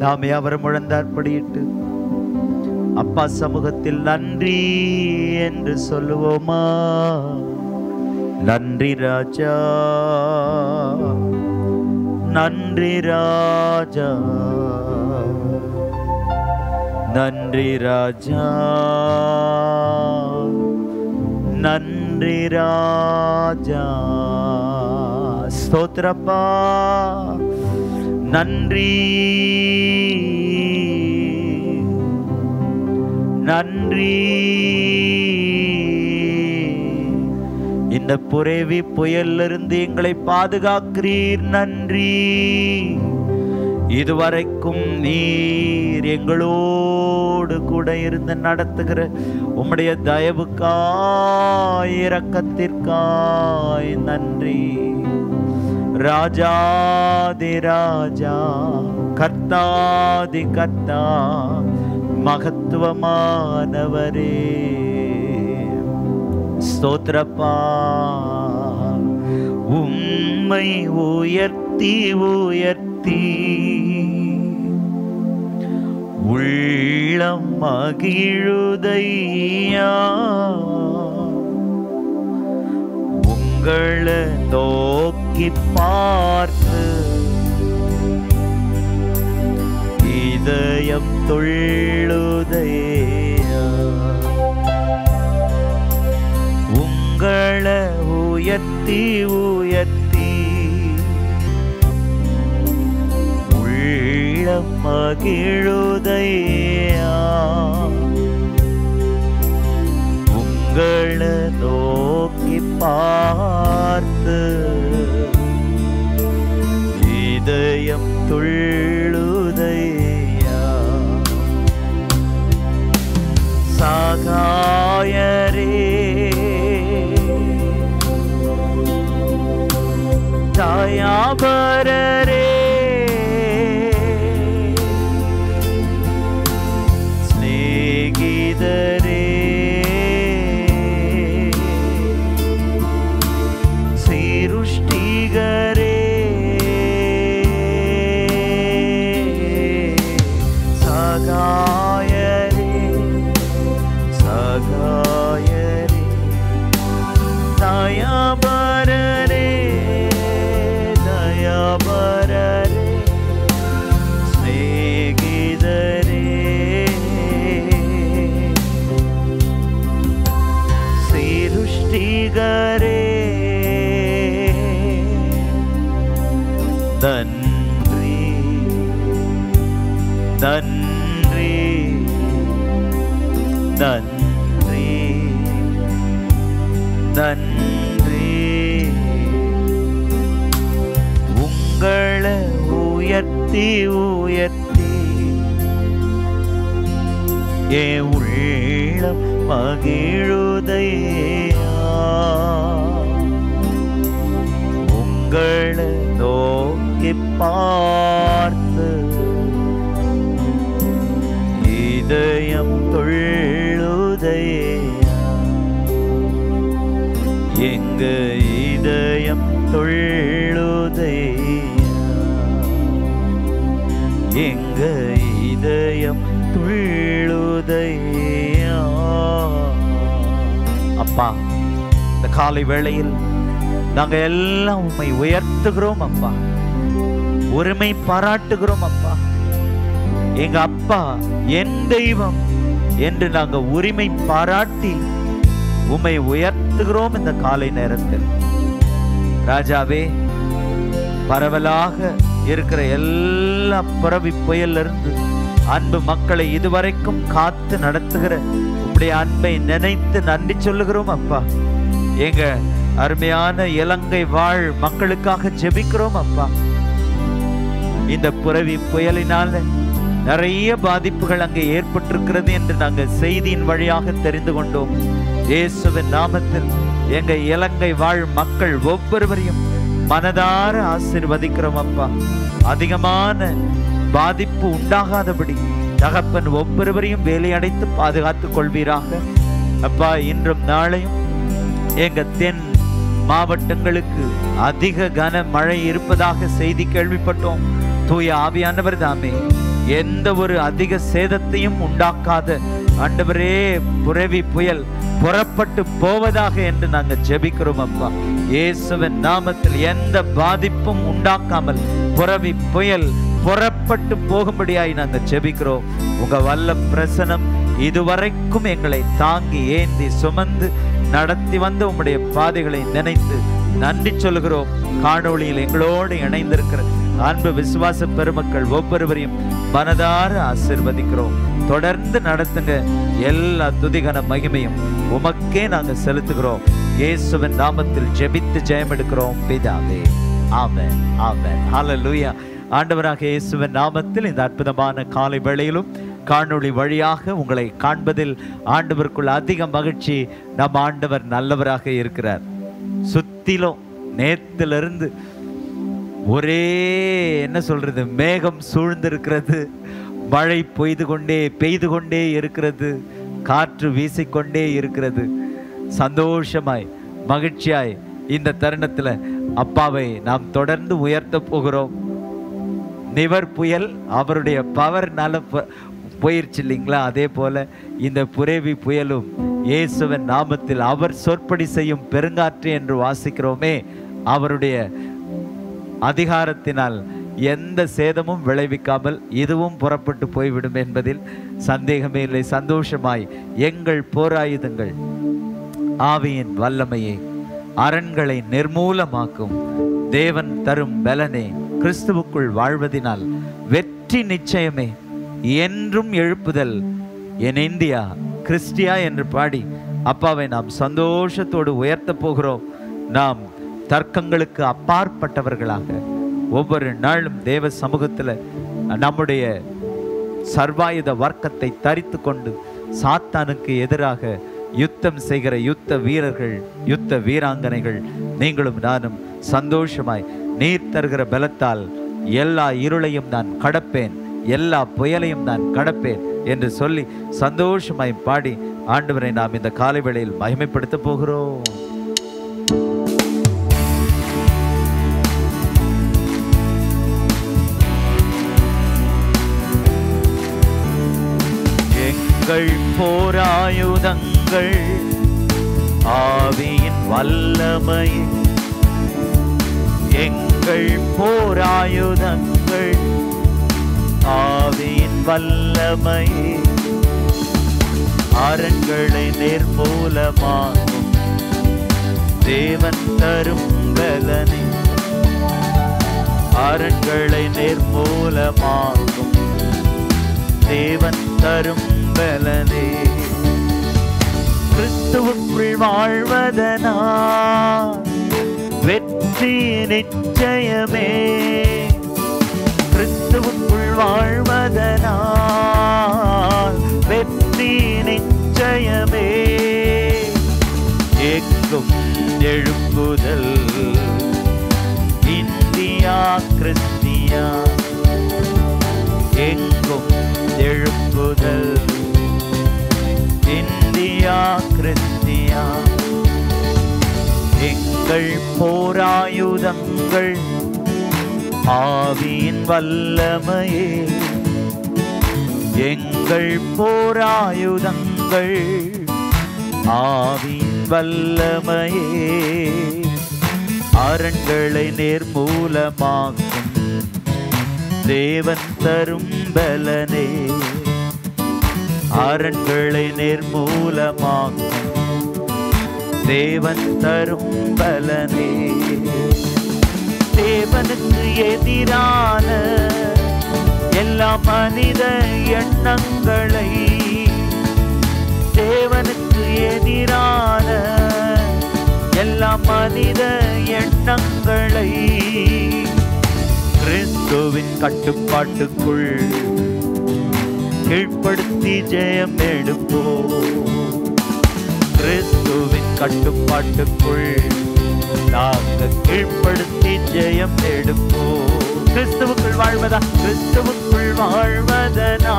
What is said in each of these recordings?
நாமே அவர் முழந்தாற்படியிட்டு அப்பா சமூகத்தில் நன்றி என்று சொல்லுவோமா நன்றி ராஜா நன்றி ராஜா நன்றி ராஜா நன்றி ராஜா ஸ்தோத்திரப்பா நன்றி நன்றி இந்த புரவி புயலிருந்து எங்களை பாதுகாக்கிறீர் நன்றி இதுவரைக்கும் நீர் எங்களோடு கூட இருந்து நடத்துகிற உம்முடைய தயவுக்காய் இரக்கத்திற்காய் நன்றி ராஜாதி ராஜா கர்த்தாதி கர்த்தா மகத்துவமானவரே ஸ்தோத்திரப்பா உம்மை உயர்த்தி உயர்த்தி உள்ளம் மகிழுதையா உங்களை நோக்கி பார்த்து இதயம் துள்ளுதையா உங்களை உயர்த்தி உயர்த்தி உள்ளம் மகிழுதையா உங்களை நோக்கி பார்த்து இதயம் துள்ளுதையா சகாயரே தயாபரரே ஸ்நேகிதரே சீருஷ்டிகரே சகாயரே சகாயரே தயாபரரே தயாபரரே ஸ்நேகிதரே சீருஷ்டிகரே நன்றி நன்றி நன்றி நன்றி உங்களை உயர்த்தி உயர்த்தி ஏ உள்ளம் மகிழுதையா உங்களை நோக்கி பார்த்து இதயம் தொழுதையா எங்க இதயம் தொழுதையா எங்க இதயம் துள்ளுதையா அப்பா இந்த காலை வேளையில் நாங்க எல்லாம் உம்மை உயர்த்துகிறோம் அப்பா உரிமை பாராட்டுகிறோம் அப்பா எங்க அப்பா என் தெய்வம் என்று நாங்க உரிமை பாராட்டி உம்மை உயர்த்துகிறோம் இந்த காலை நேரத்தில் ராஜாவே பரவலாக இருக்கிற எல்லா புறவி புயல்ல இருந்து அன்பு மக்களை இதுவரைக்கும் காத்து நடத்துகிற உம்முடைய அன்பை நினைத்து நன்றி சொல்லுகிறோம் அப்பா எங்க அருமையான இலங்கை வாழ் மக்களுக்காக ஜெபிக்கிறோம் அப்பா இந்த புறவி புயலினால நிறைய பாதிப்புகள் அங்கே ஏற்பட்டிருக்கிறது என்று நாங்கள் செய்தியின் வழியாக தெரிந்து கொண்டோம் இயேசுவின் நாமத்தில் எங்க இலங்கை வாழ் மக்கள் ஒவ்வொருவரையும் மனதார ஆசீர்வதிக்கிறோம் அப்பா அதிகமான பாதிப்பு உண்டாகாதபடி தகப்பன் ஒவ்வொருவரையும் வேலையடைத்து பாதுகாத்துக் கொள்வீராக அப்பா இன்றும் நாளையும் எங்க தென் மாவட்டங்களுக்கு அதிக கன மழை இருப்பதாக செய்தி கேள்விப்பட்டோம் தூய ஆவியானவர் தாமே எந்த ஒரு அதிக சேதத்தையும் உண்டாக்காத ஆண்டவரே புரவி புயல் புறப்பட்டு போவதாக என்று நாங்கள் ஜெபிக்கிறோம் அப்பா இயேசுவின் நாமத்தில் எந்த பாதிப்பும் உண்டாக்காமல் புரவி புயல் புறப்பட்டு போகும்படியாய் நாங்கள் ஜெபிக்கிறோம் உங்க வல்ல பிரசனம் இதுவரைக்கும் எங்களை தாங்கி ஏந்தி சுமந்து நடத்தி வந்த உம்முடைய பாதைகளை நினைத்து நன்றி சொல்கிறோம் காணொளியில் எங்களோடு இணைந்திருக்கிற அன்பு விசுவாச பெருமக்கள் ஒவ்வொருவரையும் மனதார ஆசிர்வதிக்கிறோம் தொடர்ந்து நடத்துங்க எல்லா துதிகன மகிமையும் உமக்கே நாங்க செலுத்துகிறோம் இயேசுவின் நாமத்தில் ஜெபித்து ஜெயம் எடுக்கிறோம் பிதாவே ஆமென் ஆமென் ஹalleluya ஆண்டவராக இயேசுவின் நாமத்தில் இந்த அற்புதமான காலை வேளையிலும் காணொளி வழியாக உங்களை காண்பதில் ஆண்டவருக்குள் அதிக மகிழ்ச்சி நம் ஆண்டவர் நல்லவராக இருக்கிறார் சுத்திலும் நேத்திலிருந்து ஒரே என்ன சொல்றது மேகம் சூழ்ந்திருக்கிறது மழை பொய்து கொண்டே பெய்து கொண்டே இருக்கிறது காற்று வீசிக்கொண்டே இருக்கிறது சந்தோஷமாய் மகிழ்ச்சியாய் இந்த தருணத்துல அப்பாவை நாம் தொடர்ந்து உயர்த்த போகிறோம் நிவர் புயல் அவருடைய பவர்னால ப- போயிருச்சு இல்லைங்களா அதே போல இந்த புரேவி புயலும் இயேசுவின் நாமத்தில் அவர் சொற்படி செய்யும் பெருங்காற்று என்று வாசிக்கிறோமே அவருடைய அதிகாரத்தினால் எந்த சேதமும் விளைவிக்காமல் இதுவும் புறப்பட்டு போய்விடும் என்பதில் சந்தேகமே இல்லை சந்தோஷமாய் எங்கள் போராயுதங்கள் ஆவியின் வல்லமையை அரண்களை நிர்மூலமாக்கும் தேவன் தரும் பலனே கிறிஸ்துவுக்குள் வாழ்வதினால் வெற்றி நிச்சயமே என்றும் எழுப்புதல் என் இந்தியா கிறிஸ்டியா என்று பாடி அப்பாவை நாம் சந்தோஷத்தோடு உயர்த்த போகிறோம் நாம் தர்க்கங்களுக்கு அப்பாற்பட்டவர்களாக ஒவ்வொரு நாளும் தேவ சமூகத்தில் நம்முடைய சர்வாயுத வர்க்கத்தை தரித்து கொண்டு சாத்தானுக்கு எதிராக யுத்தம் செய்கிற யுத்த வீரர்கள் யுத்த வீராங்கனைகள் நீங்களும் நானும் சந்தோஷமாய் நீர் தருகிற பலத்தால் எல்லா இருளையும் நான் கடப்பேன் எல்லா புயலையும் நான் கடப்பேன் என்று சொல்லி சந்தோஷமாய் பாடி ஆண்டவரை நாம் இந்த காலை வேளையில் மகிமைப்படுத்த போகிறோம் எங்கள் போராயுதங்கள் ஆவியின் வல்லமை எங்கள் போராயுதங்கள் ஆவியின் வல்லமை அரண்களை நிர்மூலமாகும் தேவன் தரும் பலனை அரண்களை நிர்மூலமாகும் தேவன் தரும் பலனே கிறிஸ்துவுக்குள் வாழ்வதனா வெற்றி நிச்சயமே கிறிஸ்துவுக்குள் வாழ்வதனால் வெற்றி நிச்சயமே எங்கும் எழுப்புதல் இந்தியா கிறிஸ்தியா எங்கும் எழுப்புதல் இந்தியா கிறிஸ்தியா எங்கள் போராயுதங்கள் ஆவியின் வல்லமையே எங்கள் போராயுதங்கள் ஆவியின் வல்லமையே அரண்களை நேர்மூலமாக்கும் தேவன் தரும் பலனே அரண்களை நிர்மூலமாக்கும் தேவன் தரும் பலனே தேவனுக்கு எதிரான எல்லா மனித எண்ணங்களை தேவனுக்கு எதிரான எல்லா மனித எண்ணங்களை கிறிஸ்துவின் கட்டுப்பாட்டுக்குள் கீழ்ப்படுத்தி ஜெயம் எடுப்போம் கிறிஸ்துவின் கட்டுப்பாட்டுக்குள் நாங்கள் கீழ்ப்படுத்தி ஜெயம் எடுப்போம் கிறிஸ்துவுக்குள் வாழ்வதா கிறிஸ்துவுக்குள் வாழ்வதனா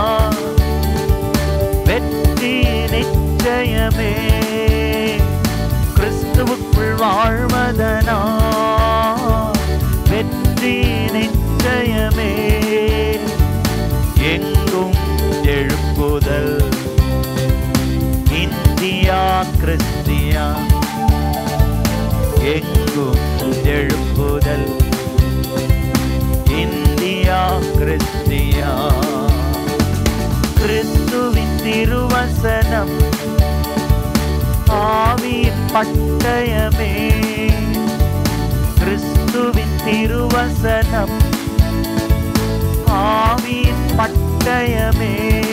வெற்றி நிச்சயமே கிறிஸ்துவுக்குள் வாழ்வதனா வெற்றி நிச்சயமே எங்கள் எழுப்புதல் இந்தியா கிறிஸ்தியா எங்கும் எழுப்புதல் இந்தியா கிறிஸ்தியா கிறிஸ்துவின் திருவசனம் ஆவியின் பட்டயமே கிறிஸ்துவின் திருவசனம் ஆவியின் பட்டயமே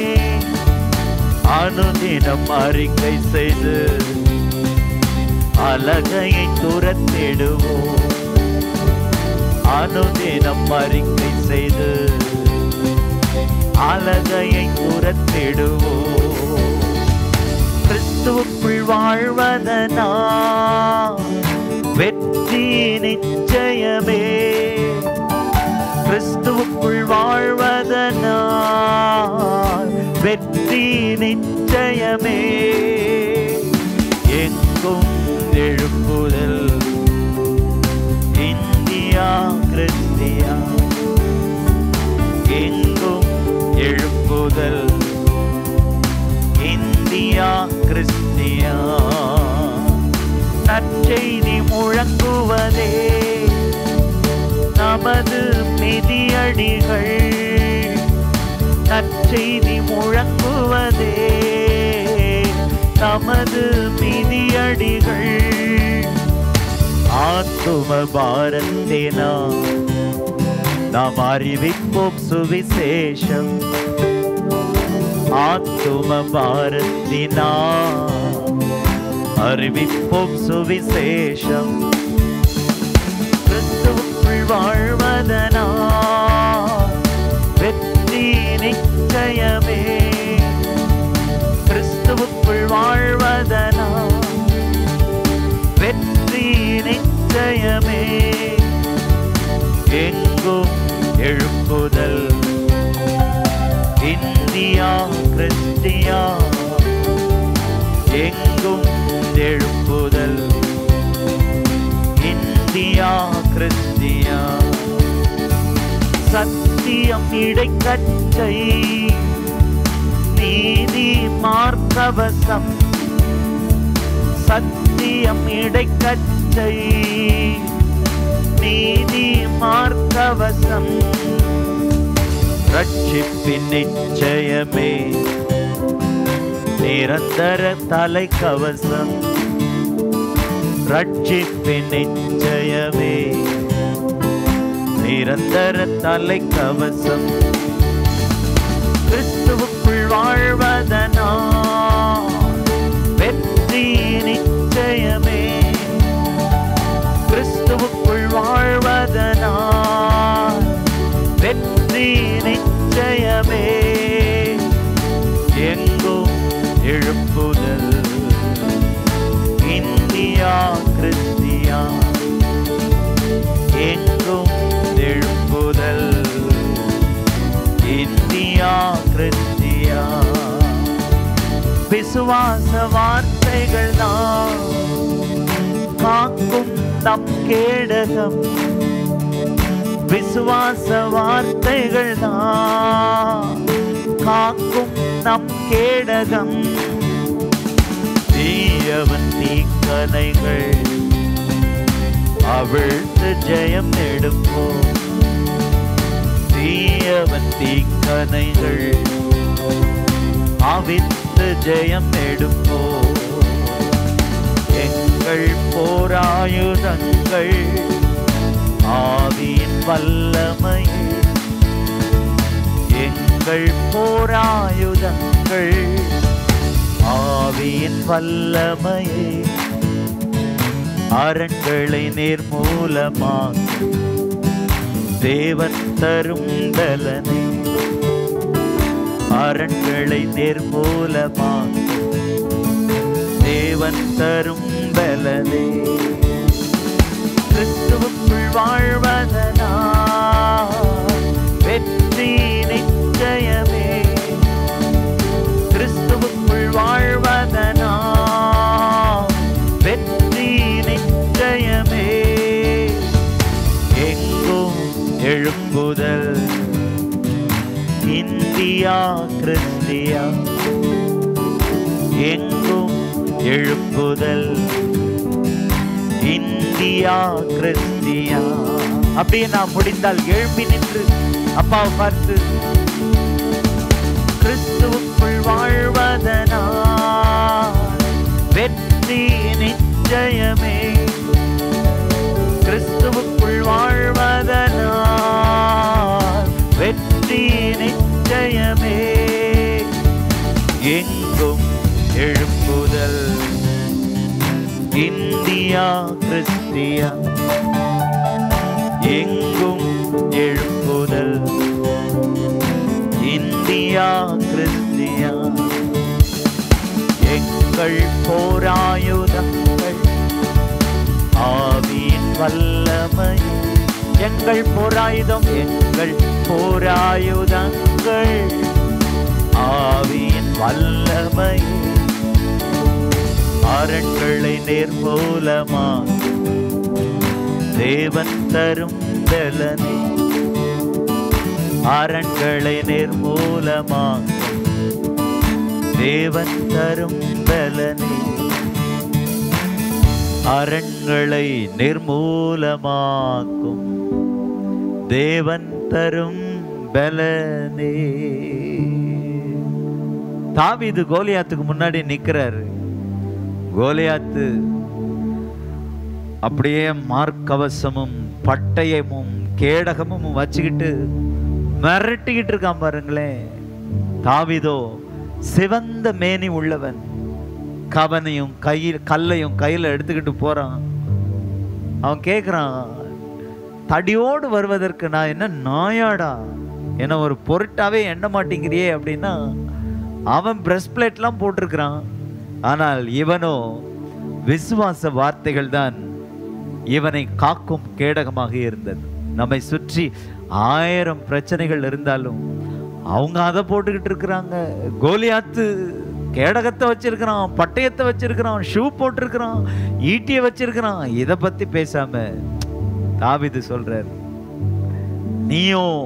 அனுதினம் அறிக்கை செய்து அழகையை துரத்திடுவோம் அனுதினம் அறிக்கை செய்து அழகையை துரத்திடுவோம் கிறிஸ்துவுக்குள் வாழ்வதனா வெற்றி நிச்சயமே கிறிஸ்துவுக்குள் வாழ்வதனா வெற்றி நிச்சயமே எங்கும் எழுப்புதல் இந்தியா கிறிஸ்தியா எங்கும் எழுப்புதல் இந்தியா கிறிஸ்தியா நற்செய்தி முழங்குவதே நமது மிதியடிகள் நற்செய்தி முழங்குவதே நமது மிதியடிகள் ஆத்தும பாரத்தினா நாம் அறிவிப்போம் சுவிசேஷம் ஆத்தும பாரத்தினா அறிவிப்போம் சுவிசேஷம் கிறிஸ்துவுக்குள் வாழ்வதனா வெற்றி நிச்சயமே கிறிஸ்துவுக்குள் வாழ்வதனா வெற்றி நிச்சயமே எங்கும் எழுப்புதல் இந்தியா கிறிஸ்தியா எங்கும் எழுப்புதல் இந்தியா கிறிஸ்தியா சத்தியம் இடைக்கச்சை நீதி மார்க்கவசம் சத்தியம் இடைக்கச்சை நீதி மார்க்கவசம் ரட்சிப்பின் நிச்சயமே நிரந்தர தலைக்கவசம் ரட்சிப்பின் நிச்சயமே நிரந்தர தலைக்கவசம் கிறிஸ்துவுக்குள் வாழ்வதனா வெற்றி நிச்சயமே கிறிஸ்துவுக்குள் வாழ்வதனா வெற்றி நிச்சயமே எங்கும் எழுப்புதல் இந்தியா கிறிஸ்தியா எங்கும் எழுப்புதல் இந்தியா கிறிஸ்தியா விசுவாச வார்த்தைகள் தான் காக்கும் நம் கேடகம் விசுவாச வார்த்தைகள் தான் காக்கும் நம் கேடகம் தீயவன் தீக்கணைகள் அவிழ்த்து ஜெயம் எடுப்போம் தீயவன் தீக்கணைகள் அவித்து ஜெயம் எடுப்போம் எங்கள் போராயுதங்கள் ஆவியின் வல்லமை எங்கள் போராயுதங்கள் ஆவியின் வல்லமையே அரண்களை நிர்மூலமாக தேவன் தரும் பலனை அரண்களை நிர்மூலமாக தேவன் தரும் பலனே கிறிஸ்துவுக்குள் வாழ்வதனா வெற்றி நிச்சயமே கிறிஸ்துவுக்குள் வாழ்வதனா வெற்றி நிச்சயமே எங்கும் எழுப்புதல் இந்தியா கிறிஸ்தியா எங்கும் எழுப்புதல் இந்தியா கிறிஸ்தியா அப்படியே நான் முடிந்தால் எழுப்பி நின்று அப்பாவை பார்த்து கிறிஸ்துவுக்குள் வாழ்வதனா வெற்றி நிச்சயமே கிறிஸ்துவுக்குள் வாழ்வதனா வெற்றி நிச்சயமே எங்கும் எழுப்புதல் இந்தியா கிறிஸ்தியா எங்கும் எழுப்புதல் இந்தியா கிறிஸ்தியா எங்கள் போராயுதங்கள் ஆவியின் வல்லமை எங்கள் போராயுதம் எங்கள் போராயுதங்கள் ஆவியின் வல்லமை அரண்களை நேர்மூலமா தேவன் தரும் பலனே அரண்களை நிர்மூலமா தேவன் தரும் பலனே அரண்களை நிர்மூலமாக்கும் தேவன் தரும் பலனே தாவீது கோலியாத்துக்கு முன்னாடி நிக்கிறாரு கோலியாத்து அப்படியே மார்க்கவசமும் பட்டயமும் கேடகமும் வச்சுக்கிட்டு மிரட்டிக்கிட்டு இருக்கான் பாருங்களேன் தாவிதோ சிவந்த மேனி உள்ளவன் கவனையும் கையில் கல்லையும் கையில் எடுத்துக்கிட்டு போறான் அவன் கேட்குறான் தடியோடு வருவதற்கு நான் என்ன நாயாடா என்ன ஒரு பொருட்டாவே எண்ண மாட்டேங்கிறியே அப்படின்னா அவன் பிரஸ்ட் பிளேட்லாம் போட்டிருக்கிறான் ஆனால் இவனோ விசுவாச வார்த்தைகள் தான் இவனை காக்கும் கேடகமாக இருந்தது நம்மை சுற்றி ஆயிரம் பிரச்சனைகள் இருந்தாலும் அவங்க அதை போட்டுக்கிட்டு இருக்கிறாங்க கோலியாத்து கேடகத்தை வச்சிருக்கிறான் பட்டயத்தை வச்சிருக்கிறான் ஷூ போட்டிருக்கிறான் ஈட்டியை வச்சிருக்கிறான் இதை பத்தி பேசாம தாவிது சொல்றார் நீயும்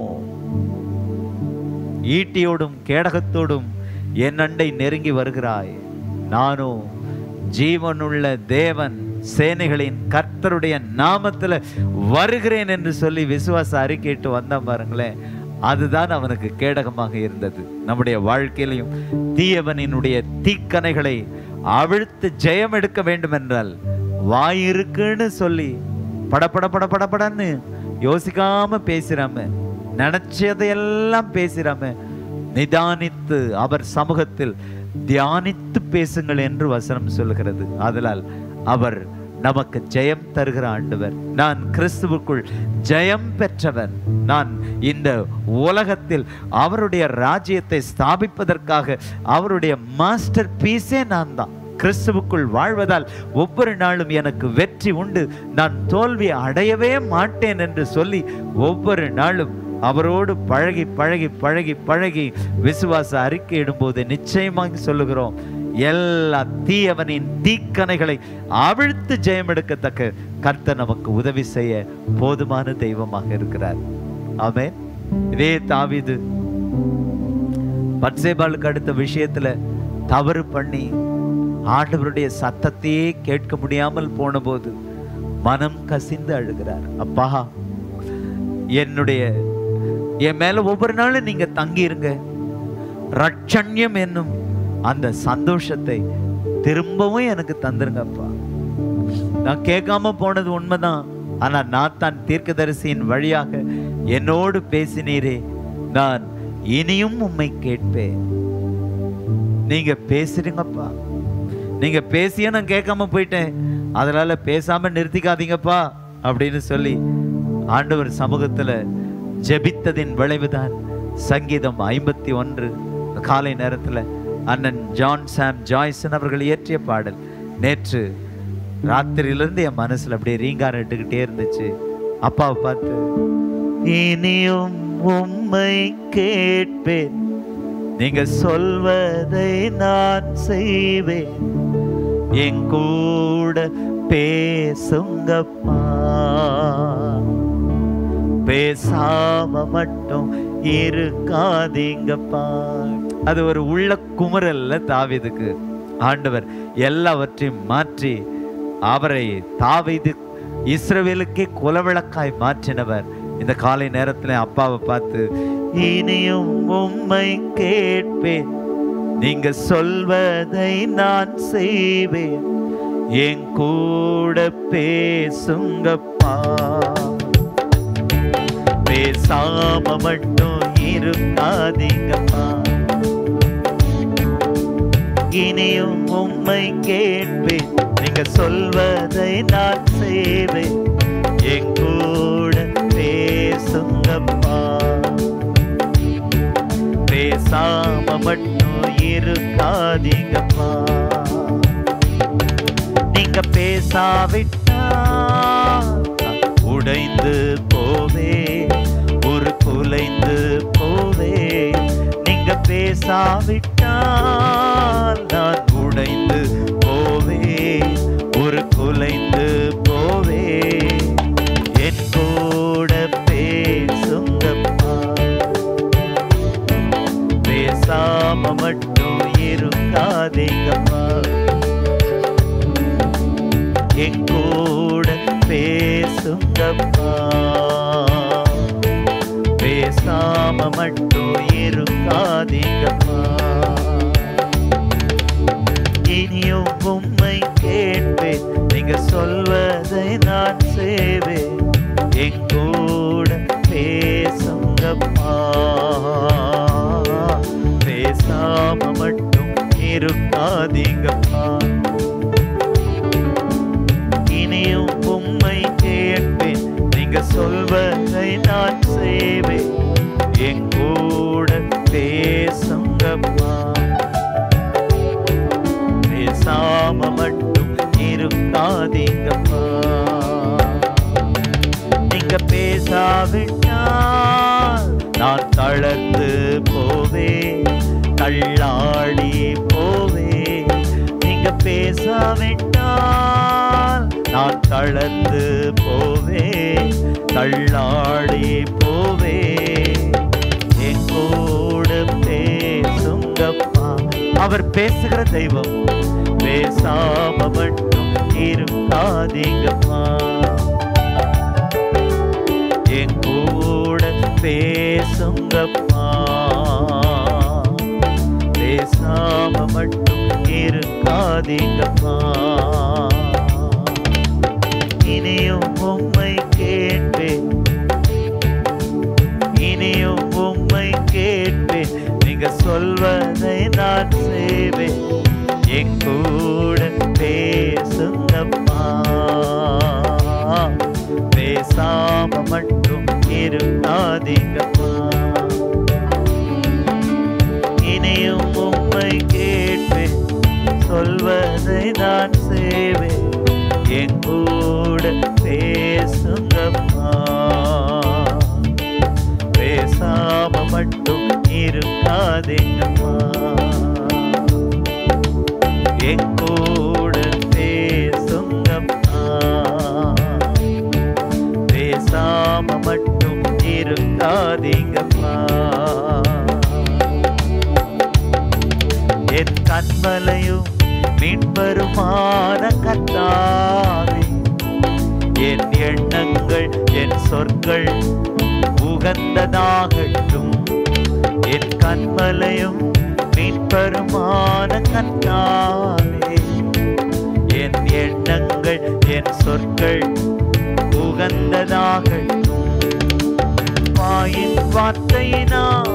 ஈட்டியோடும் கேடகத்தோடும் என் அண்டை நெருங்கி வருகிறாய் நானும் ஜீவனுள்ள தேவன் சேனைகளின் கர்த்தருடைய நாமத்துல வருகிறேன் என்று சொல்லி விசுவாச அறிக்கையிட்டு வந்தான் பாருங்களேன் அதுதான் அவனுக்கு கேடகமாக இருந்தது நம்முடைய வாழ்க்கையிலையும் தீயவனினுடைய தீக்கணைகளை அவிழ்த்து ஜெயம் எடுக்க வேண்டும் என்றால் வாய் இருக்குன்னு சொல்லி படபட படபடபடன்னு யோசிக்காம பேசிராம நினைச்சதையெல்லாம் பேசிராம நிதானித்து அவர் சமூகத்தில் தியானித்து பேசுங்கள் என்று வசனம் சொல்லுகிறது ஆதலால் அவர் நமக்கு ஜெயம் தருகிற ஆண்டவர் நான் கிறிஸ்துவுக்குள் ஜெயம் பெற்றவன் நான் இந்த உலகத்தில் அவருடைய ராஜ்யத்தை ஸ்தாபிப்பதற்காக அவருடைய மாஸ்டர் பீஸே நான் தான் கிறிஸ்துவுக்குள் வாழ்வதால் ஒவ்வொரு நாளும் எனக்கு வெற்றி உண்டு நான் தோல்வி அடையவே மாட்டேன் என்று சொல்லி ஒவ்வொரு நாளும் அவரோடு பழகி பழகி பழகி பழகி விசுவாச அறிக்கை இடும்போது நிச்சயமாக சொல்லுகிறோம் எல்லா தீயவனின் தீக்கணைகளை அவிழ்த்து ஜெயம் எடுக்கத்தக்க கர்த்தர் நமக்கு உதவி செய்ய போதுமான தெய்வமாக இருக்கிறார் ஆமென் இதே தாவீது பட்சேபாலுக்கு அடுத்த விஷயத்துல தவறு பண்ணி ஆண்டவருடைய சத்தத்தையே கேட்க முடியாமல் போன போது மனம் கசிந்து அழுகிறார் அப்பா என்னுடைய என் மேல ஒவ்வொரு நாளும் நீங்க தங்கி இருங்க ரட்சண்யம் என்னும் அந்த சந்தோஷத்தை திரும்பவும் எனக்கு தந்துருங்கப்பா நான் கேட்காம போனது உண்மைதான் ஆனா நான் தான் தீர்க்கதரிசியின் வழியாக என்னோடு பேசினீரே நான் இனியும் உம்மை கேட்பேன் நீங்க பேசுறீங்கப்பா நீங்க பேசிய நான் கேட்காம போயிட்டேன் அதனால பேசாம நிறுத்திக்காதீங்கப்பா அப்படின்னு சொல்லி ஆண்டவர் சமூகத்துல ஜெபித்ததின் விளைவுதான் சங்கீதம் ஐம்பத்தி ஒன்று காலை நேரத்துல அண்ணன் ஜான் சாம் ஜாய்சன் அவர்கள் இயற்றிய பாடல் நேற்று ராத்திரியிலிருந்து என் மனசுல அப்படியே ரீங்காரம் இட்டுக்கிட்டே இருந்துச்சு அப்பாவை பார்த்து இனியும் உம்மை கேட்பேன் நீங்க சொல்வதை நான் செய்வேன் என் கூட பேசுங்கப்பா பேசாம மட்டும் இருக்காதீங்கப்பா அது ஒரு உள்ள குமுறல்ல தாவீதுக்கு ஆண்டவர் எல்லாவற்றையும் மாற்றி அவரை தாவீது இஸ்ரவேலுக்கே குலவிளக்காய் மாற்றினவர் இந்த காலை நேரத்துல அப்பாவை பார்த்து இனியும் உம்மை கேட்பேன் நீங்க சொல்வதை நான் செய்வேன் என் கூட பேசுங்கப்பா பேசாம மட்டும் இருக்காதீங்கப்பா இனியும் உம்மை கேட்பேன் நீங்க சொல்வதை நான் செய்வேன் என் கூட பேசுங்கப்பா பேசாம மட்டும் இருக்காதீங்கப்பா நீங்க பேசாவிட்டா உடைந்து போவே ஒரு குலைந்து போவே நீங்க பேசாவிட்டால் நான் உடைந்து போவே ஒரு குலைந்து போவே என் கூட பேசுங்கப்பா பேசாம மட்டும் இருக்காதீங்கப்பா என் கூட பேசுங்கப்பா பேசாம மட்டும் இருக்காதீங்கப்பா இனியும் உம்மை கேட்பேன் நீங்க சொல்வதை நான் செய்வேன் என் கூட பேசுங்கப்பா பேசாம மட்டும் இருக்காதீங்கப்பா இனியும் உம்மை கேட்பேன் நீங்க சொல்வதை நான் செய்வேன் என் கூட பேசுங்கப்பா பேசாம மட்டும் இருக்காதீங்கப்பா நீங்க பேசாவிட்டால் நான் தளர்ந்து போவே தள்ளாடி போவே நீங்க பேசாவிட்டால் நான் தளர்ந்து போவே தள்ளாடி போவே என் கூட பேசுங்கப்பா அவர் பேசுகிற தெய்வம் பேசாம மட்டும் இருக்காதீங்கப்பா என் கூட பேசுங்கப்பா பேசாம மட்டும் இருக்காதீங்கப்பா இனியும் உம்மை கேட்பேன் இனியும் உம்மை கேட்பேன் நீங்க சொல்வதை நான் செய்வேன் என் கூட பேசுங்கப்பா பேசாம மட்டும் இருக்காதீங்கப்பா இனியும் உம்மை கேட்பேன் சொல்வதை நான் செய்வேன் என் கூட பேசுங்கப்பா பேசாம மட்டும் இருக்காதீங்கப்பா என் கூட பேசுங்கப்பா பேசாம மட்டும் இருக்காதீங்கப்பா என் கண்மலையும் மீன்பெருமான கத்தாவே என் எண்ணங்கள் என் சொற்கள் உகந்ததாகட்டும் என் கண்மலையும் மீன்பெருமான கத்தாவே என் எண்ணங்கள் என் சொற்கள் உகந்ததாகட்டும் வாயின் வார்த்தையினால்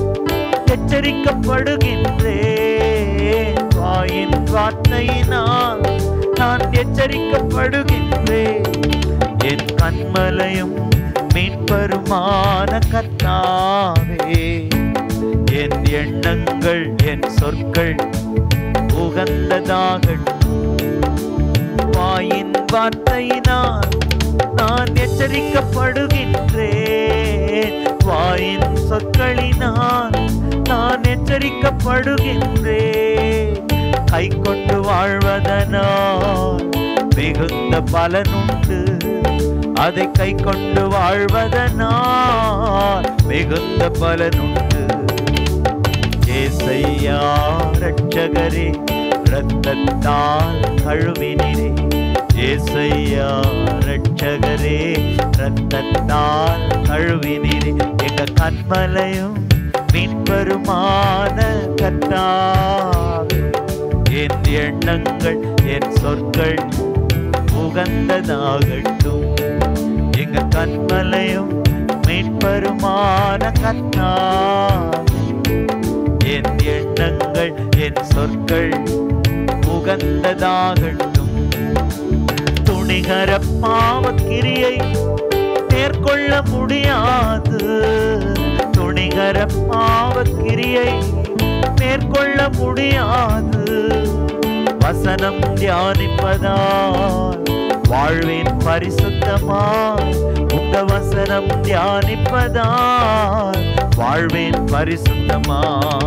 எச்சரிக்கப்படுகின்றேன் வாயின் வார்த்தையினால் நான் எச்சரிக்கப்படுகின்றேன் என் கண்மலையும் மீன்பருமான கத்தாவே என் எண்ணங்கள் என் சொற்கள் உகந்ததாகட்டும் வாயின் வார்த்தையினால் நான் எச்சரிக்கப்படுகின்றேன் வாயின் சொற்களினால் நான் எச்சரிக்கப்படுகின்றேன் கை கொண்டு வாழ்வதனால் மிகுந்த பலனுண்டு அதை கை கொண்டு வாழ்வதனால் மிகுந்த பலனுண்டு ஏசையா ரட்சகரே ரத்தத்தால் கழுவினிரே ஏசையா ரட்சகரே ரத்தத்தால் கழுவினிரே எங்க கண்மலையும் மீன்பெருமான கட்டாவே என் எண்ணங்கள் என் சொற்கள் உகந்ததாகட்டும் எங்க கண்மலையும் மீன்பெருமான கட்டாவே என் எண்ணங்கள் என் சொற்கள் உகந்ததாகட்டும் துணிகர பாவக்கிரியை மேற்கொள்ள முடியாது துணிகர பாவக்கிரியை மேற்கொள்ள முடியாது வசனம் தியானிப்பதால் வாழ்வின் பரிசுத்தமாய் உங்க வசனம் தியானிப்பதால் வாழ்வின் பரிசுத்தமா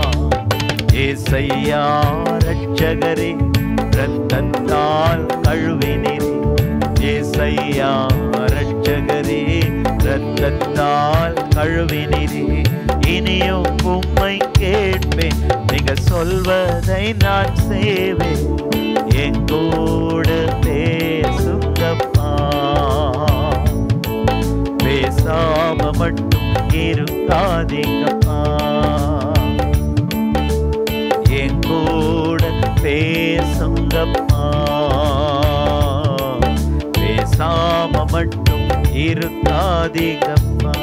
ஏசையா ரட்சகரே ரத்தத்தால் கழுவினிரே ஏசையா ரட்சகரே ரத்தத்தால் கழுவினிரே இனியும் உம்மை கேட்பேன் நீங்க சொல்வதை நான் செய்வேன் எங்கூட பேசுங்கப்பா பேசாம மட்டும் இருக்காதீங்கப்பா எங்கூட பேசுங்கப்பா பேசாம மட்டும் இருக்காதீங்கப்பா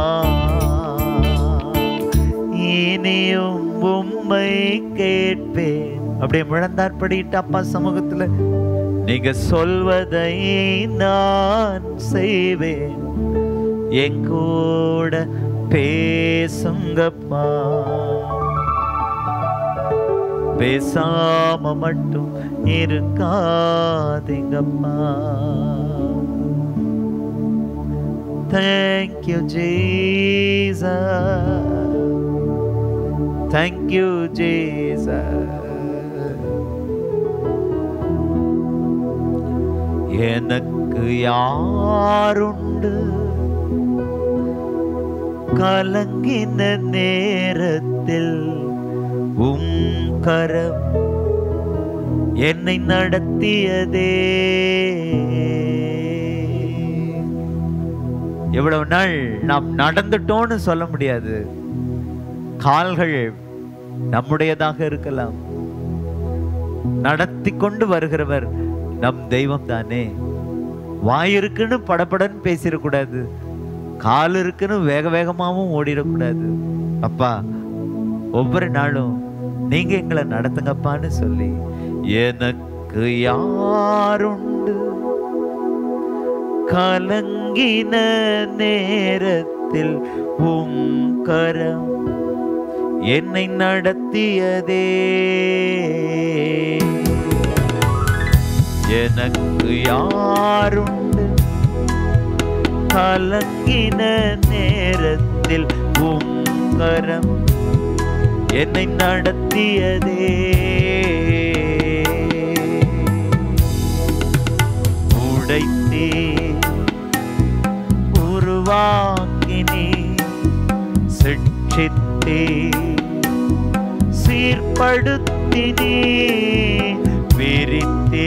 இனியும் உம்மை கேட்பேன் அப்படியே முழந்தாற்படிட்டு அப்பா சமூகத்துல நீங்க சொல்வதை நான் செய்வேன் எங்கூட பேசுங்கப்பா பேசாம மட்டும் இருக்காதீங்கப்பா Thank you, Jesus. Thank you, Jesus. எனக்கு யாருண்டு கலங்கின நேரத்தில் உம் கரம் என்னை நடத்தியதே எவ்வளவு நாள் நாம் நடந்துட்டோம்னு சொல்ல முடியாது கால்கள் நம்முடையதாக இருக்கலாம் நடத்தி கொண்டு வருகிறவர் நம் தெய்வம் தானே வாய் இருக்குன்னு படபடன்னு பேசிடக்கூடாது கால் இருக்குன்னு வேக வேகமாவும் ஓடிடக்கூடாது அப்பா ஒவ்வொரு நாளும் நீங்க எங்களை நடத்துங்கப்பான்னு சொல்லி எனக்கு யாருண்டு கலங்கின நேரத்தில் உம் கரம் என்னை நடத்தியதே எனக்கு யாருண்டு கலங்கின நேரத்தில் உம் கரம் என்னை நடத்தியதே உடைத்தே உருவாக்கினே சிட்சித்தே சீர்படுத்தினே விரித்தே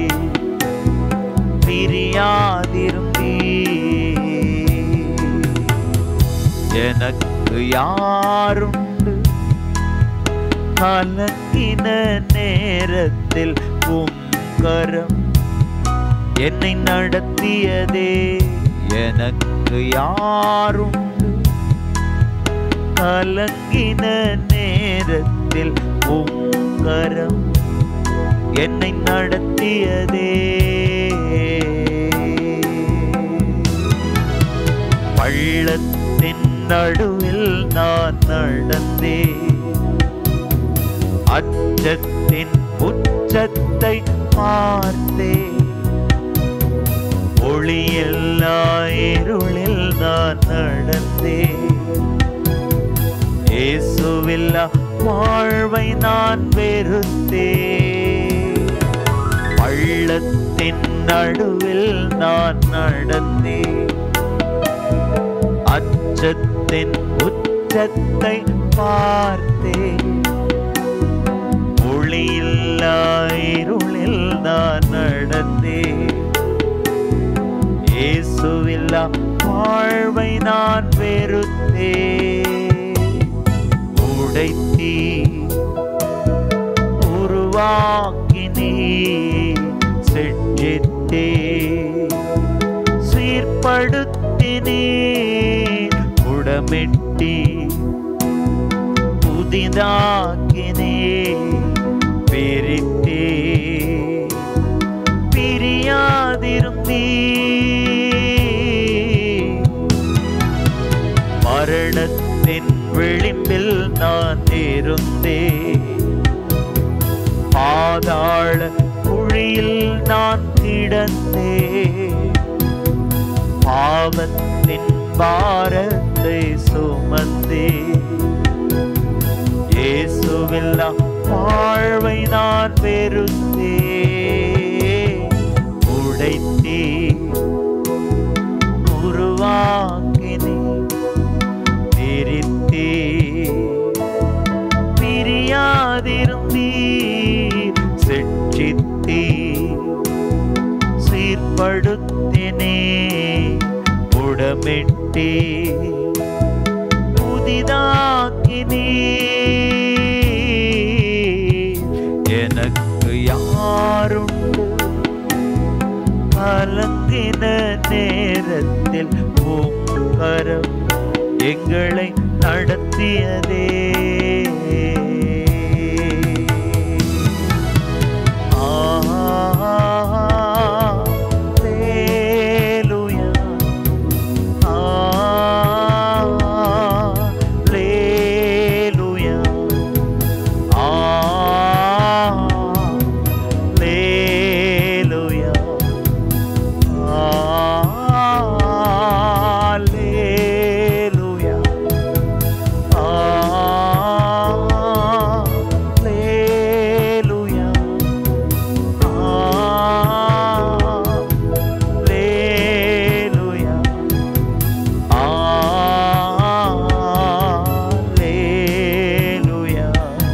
பிரியாதிருந்தீ எனக்கு யாருண்டு கலங்கின நேரத்தில் உம் கரம் என்னை நடத்தியதே எனக்கு யாருண்டு கலங்கின நேரத்தில் உம் கரம் என்னை நடத்தியதே பள்ளத்தின் நடுவில் நான் நடந்தேன் அச்சத்தின் உச்சத்தை பார்த்தேன் ஒளியில்லா இருளில் நான் நடந்தேன் இயேசுவில்லா வாழ்வை நான் வெறுத்தேன் பள்ளத்தின் நடுவில் நான் நடந்தேன் அச்சத்தின் உச்சத்தை பார்த்தேன் வாழ்வை நான் வெறுத்தே உடைத்தீ உருவாக்கினே செஞ்சித்தே சீர்படுத்தினே உடமிட்டி புதிதாக்கினே பிரித்தே பிரியாதிருந்தீ மரணத்தின் விளிம்பில் நான் இருந்தேன் பாதாள குழியில் நான் கிடந்தேன் பாவத்தின் பாரத்தை சுமந்தே இயேசுவில்லா வாழ்வை நான் வெறுத்தே உடைத்தே உருவாக்கினே பிரித்தே பிரியாதிருந்தீர் செட்சித்தே சீர்படுத்தினே உடமிட்டே புதிதாக்கினே எனக்கு யாருண்டு கலங்கின நேரத்தில் பூக்கரம் எங்களை நடத்தியதே Hallelujah. Hallelujah. Hallelujah. Hallelujah. Hallelujah. Hallelujah. Hallelujah.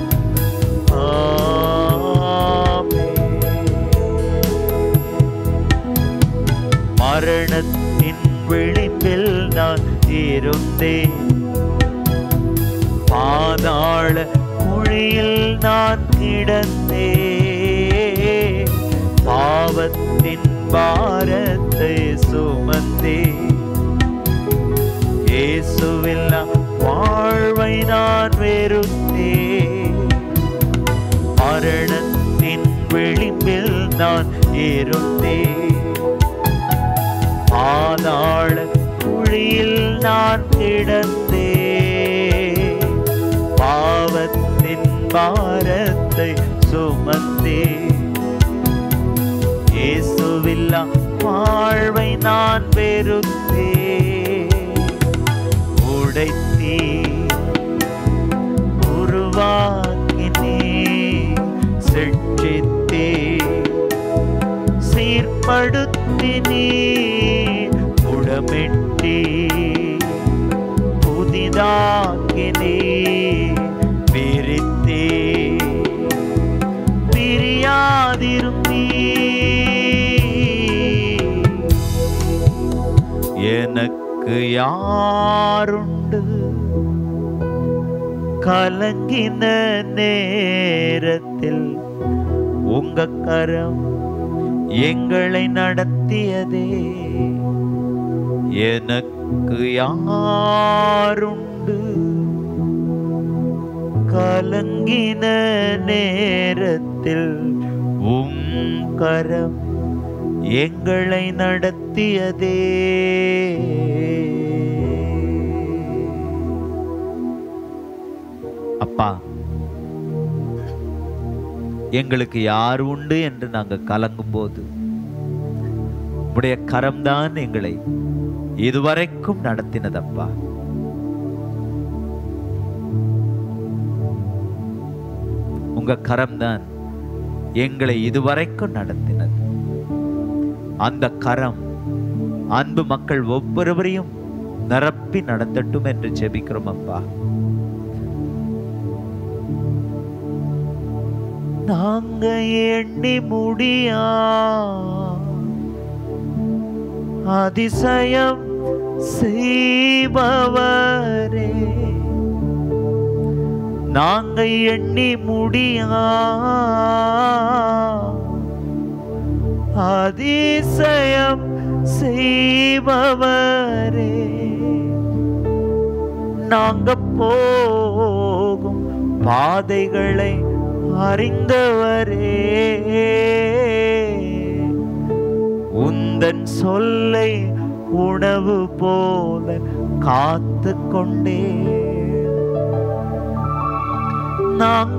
ஆமென். மரணத்தின் விளிம்பில் நான் இருந்தேன் பாதாள குழியில் நான் கிடந்தேன் பாவத்தின் பாரத்தை சுமந்தே இயேசுவில்லா வாழ்வை நான் வெறுத்தேன் மரணத்தின் விளிம்பில் நான் இருந்தேன் பாதாள குழியில் நான் கிடந்தேன் பாவத்தின் பாரத்தை சுமந்தே இயேசுவில்லா வாழ்வை நான் வெறுத்தே உடைத்தே உருவாக்கினே செட்சித்தே சீர்படுத்தினே உடமிட்டே புதிதாக்கினே பிரித்தே பிரியாதிருந்தீ எனக்கு யாருண்டு கலங்கின நேரத்தில் உங்க கரம் எங்களை நடத்தியதே எனக்கு யாருண்டு கலங்கின நேரத்தில் உம் கரம் எங்களை நடத்தியதே அப்பா எங்களுக்கு யார் உண்டு என்று நாங்கள் கலங்கும் போது உடைய கரம்தான் எங்களை இதுவரைக்கும் நடத்தினதப்பா உங்க கரம்தான் எங்களை இதுவரைக்கும் நடத்தினது அந்த கரம் அன்பு மக்கள் ஒவ்வொருவரையும் நிரப்பி நடத்தட்டும் என்று ஜெபிக்கிறோம் அப்பா நாங்க எண்ணி முடியா அதிசயம் செய்பவரே நாங்க எண்ணி முடியா அதிசயம் செய்பவரே நாங்க போகும் பாதைகளை அறிந்தவரே உந்தன் சொல்லை உணவு போல காத்து கொண்டே நாங்க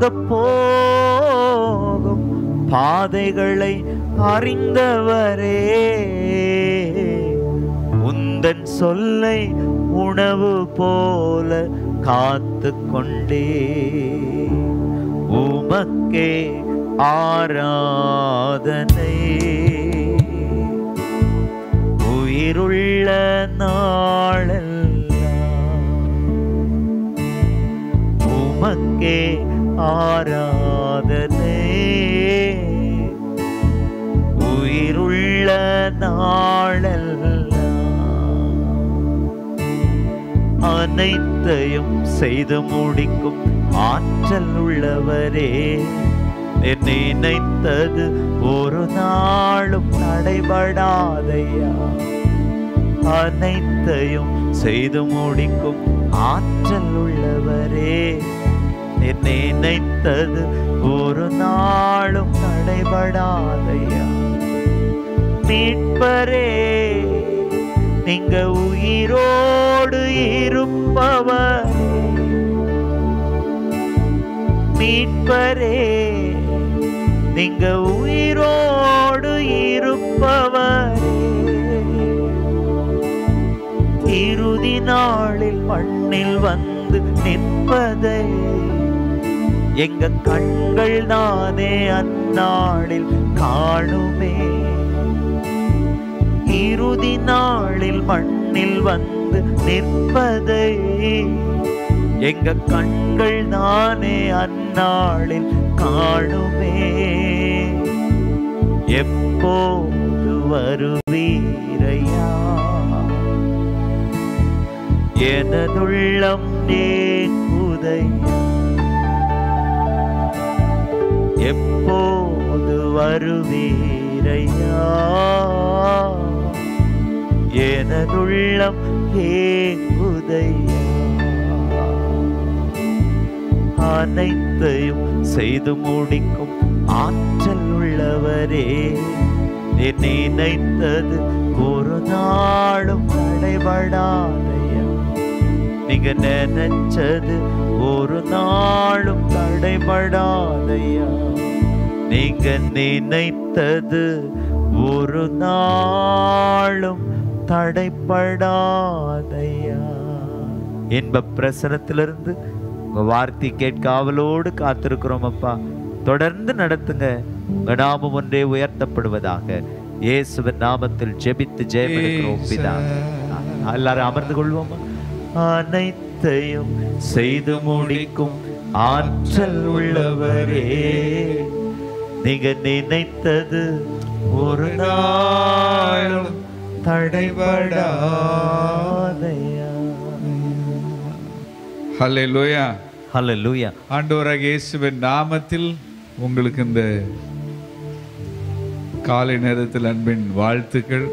போகும் பாதைகளை அறிந்தவரே உந்தன் சொல்லை உணவு போல காத்து கொண்டே உமக்கே ஆராதனை உயிருள்ள நாளெல்லாம் உமக்கே ஆராதனை உயிருள்ள நாளெல்லாம் அனைத்தையும் செய்து முடிக்கும் ஆற்றல் உள்ளவரே என்னை நினைத்தது ஒரு நாளும் நடைபடாதையா அனைத்தையும் செய்து முடிக்கும் ஆற்றல் உள்ளவரே என்னை நினைத்தது ஒரு நாளும் நடைபடாதையா மீட்பரே நீங்க உயிரோடு இருப்பவரே மீட்பரே நீங்க உயிரோடு இருப்பவரே இறுதி நாளில் மண்ணில் வந்து நிற்பதை எங்க கண்கள் தானே அந்நாளில் காணுமே இறுதி நாளில் மண்ணில் வந்து நிற்பதை எங்க கண்கள் தானே அந்நாளில் காணுமே எப்போது வருவீரையா எனதுள்ளம் நேக்குதையா எப்போது வருவீரையா எனதுள்ளம் ஏங்குதையா அனைத்தையும் செய்து முடிக்கும் ஆற்றல் உள்ளவரே என்னை நினைத்தது ஒரு நாளும் தடைபடாதையா நீங்க நினைச்சது ஒரு நாளும் தடைபடாதையா நீங்க நினைத்தது ஒரு நாளும் தடைப்படாதையா என்ப பிரசனத்திலிருந்து உங்க வார்த்தை கேட்க ஆவலோடு காத்திருக்கிறோம் அப்பா தொடர்ந்து நடத்துங்க உங்க நாமம் ஒன்றே உயர்த்தப்படுவதாக இயேசுவின் நாமத்தில் ஜெபித்து ஜெயம் எடுக்கிறோம் பிதா எல்லாரும் அமர்ந்து கொள்வோமா அனைத்தையும் செய்து முடிக்கும் ஆற்றல் உள்ளவரே நீங்க நினைத்தது ஒரு நாளும் தடைபடாதையா ஹல்லேலூயா ஹalleluya ஆண்டவராக இயேசுவின் நாமத்தில் உங்களுக்கு இந்த காலை நேரத்தில் அன்பின் வாழ்த்துக்கள்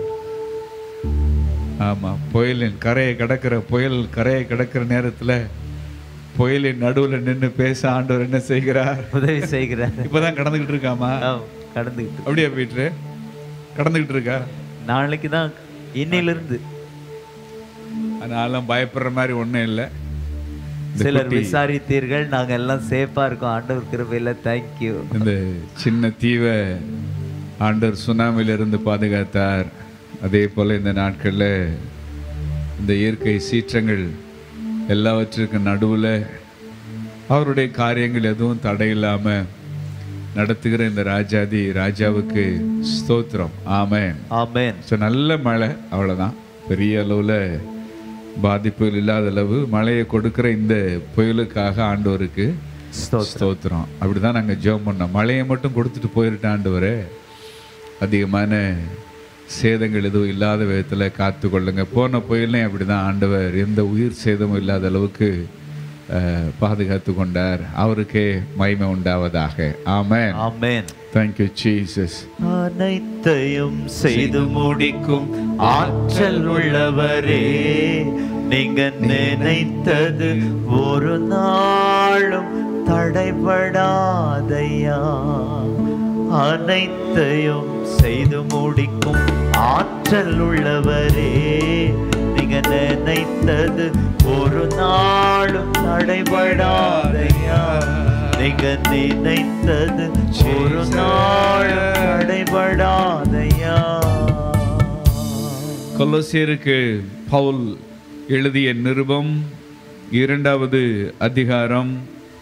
ஆமா புயலின் கரையை கடக்கிற புயல் கரையை கடக்கிற நேரத்துல புயலின் நடுவுல நின்னு பேச ஆண்டவர் என்ன செய்கிறார் உதவி செய்கிறார் இப்பதான் கடந்துகிட்டு இருக்காமா ஆம், கடந்துகிட்டு அப்படியா பீட்ரு கடந்துகிட்டு இருக்கா நாளைக்கு தான் இன்னிலிருந்து அதனால பயப்படுற மாதிரி ஒண்ணும் இல்லை இந்த சிலர் குட்டி- விசாரித்தீர்கள் நாங்க எல்லாம் சேஃபா இருக்கோம் ஆண்டவர் கிருபையில தேங்க்யூ இந்த சின்ன தீவை ஆண்டவர் சுனாமிலிருந்து பாதுகாத்தார் அதே போல் இந்த நாட்களில் இந்த இயற்கை சீற்றங்கள் எல்லாவற்றுக்கும் நடுவில் அவருடைய காரியங்கள் எதுவும் தடையில்லாமல் நடத்துகிற இந்த ராஜாதி ராஜாவுக்கு ஸ்தோத்திரம் ஆமென் ஆமென் ஸோ நல்ல மழை அவ்வளோதான் பெரிய அளவில் பாதிப்புகள் இல்லாத அளவு மழையை கொடுக்கிற இந்த புயலுக்காக ஆண்டவருக்கு ஸ்தோத்திரம். ஸ்தோத்திரம் அப்படிதான் நாங்கள் ஜெபம் பண்ணோம் மழையை மட்டும் கொடுத்துட்டு போயிருட்ட ஆண்டவரே அதிகமான சேதங்கள் எதுவும் இல்லாத விதத்தில் காத்து கொள்ளுங்க போன புயலையும் அப்படி தான் ஆண்டவர் எந்த உயிர் சேதமும் இல்லாத அளவுக்கு அஹ், பாதுகாத்து கொண்டார் அவருக்கே மகிமை உண்டாவதாக ஆமென் ஆமென் தேங்க்யூ ஜீசஸ் அனைத்தையும் செய்து முடிக்கும் ஆற்றல் உள்ளவரே நீங்க நினைத்தது ஒரு நாளும் தடைபடாதையா அனைத்தையும் செய்து முடிக்கும் ஆற்றல் உள்ளவரே நீங்க நினைத்தது ஒரு நாளும் தடைபடாதையா நீங்க நினைத்தது ஒரு நாள் தடைபடாதையா கொலோசியருக்கு பவுல் எழுதிய நிருபம் இரண்டாவது அதிகாரம்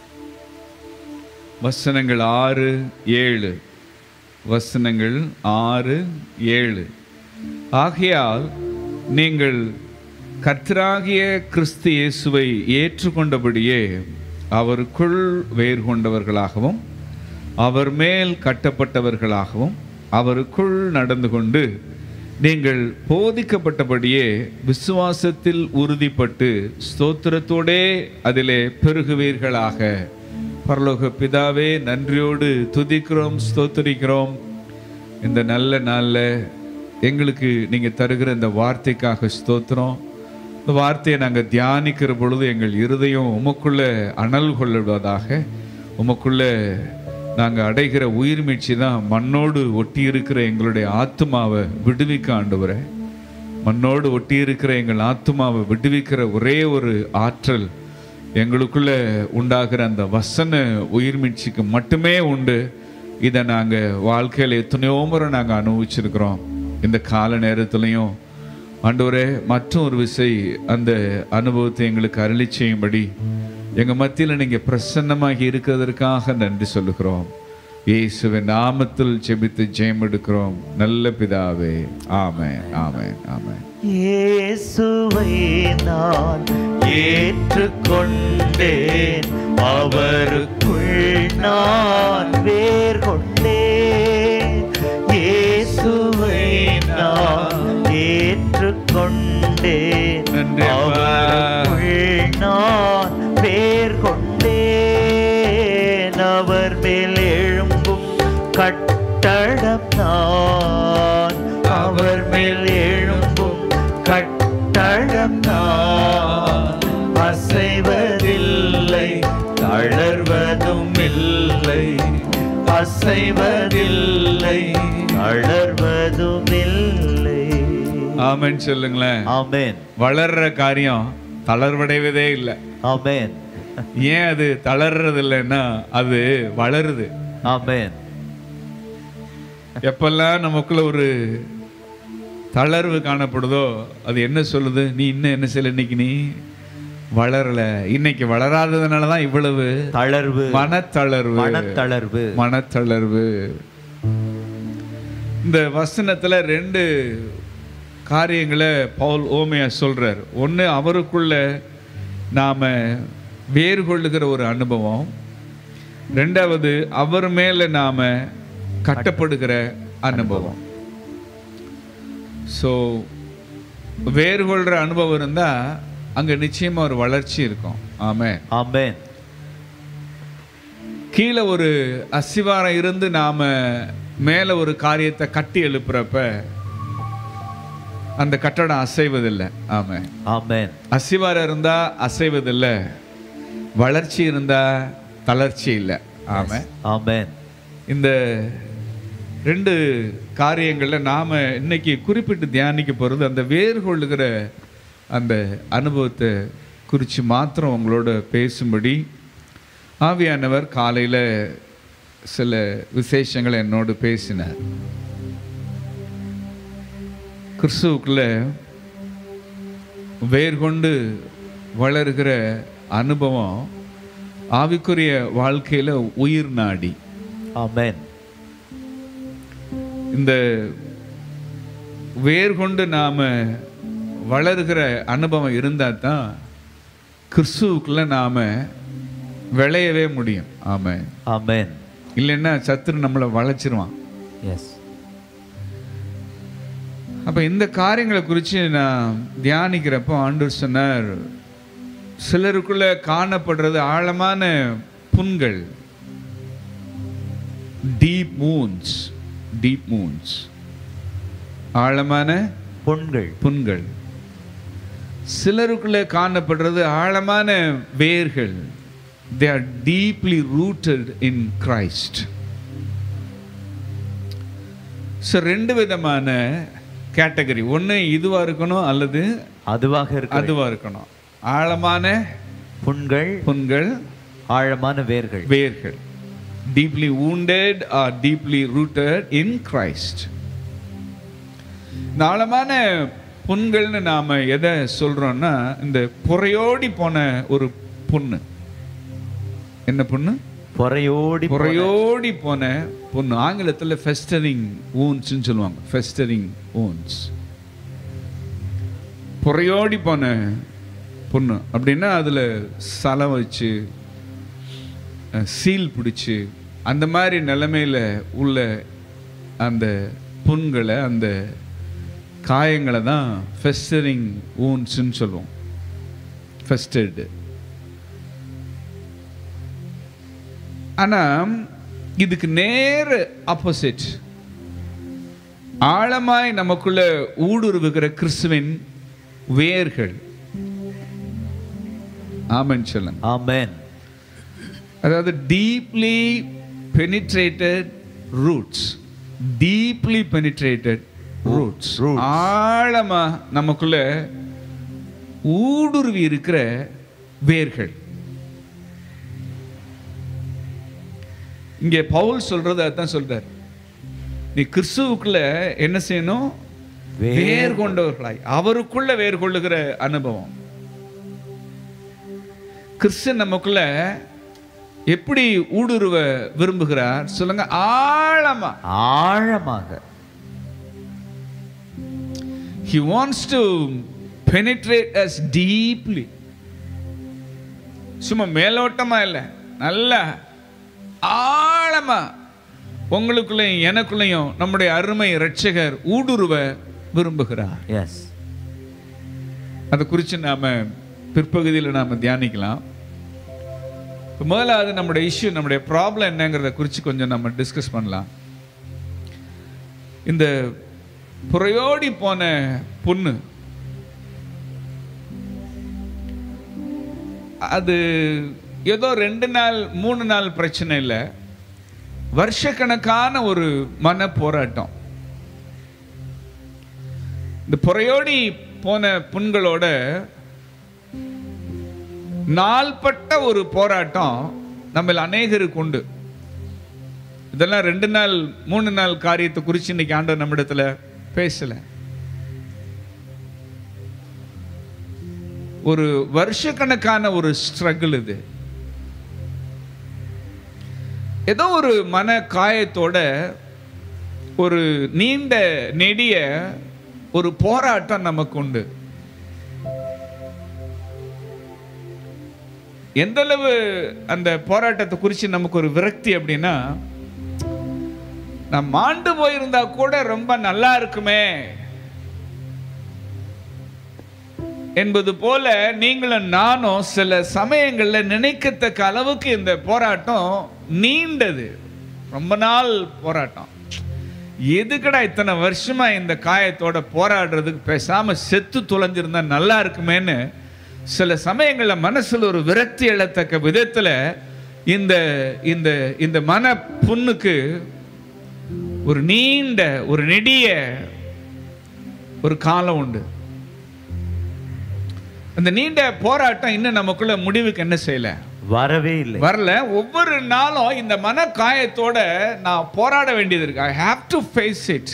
வசனங்கள் ஆறு ஏழு வசனங்கள் ஆறு ஏழு ஆகையால் நீங்கள் கர்த்தராகிய கிறிஸ்து இயேசுவை ஏற்றுக்கொண்டபடியே அவருக்குள் வேர் கொண்டவர்களாகவும் அவர் மேல் கட்டப்பட்டவர்களாகவும் அவருக்குள் நடந்து கொண்டு நீங்கள் போதிக்கப்பட்டபடியே விசுவாசத்தில் உறுதிப்பட்டு ஸ்தோத்திரத்தோடே அதிலே பெருகுவீர்களாக பரலோக பிதாவே நன்றியோடு துதிக்கிறோம் ஸ்தோத்திரிக்கிறோம் இந்த நல்ல நாளில் எங்களுக்கு நீங்கள் தருகிற இந்த வார்த்தைக்காக ஸ்தோத்திரம் இந்த வார்த்தையை நாங்கள் தியானிக்கிற பொழுது எங்கள் இருதயம் உமக்குள்ள அனல் கொள்ளுவதாக உமக்குள்ள நாங்கள் அடைகிற உயிர் மீட்சி தான் மண்ணோடு ஒட்டி இருக்கிற எங்களுடைய ஆத்மாவை விடுவிக்க ஆண்டவரே மண்ணோடு ஒட்டி இருக்கிற எங்கள் ஆத்மாவை விடுவிக்கிற ஒரே ஒரு ஆற்றல் எங்களுக்குள்ள உண்டாகிற அந்த வசன உயிர் மீட்சிக்கு மட்டுமே உண்டு இதை நாங்கள் வாழ்க்கையில் எத்தனையோ முறை நாங்கள் அனுபவிச்சிருக்கிறோம் இந்த கால நேரத்துலையும் ஆண்டவரே மற்றும் ஒரு விசை அந்த அனுபவத்தை எங்களுக்கு அருளி செய்யும்படி எங்கள் மத்தியில் நீங்கள் பிரசன்னமாகி இருக்கிறதற்காக நன்றி சொல்லுகிறோம் இயேசுவின் நாமத்தில் ஜெபித்து ஜெயம் எடுக்கிறோம் நல்ல பிதாவே ஆமென் ஆமென் ஆமென் இயேசுவை நான் ஏற்றுக்கொண்டேன் அவருக்குள் நான் வேர் கொண்டேன் இயேசுவை நான் ஏற்றுக்கொண்டேன் நன்றி அப்பா. அவருக்குள் நான் வேர் கொண்டேன் அவர் மேல் எழும்பும் கட்டடம் நான் அவர் மேல் எழும்பும் கட்டடம் நான் அசைவதில்லை தளர்வதும் இல்லை அசைவதில்லை தளர்வதும் இல்லை ஆமென் சொல்லுங்களேன் ஆமென் வளர்ற காரியம் தளர்வடைவதே இல்லை ஆமென் ஏன் அது தளர்றது இல்லைன்னா அது வளருது ஆமென் எப்பெல்லாம் நமக்குள்ள ஒரு தளர்வு காணப்படுதோ அது என்ன சொல்லுது நீ இன்னும் என்ன செய்யல இன்னைக்கு நீ வளரல இன்னைக்கு வளராததுனால தான் இவ்வளவு தளர்வு மனத்தளர்வு மனத்தளர்வு மனத்தளர்வு இந்த வசனத்துல ரெண்டு காரியங்களை பவுல் ஓமையா சொல்றார் ஒன்று அவருக்குள்ள நாம வேறு கொள்ளுகிற ஒரு அனுபவம் ரெண்டாவது அவர் மேல நாம கட்டப்படுகிற அனுபவம் ஸோ வேறு கொள்கிற அனுபவம் இருந்தா அங்க நிச்சயமா ஒரு வளர்ச்சி இருக்கும் ஆமென் ஆமென் கீழே ஒரு அசிவாரம் இருந்து நாம மேல ஒரு காரியத்தை கட்டி எழுப்புறப்ப அந்த கட்டடம் அசைவதில்லை ஆமா ஆமென் அசிவாரம் இருந்தா அசைவதில்லை வளர்ச்சி இருந்தா தளர்ச்சி இல்லை ஆமா ஆமென் இந்த ரெண்டு காரியங்கள்ல நாம இன்னைக்கு குறிப்பிட்டு தியானிக்க போறது அந்த வேர் கொள்ளுகிற அந்த அனுபவத்தை குறித்து மாத்திரம் உங்களோட பேசும்படி ஆவியானவர் காலையில சில விசேஷங்களை என்னோடு பேசினார் கிறிஸ்துவுக்குள்ள வேர் கொண்டு வளர்கிற அனுபவம் ஆவிக்குரிய வாழ்க்கையில உயிர் நாடி ஆமென் இந்த வேர் கொண்டு நாம வளர்கிற அனுபவம் இருந்தால் தான் கிறிஸ்துவுக்குள்ள நாம விளையவே முடியும் ஆமா ஆமென் இல்லைன்னா சத்துரு நம்மளை வளைச்சிருவான் எஸ் அப்ப இந்த காரியங்களை குறித்து நான் தியானிக்கிறப்போ ஆண்டவர் சொன்னார் சிலருக்குள்ள காணப்படுறது ஆழமான புண்கள் டீப் மூன்ஸ் டீப் மூன்ஸ் ஆழமான புண்கள் புண்கள் சிலருக்குள்ள காணப்படுறது ஆழமான வேர்கள் they are deeply rooted in Christ so ரெண்டு விதமான கேட்டகரி ஒன்று இதுவாக இருக்கணும் அல்லது அதுவாக இருக்கு அதுவாக இருக்கணும் ஆழமான புண்கள் புண்கள் ஆழமான வேர்கள் வேர்கள் deeply wounded are deeply rooted in Christ இந்த ஆழமான புண்கள்னு நாம எதை சொல்றோம்னா இந்த புறையோடி போன ஒரு புண்ணு என்ன புண்ணு பொறையோடி போன- புறையோடி போன புண்ணு ஆங்கிலத்துல ஃபெஸ்டரிங் ஊன்ஸ்னு சொல்லுவாங்க ஃபெஸ்டரிங் ஊன்ஸ் புறையோடி போன புண்ணு அப்படின்னா அதுல சலம் வச்சு சீல் பிடிச்சு அந்த மாதிரி நிலைமையில உள்ள அந்த புண்களை அந்த காயங்களை தான் ஃபெஸ்டரிங் ஊன்ஸ்ன்னு சொல்லுவோம் ஃபெஸ்டட் ஆனா இதுக்கு நேர் ஆப்போசிட் ஆழமாய் நமக்குள்ள ஊடுருவுகிற கிறிஸ்துவின் வேர்கள் ஆமென் சொல்லுங்க ஆமென் அதாவது deeply penetrated roots deeply penetrated roots Roots. ஆழமா நமக்குள்ள ஊடுருவி இருக்கிற வேர்கள் இங்கே பவுல் சொல்றது அதான் சொல்றார் நீ கிறிஸ்துவுக்குள்ள என்ன செய்யணும் வேர் வேர் கொண்டவர்களாய் அவருக்குள்ள வேர் கொள்ளுகிற அனுபவம் கிறிஸ்து நமக்குள்ள எப்படி ஊடுருவ விரும்புகிறார் சொல்லுங்க ஆழமா ஆழமாக he wants to penetrate us deeply சும்மா மேலோட்டமா இல்ல நல்ல ஆழமா உங்களுக்குள்ளேயும் எனக்குள்ளேயும் நம்முடைய அருமை இரட்சகர் ஊடுருவ விரும்புகிறார் எஸ் அதை குறித்து நாம பிற்பகுதியில் நாம தியானிக்கலாம் இப்ப முதலாவது நம்முடைய இஷ்யூ நம்முடைய ப்ராப்ளம் என்னங்கிறத குறித்து கொஞ்சம் நம்ம டிஸ்கஸ் பண்ணலாம் இந்த புறையோடி போன பொண்ணு அது ஏதோ ரெண்டு நாள் மூணு நாள் பிரச்சனை இல்லை வருஷக்கணக்கான ஒரு மன போராட்டம் இந்த புறையோடி போன புண்களோட நாள்பட்ட ஒரு போராட்டம் நம்ம அநேகருக்கு உண்டு இதெல்லாம் ரெண்டு நாள் மூணு நாள் காரியத்தை குறித்து இன்னைக்கு ஆண்டவர் நம்மிடத்துல பேசல ஒரு வருஷக்கணக்கான ஒரு ஸ்ட்ரகிள் இது ஏதோ ஒரு மன காயத்தோட ஒரு நீண்ட நெடிய ஒரு போராட்டம் நமக்கு உண்டு எந்த அளவு அந்த போராட்டத்தை குறித்து நமக்கு ஒரு விரக்தி அப்படின்னா நான் மாண்டு போயிருந்தா கூட ரொம்ப நல்லா இருக்குமே என்பது போல நீங்களும் நானும் சில சமயங்கள்ல நினைக்கத்தக்க அளவுக்கு இந்த போராட்டம் நீண்டது ரொம்ப நாள் போராட்டம் எதுக்குடா இத்தனை வருஷமா இந்த காயத்தோட போராடுறதுக்கு பேசாம செத்து தொலைஞ்சிருந்தா நல்லா இருக்குமேன்னு சில சமயங்கள்ல மனசுல ஒரு விரக்தி எழத்தக்க விதத்துல இந்த இந்த இந்த மன புண்ணுக்கு ஒரு நீண்ட ஒரு நெடிய ஒரு காலம் உண்டு அந்த நீண்ட போராட்டம் இன்னும் நமக்குள்ள முடிவுக்கு என்ன செய்யல வரவே இல்லை வரல ஒவ்வொரு நாளும் இந்த மன காயத்தோட நான் போராட வேண்டியது இருக்கு I have to face it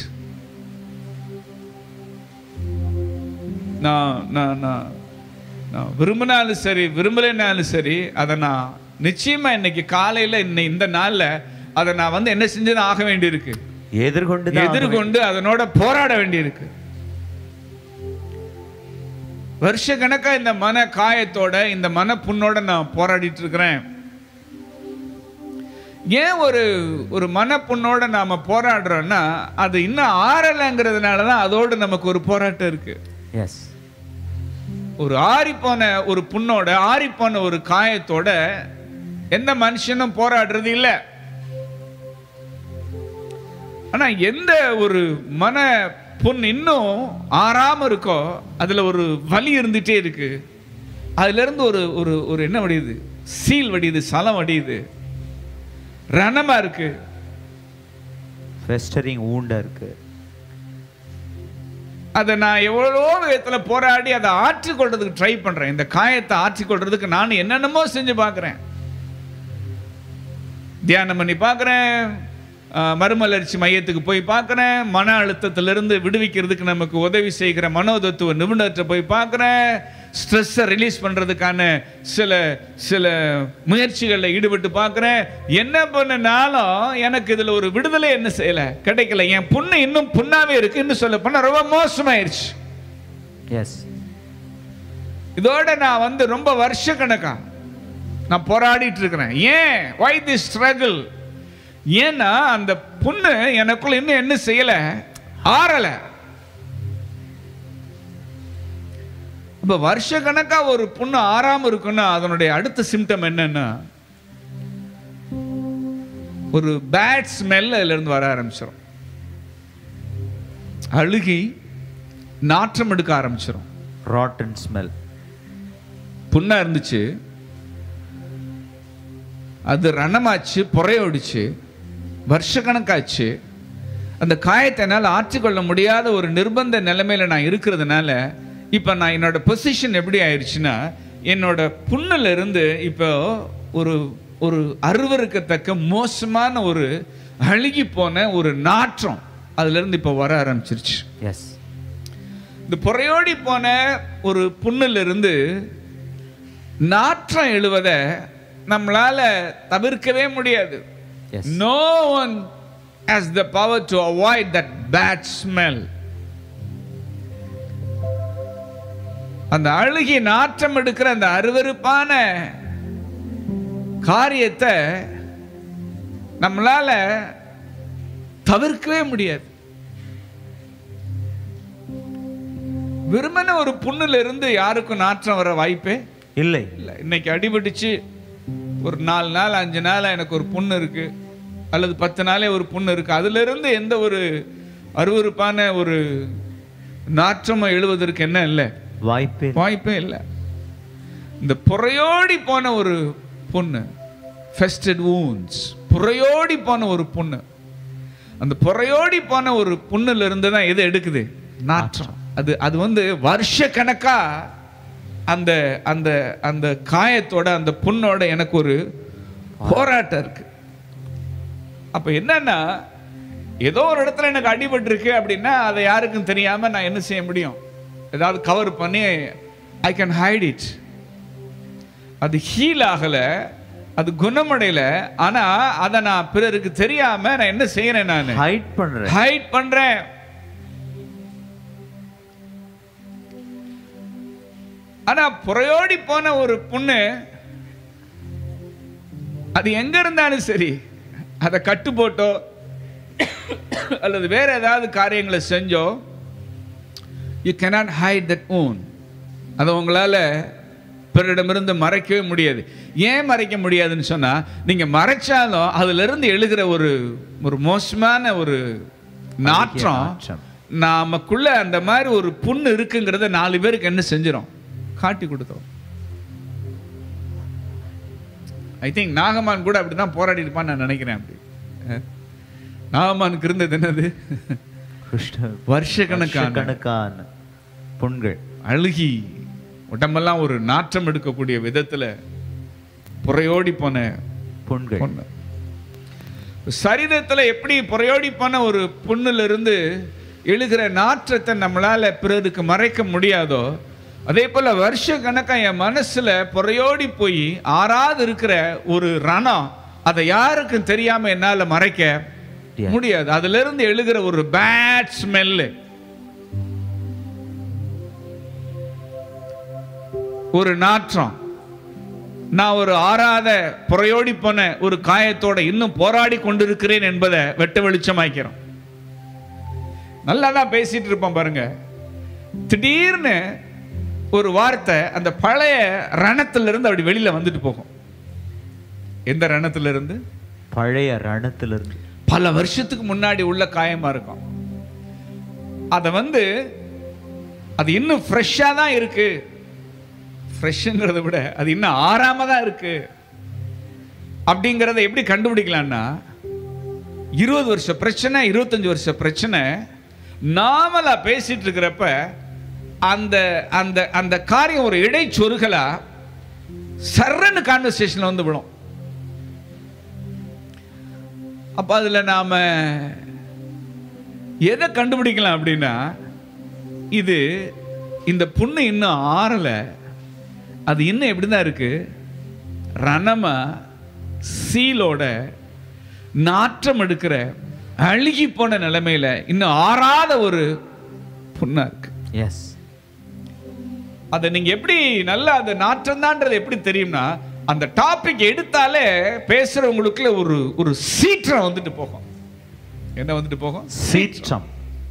நான் நான் நான் நான் விரும்பினாலும் சரி விரும்பலைனாலும் சரி அதை நான் நிச்சயமா இன்னைக்கு காலையில இன்னை இந்த நாள்ல அதை நான் வந்து என்ன செஞ்சுதான் ஆக வேண்டியிருக்கு எதிர்கொண்டு தான் எதிர்கொண்டு அதனோட போராட வேண்டியிருக்கு வருஷ கணக்கா இந்த மன காயத்தோட இந்த மன புண்ணோட நான் போராடிட்டு இருக்கிறேன் ஏன் ஒரு ஒரு மனப்புண்ணோட நாம போராடுறோம்னா அது இன்னும் ஆறலைங்கிறதுனால தான் அதோடு நமக்கு ஒரு போராட்டம் இருக்கு எஸ் ஒரு ஆறிப்போன ஒரு புண்ணோட ஆறிப்போன ஒரு காயத்தோட எந்த மனுஷனும் போராடுறது இல்ல ஆனா எந்த ஒரு மன புண் இன்னும் ஆறாம இருக்கோ அதுல ஒரு வலி இருந்துட்டே இருக்கு அதுல இருந்து ஒரு ஒரு ஒரு என்ன வடியுது சீல் வடியுது சலம் வடியுது ரணமா இருக்கு ஃபெஸ்டரிங் ஊண்டா இருக்கு அதை நான் எவ்வளோ விதத்தில் போராடி அதை ஆற்றிக்கொள்றதுக்கு ட்ரை பண்றேன் இந்த காயத்தை ஆற்றிக்கொள்றதுக்கு நான் என்னென்னமோ செஞ்சு பார்க்குறேன் தியானம் பண்ணி பார்க்குறேன் மறுமலர்ச்சி மையத்துக்கு போய் பார்க்குறேன் மன அழுத்தத்திலிருந்து விடுவிக்கிறதுக்கு நமக்கு உதவி செய்கிற மனோதத்துவ நிபுணர்கிட்ட போய் பார்க்குறேன் ஸ்ட்ரெஸ்ஸை ரிலீஸ் பண்ணுறதுக்கான சில சில முயற்சிகளில் ஈடுபட்டு பார்க்குறேன் என்ன பண்ணனாலும் எனக்கு இதில் ஒரு விடுதலை என்ன செய்யலை கிடைக்கல என் புண்ணு இன்னும் புண்ணாவே இருக்கு இன்னும் சொல்ல போனால் ரொம்ப மோசமாயிருச்சு எஸ் இதோட நான் வந்து ரொம்ப வருஷ கணக்கா நான் போராடிட்டு இருக்கிறேன் ஏன் வை தி ஸ்ட்ரகிள் ஏன்னா அந்த புண்ணு எனக்குள்ள இன்னும் என்ன செய்யல ஆறல இப்ப வருஷ கணக்கா ஒரு புண்ணு ஆறாம இருக்குன்னா அதனுடைய அடுத்த சிம்டம் என்னன்னா ஒரு பேட் ஸ்மெல் அதுல இருந்து வர ஆரம்பிச்சிடும் அழுகி நாற்றம் எடுக்க ஆரம்பிச்சிடும் ராட்டன் ஸ்மெல் புண்ணா இருந்துச்சு அது ரணமாச்சு புறையோடிச்சு வருஷக்கணக்காச்சு அந்த காயத்தை என்னால் ஆற்றிக்கொள்ள முடியாத ஒரு நிர்பந்த நிலைமையில நான் இருக்கிறதுனால இப்போ நான் என்னோட பொசிஷன் எப்படி ஆயிடுச்சுன்னா என்னோட புண்ணுல இருந்து இப்போ ஒரு ஒரு அருவருக்கத்தக்க மோசமான ஒரு அழுகி போன ஒரு நாற்றம் அதுல இருந்து இப்போ வர ஆரம்பிச்சிருச்சு எஸ் இந்த புறையோடி போன ஒரு புண்ணுல இருந்து நாற்றம் எழுவத நம்மளால தவிர்க்கவே முடியாது yes no one has the power to avoid that bad smell அந்த அழுகி நாற்றம் எடுக்கிற அந்த அருவருப்பான காரியத்தை நம்மளால தவிர்க்கவே முடியாது விரும்பின ஒரு புண்ணுல இருந்து யாருக்கும் நாற்றம் வர வாய்ப்பே இல்லை இல்லை இன்னைக்கு அடிபட்டுச்சு ஒரு நாலு நாள் அஞ்சு நாள் எனக்கு ஒரு புண்ணு இருக்கு அல்லது பத்து நாளே ஒரு புண்ணு இருக்கு அதுல இருந்து எந்த ஒரு அருவருப்பான ஒரு நாற்றமும் எழுவதற்கு என்ன இல்லை வாய்ப்பே வாய்ப்பே இல்லை இந்த புறையோடி போன ஒரு பொண்ணு ஃபெஸ்டட் wounds புறையோடி போன ஒரு புண்ணு அந்த புறையோடி போன ஒரு புண்ணுல இருந்து தான் எது எடுக்குது நாற்றம் அது அது வந்து வருஷ கணக்கா அந்த அந்த அந்த காயத்தோட அந்த புண்ணோட எனக்கு ஒரு போராட்டம் இருக்கு அப்ப என்னன்னா ஏதோ ஒரு இடத்துல எனக்கு அடிபட்டிருக்கு அப்படின்னா அதை யாருக்கும் தெரியாம நான் என்ன செய்ய முடியும் ஏதாவது கவர் பண்ணி ஐ கேன் ஹைட் இட் அது ஹீல் ஆகல அது குணமடையல ஆனா அதை நான் பிறருக்கு தெரியாம நான் என்ன செய்யறேன் நான் ஹைட் பண்றேன் ஹைட் பண்றேன் ஆனா புறையோடி போன ஒரு பொண்ணு அது எங்க இருந்தாலும் சரி அதை கட்டு போட்டோ அல்லது வேற ஏதாவது காரியங்களை செஞ்சோ you cannot hide that own அதை உங்களால பிறரிடமிருந்து மறைக்கவே முடியாது ஏன் மறைக்க முடியாதுன்னு சொன்னா நீங்க மறைச்சாலும் அதுல இருந்து எழுகிற ஒரு ஒரு மோசமான ஒரு நாற்றம் நாற்றம். நாமக்குள்ள அந்த மாதிரி ஒரு புண்ணு இருக்குங்கிறத நாலு பேருக்கு என்ன செஞ்சிடும் காட்டி கொடுத்தோம் ஐ திங்க் நாகமான் கூட அப்படிதான் போராடி இருப்பான்னு நான் நினைக்கிறேன் அப்படி அஹ். நாகமானுக்கு இருந்தது என்னது வருஷக்கணக்கான கணக்கான புண்கள் அழுகி உடம்பெல்லாம் ஒரு நாற்றம் எடுக்கக்கூடிய விதத்துல புறையோடி போன புண்கள் பொண்ணு சரீரத்துல எப்படி புறையோடி போன ஒரு புண்ணுல இருந்து எழுகிற நாற்றத்தை நம்மளால பிறருக்கு மறைக்க முடியாதோ அதே போல வருஷ கணக்கா என் மனசுல புறையோடி போய் ஆறாது இருக்கிற ஒரு ரணம் அதை யாருக்கும் தெரியாம என்னால மறைக்க முடியாது. முடியாது அதுல இருந்து எழுகிற ஒரு பேட் ஸ்மெல்லு ஒரு நாற்றம் நான் ஒரு ஆறாத புறையோடி போன ஒரு காயத்தோட இன்னும் போராடி கொண்டிருக்கிறேன் என்பதை வெட்ட வெளிச்சமாக்கிறோம் நல்லா தான் பேசிட்டு இருப்போம் பாருங்க திடீர்னு ஒரு வார்த்தை அந்த பழைய ரணத்துல இருந்து அப்படி வெளியில வந்துட்டு போகும் எந்த ரணத்துல இருந்து பழைய ரணத்திலிருந்து பல வருஷத்துக்கு முன்னாடி உள்ள காயமா இருக்கும் அதை வந்து அது இன்னும் ஃப்ரெஷ்ஷாக தான் இருக்கு ஃப்ரெஷ்ஷுங்கிறத விட அது இன்னும் ஆறாம தான் இருக்கு அப்படிங்கிறத எப்படி கண்டுபிடிக்கலாம்னா இருபது வருஷ பிரச்சனை இருபத்தஞ்சு வருஷ பிரச்சனை நாமலா பேசிட்டு இருக்கிறப்ப அந்த அந்த அந்த காரியம் ஒரு இடைச்சொருகலா சர்றன்னு கான்வர்சேஷன்ல வந்து விடும் அப்ப அதுல நாம எதை கண்டுபிடிக்கலாம் அப்படின்னா இது இந்த புண்ணு இன்னும் ஆறல அது இன்னும் எப்படி தான் இருக்கு ரணமா சீலோட நாற்றம் எடுக்கிற அழுகி போன நிலைமையில இன்னும் ஆறாத ஒரு புண்ணா இருக்கு எஸ் அதை நீங்க எப்படி நல்லா அந்த நாற்றம் தான்ன்றது எப்படி தெரியும்னா அந்த டாபிக் எடுத்தாலே பேசுறவங்களுக்குள்ள ஒரு ஒரு சீற்றம் வந்துட்டு போகும் என்ன வந்துட்டு போகும் சீற்றம்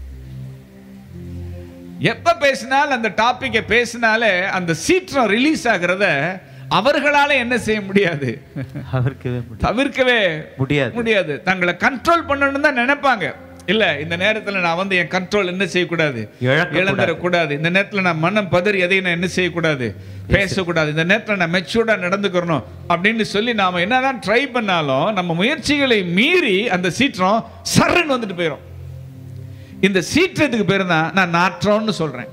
எப்ப பேசினாலும் அந்த டாபிக்கை பேசினாலே அந்த சீற்றம் ரிலீஸ் ஆகிறத அவர்களால என்ன செய்ய முடியாது அவருக்கவே முடியும் தவிர்க்கவே முடியாது முடியாது தங்களை கண்ட்ரோல் பண்ணணும்னு தான் நினைப்பாங்க இல்ல இந்த நேரத்துல நான் வந்து என் கண்ட்ரோல் என்ன செய்யக்கூடாது இழக்கக்கூடாது. இழந்துடக்கூடாது இந்த நேரத்துல நான் மனம் பதறி எதையும் நான் என்ன செய்யக்கூடாது பேசக்கூடாது இந்த நேரத்துல நான் மெச்சூர்டா நடந்துக்கிறணும் அப்படின்னு சொல்லி நாம என்னதான் ட்ரை பண்ணாலும் நம்ம முயற்சிகளை மீறி அந்த சீற்றம் சர்ன்னு வந்துட்டு போயிடும் இந்த சீற்றத்துக்கு பேர் தான் நான் நாற்றம்னு சொல்றேன்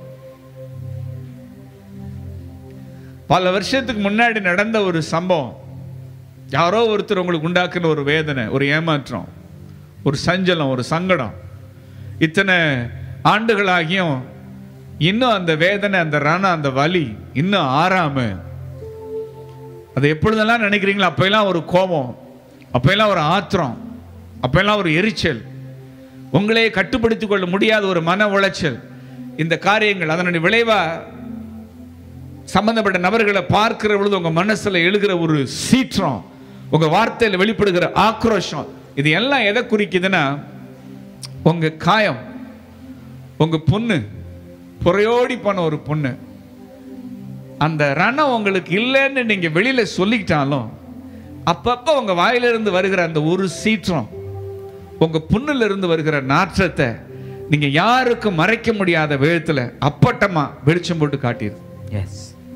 பல வருஷத்துக்கு முன்னாடி நடந்த ஒரு சம்பவம் யாரோ ஒருத்தர் உங்களுக்கு உண்டாக்குன ஒரு வேதனை ஒரு ஏமாற்றம் ஒரு சஞ்சலம் ஒரு சங்கடம் இத்தனை ஆண்டுகளாகியும் இன்னும் அந்த வேதனை அந்த ரணம் அந்த வலி இன்னும் ஆறாம அதை எப்பொழுதெல்லாம் நினைக்கிறீங்களோ அப்பெல்லாம் ஒரு கோபம் அப்பெல்லாம் ஒரு ஆத்திரம் அப்பெல்லாம் ஒரு எரிச்சல் உங்களையே கட்டுப்படுத்திக் கொள்ள முடியாத ஒரு மன உளைச்சல் இந்த காரியங்கள் அதனுடைய விளைவா சம்பந்தப்பட்ட நபர்களை பார்க்கிற பொழுது உங்க மனசுல எழுகிற ஒரு சீற்றம் உங்க வார்த்தையில வெளிப்படுகிற ஆக்ரோஷம் இது எல்லாம் எதை குறிக்குதுன்னா உங்க காயம் உங்க பொண்ணு புறையோடி போன ஒரு பொண்ணு அந்த ரணம் உங்களுக்கு இல்லைன்னு நீங்க வெளியில சொல்லிக்கிட்டாலும் அப்பப்ப உங்க வாயிலிருந்து வருகிற அந்த ஒரு சீற்றம் உங்க புண்ணுல இருந்து வருகிற நாற்றத்தை நீங்க யாருக்கும் மறைக்க முடியாத விதத்துல அப்பட்டமா வெளிச்சம் போட்டு காட்டிடு yes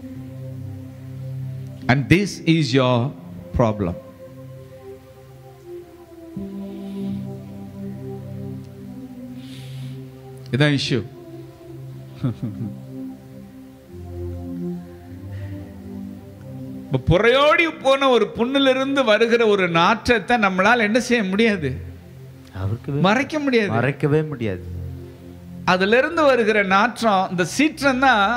And this is your problem. இதான் இஷ்யூ புறையோடி போன ஒரு புண்ணிலிருந்து வருகிற ஒரு நாற்றத்தை நம்மளால என்ன செய்ய முடியாது அவருக்கவே மறைக்க முடியாது மறைக்கவே முடியாது அதுல இருந்து வருகிற நாற்றம் இந்த சீற்றம் தான்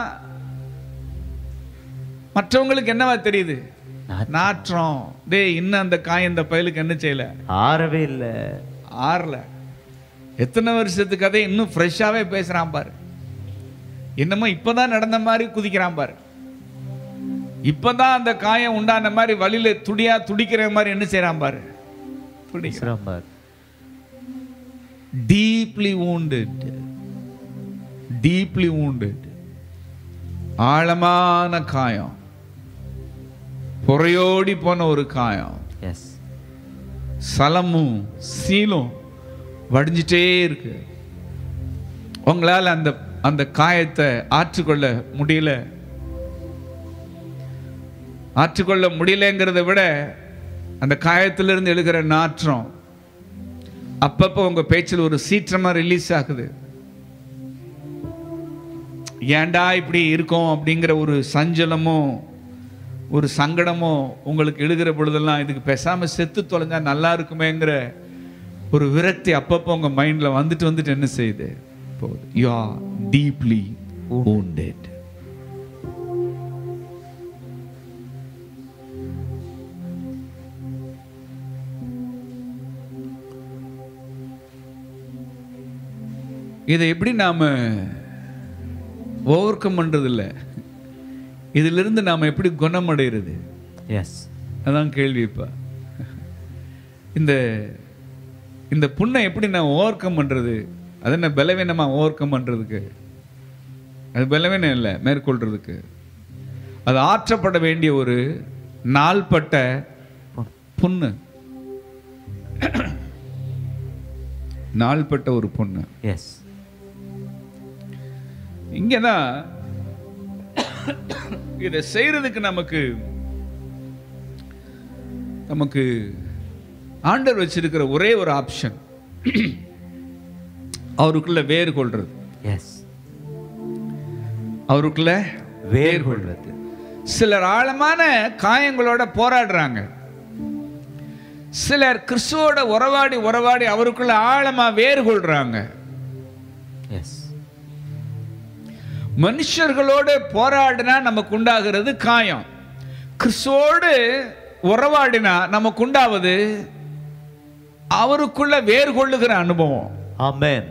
மற்றவங்களுக்கு என்னவா தெரியுது நாற்றம். நாற்றம் டேய் இன்னும் அந்த காய் இந்த பயலுக்கு என்ன செய்யல ஆறவே இல்லை ஆறல எத்தனை வருஷத்துக்கு கதை இன்னும் ஃப்ரெஷ்ஷாவே பேசுறான் பாரு என்னமோ இப்பதான் நடந்த மாதிரி குதிக்கிறான் பாரு இப்பதான் அந்த காயம் உண்டான மாதிரி வழியில துடியா துடிக்கிற மாதிரி என்ன செய்றான் பாரு துடிக்கிறான் சிரமம் டீப்லி wounded டீப்லி wounded ஆழமான காயம் புறையோடி போன ஒரு காயம் எஸ் சலமும் சீலும் வடிஞ்சிட்டே இருக்கு உங்களால் அந்த அந்த காயத்தை ஆற்றுக்கொள்ள முடியல ஆற்றுக்கொள்ள முடியலங்கிறத விட அந்த காயத்திலிருந்து எழுகிற நாற்றம் அப்பப்போ உங்க பேச்சில் ஒரு சீற்றமா ரிலீஸ் ஆகுது ஏன்டா இப்படி இருக்கோம் அப்படிங்கிற ஒரு சஞ்சலமும் ஒரு சங்கடமும் உங்களுக்கு எழுகிற பொழுதெல்லாம் இதுக்கு பேசாம செத்து தொலைஞ்சா நல்லா இருக்குமேங்கிற ஒரு விரக்தி அப்பப்போ உங்க மைண்ட்ல வந்துட்டு வந்துட்டு என்ன செய்யுது போகுது யூ ஆர் டீப்லி wounded இதை எப்படி நாம ஓவர் கம் பண்றது இல்ல இதிலிருந்து நாம எப்படி குணமடைகிறது எஸ் அதான் கேள்வி இப்போ இந்த இந்த புண்ணை எப்படி நான் ஓவர் கம் பண்ணுறது அது என்ன பலவீனமாக ஓவர் கம் பண்ணுறதுக்கு அது பலவீனம் இல்லை மேற்கொள்றதுக்கு அது ஆற்றப்பட வேண்டிய ஒரு நாள்பட்ட புண்ணு நாள்பட்ட ஒரு புண்ணு எஸ் இங்கே தான் இதை செய்யறதுக்கு நமக்கு நமக்கு ஆண்டவர் வச்சிருக்கிற ஒரே ஒரு ஆப்ஷன் அவருக்குள்ள வேர் கொள்றது எஸ் அவருக்குள்ள வேர் கொள்வது சிலர் ஆழமான காயங்களோட போராடுறாங்க சிலர் கிறிஸ்துவோட உறவாடி உறவாடி அவருக்குள்ள ஆழமா வேர் கொள்றாங்க எஸ் மனுஷர்களோடு போராடினா நமக்கு உண்டாகிறது காயம் கிறிஸ்துவோடு உறவாடினா நமக்கு உண்டாவது அவருக்குள்ள வேர் கொள்ளுகிற அனுபவம் ஆமென்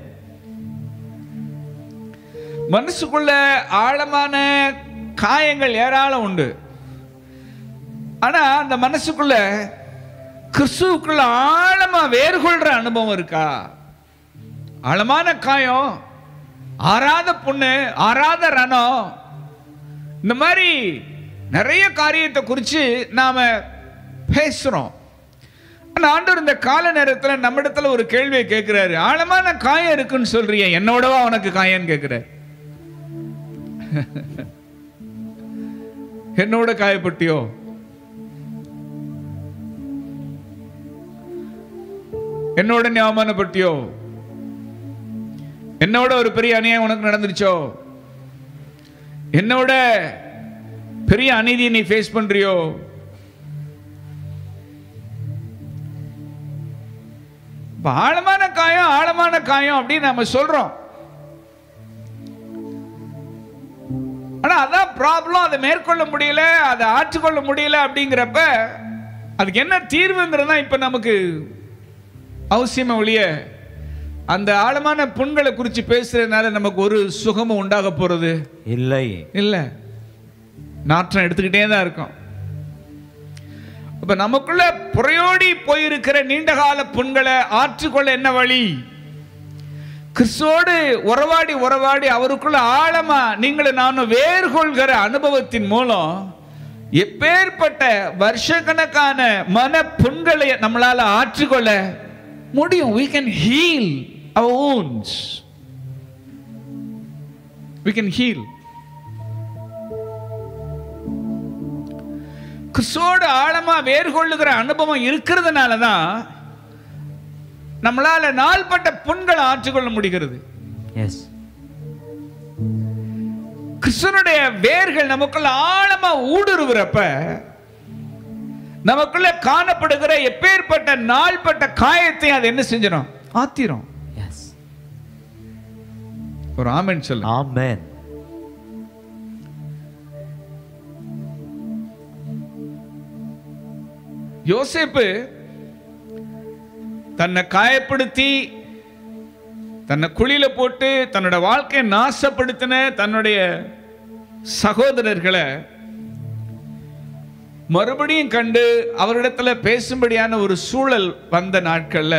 மனசுக்குள்ள ஆழமான காயங்கள் ஏராளம் உண்டு ஆனா அந்த மனசுக்குள்ள கிறிஸ்துவுக்குள்ள ஆழமா வேர் கொள்ற அனுபவம் இருக்கா ஆழமான காயம் ஆறாத புண்ணு ஆறாத ரணம் இந்த மாதிரி நிறைய காரியத்தை குறித்து நாம பேசுறோம் ஆனா ஆண்டவர் இந்த கால நேரத்துல நம்மிடத்துல ஒரு கேள்வியை கேட்கிறாரு ஆழமான காயம் இருக்குன்னு சொல்றியே என்னோடவா உனக்கு காயம்னு கேட்கிறாரு என்னோட காயப்பட்டியோ என்னோட நீ அவமானப்பட்டியோ என்னோட ஒரு பெரிய அநியாயம் உனக்கு நடந்துருச்சோ என்னோட பெரிய அநீதியை நீ ஃபேஸ் பண்றியோ இப்ப ஆழமான காயம் ஆழமான காயம் அப்படின்னு நம்ம சொல்றோம் ஆனா அதான் ப்ராப்ளம் அதை மேற்கொள்ள முடியல அதை ஆற்றுக்கொள்ள முடியல அப்படிங்கிறப்ப அதுக்கு என்ன தீர்வுங்கிறது தான் இப்ப நமக்கு அவசியமே ஒழிய அந்த ஆழமான புண்களை குறித்து பேசுறதுனால நமக்கு ஒரு சுகமும் உண்டாக போறது இல்லை இல்லை நாற்றம் எடுத்துக்கிட்டே தான் இருக்கும் அப்ப நமக்குள்ள புறையோடி போயிருக்கிற நீண்டகால புண்களை ஆற்றுக்கொள்ள என்ன வழி கிறிஸ்துவோடு உறவாடி உறவாடி அவருக்குள்ள ஆழமா நீங்களும் நானும் வேர்கொள்கிற அனுபவத்தின் மூலம் எப்பேற்பட்ட வருஷக்கணக்கான மன புண்களை நம்மளால ஆற்றிக்கொள்ள முடியும் we can heal our wounds we can heal கிறிஸ்துவோடு ஆழமா வேர்கொள்ளுகிற அனுபவம் இருக்கிறதுனால தான் நம்மளால நாள்பட்ட புண்களை ஆற்றிக்கொள்ள முடிகிறது எஸ் கிறிஸ்துவனுடைய வேர்கள் நமக்குள்ள ஆழமா ஊடுருவுறப்ப நமக்குள்ள காணப்படுகிற எப்பேற்பட்ட நாள்பட்ட காயத்தை அது என்ன செஞ்சிடும் ஆத்திரும் எஸ் ஒரு ஆமென் சொல்லு ஆமென் யோசேப்பு தன்னை காயப்படுத்தி தன்னை குழியில போட்டு தன்னோட வாழ்க்கையை நாசப்படுத்தின தன்னுடைய சகோதரர்களை மறுபடியும் கண்டு அவரிடத்துல பேசும்படியான ஒரு சூழல் வந்த நாட்கள்ல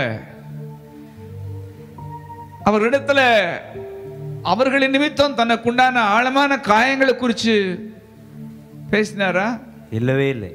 அவரிடத்துல அவர்களின் நிமித்தம் தனக்குண்டான ஆழமான காயங்களை குறித்து பேசினாரா இல்லவே இல்லை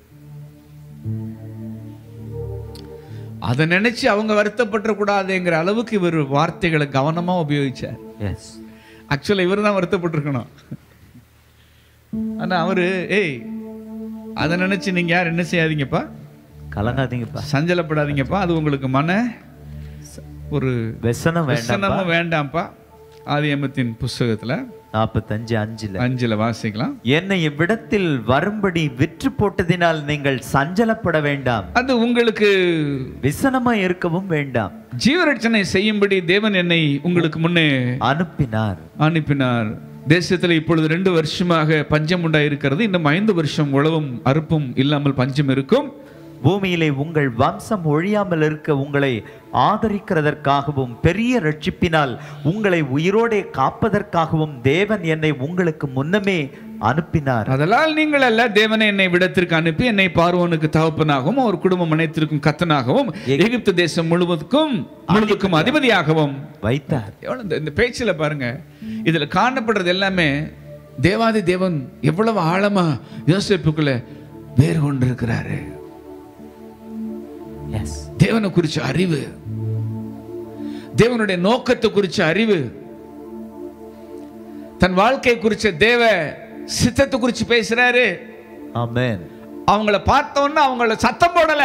அதை நினைச்சு அவங்க வருத்தப்பட்ட கூடாதுங்கிற அளவுக்கு இவர் வார்த்தைகளை கவனமா உபயோகிச்சார் எஸ் ஆக்சுவலா இவர் தான் வருத்தப்பட்டிருக்கணும் ஆனா அவரு ஏய் அதை நினைச்சு நீங்க யார் என்ன செய்யாதீங்கப்பா கலங்காதீங்கப்பா சஞ்சலப்படாதீங்கப்பா அது உங்களுக்கு மன ஒரு வெசனம் வேண்டாம் விசனமும் வேண்டாம்ப்பா ஆதியமத்தின் புஸ்தகத்துல நாற்பத்தஞ்சு அஞ்சுல அஞ்சுல வாசிக்கலாம் என்னை இவ்விடத்தில் வரும்படி விற்று போட்டதினால் நீங்கள் சஞ்சலப்பட வேண்டாம் அது உங்களுக்கு விசனமா இருக்கவும் வேண்டாம் ஜீவரட்சணை செய்யும்படி தேவன் என்னை உங்களுக்கு முன்னே அனுப்பினார் அனுப்பினார் தேசத்தில் இப்பொழுது ரெண்டு வருஷமாக பஞ்சம் உண்டாயிருக்கிறது இன்னும் ஐந்து வருஷம் உழவும் அறுப்பும் இல்லாமல் பஞ்சம் இருக்கும் பூமியிலே உங்கள் வம்சம் ஒழியாமல் இருக்க உங்களை ஆதரிக்கிறதற்காகவும் பெரிய ரட்சிப்பினால் உங்களை உயிரோடே காப்பதற்காகவும் தேவன் என்னை உங்களுக்கு முன்னமே அனுப்பினார் அதனால் நீங்கள் அல்ல தேவனை என்னை விடத்திற்கு அனுப்பி என்னை பார்வோனுக்கு தகப்பனாகவும் அவர் குடும்பம் அனைத்திற்கும் கத்தனாகவும் எகிப்து தேசம் முழுவதுக்கும் முழுவதுக்கும் அதிபதியாகவும் வைத்தார் எவ்வளவு இந்த- இந்த பேச்சில் பாருங்க இதுல காணப்படுறது எல்லாமே தேவாதி தேவன் எவ்வளவு ஆழமா யோசிப்புக்குள்ள வேறு கொண்டிருக்கிறாரு எஸ் தேவனை குறிச்ச அறிவு தேவனுடைய நோக்கத்தை குறிச்ச அறிவு தன் வாழ்க்கை குறிச்ச தேவ சித்தத்தை குறிச்சு பேசுறாரு ஆமென் அவங்கள பார்த்தோன்னு அவங்கள சத்தம் போடல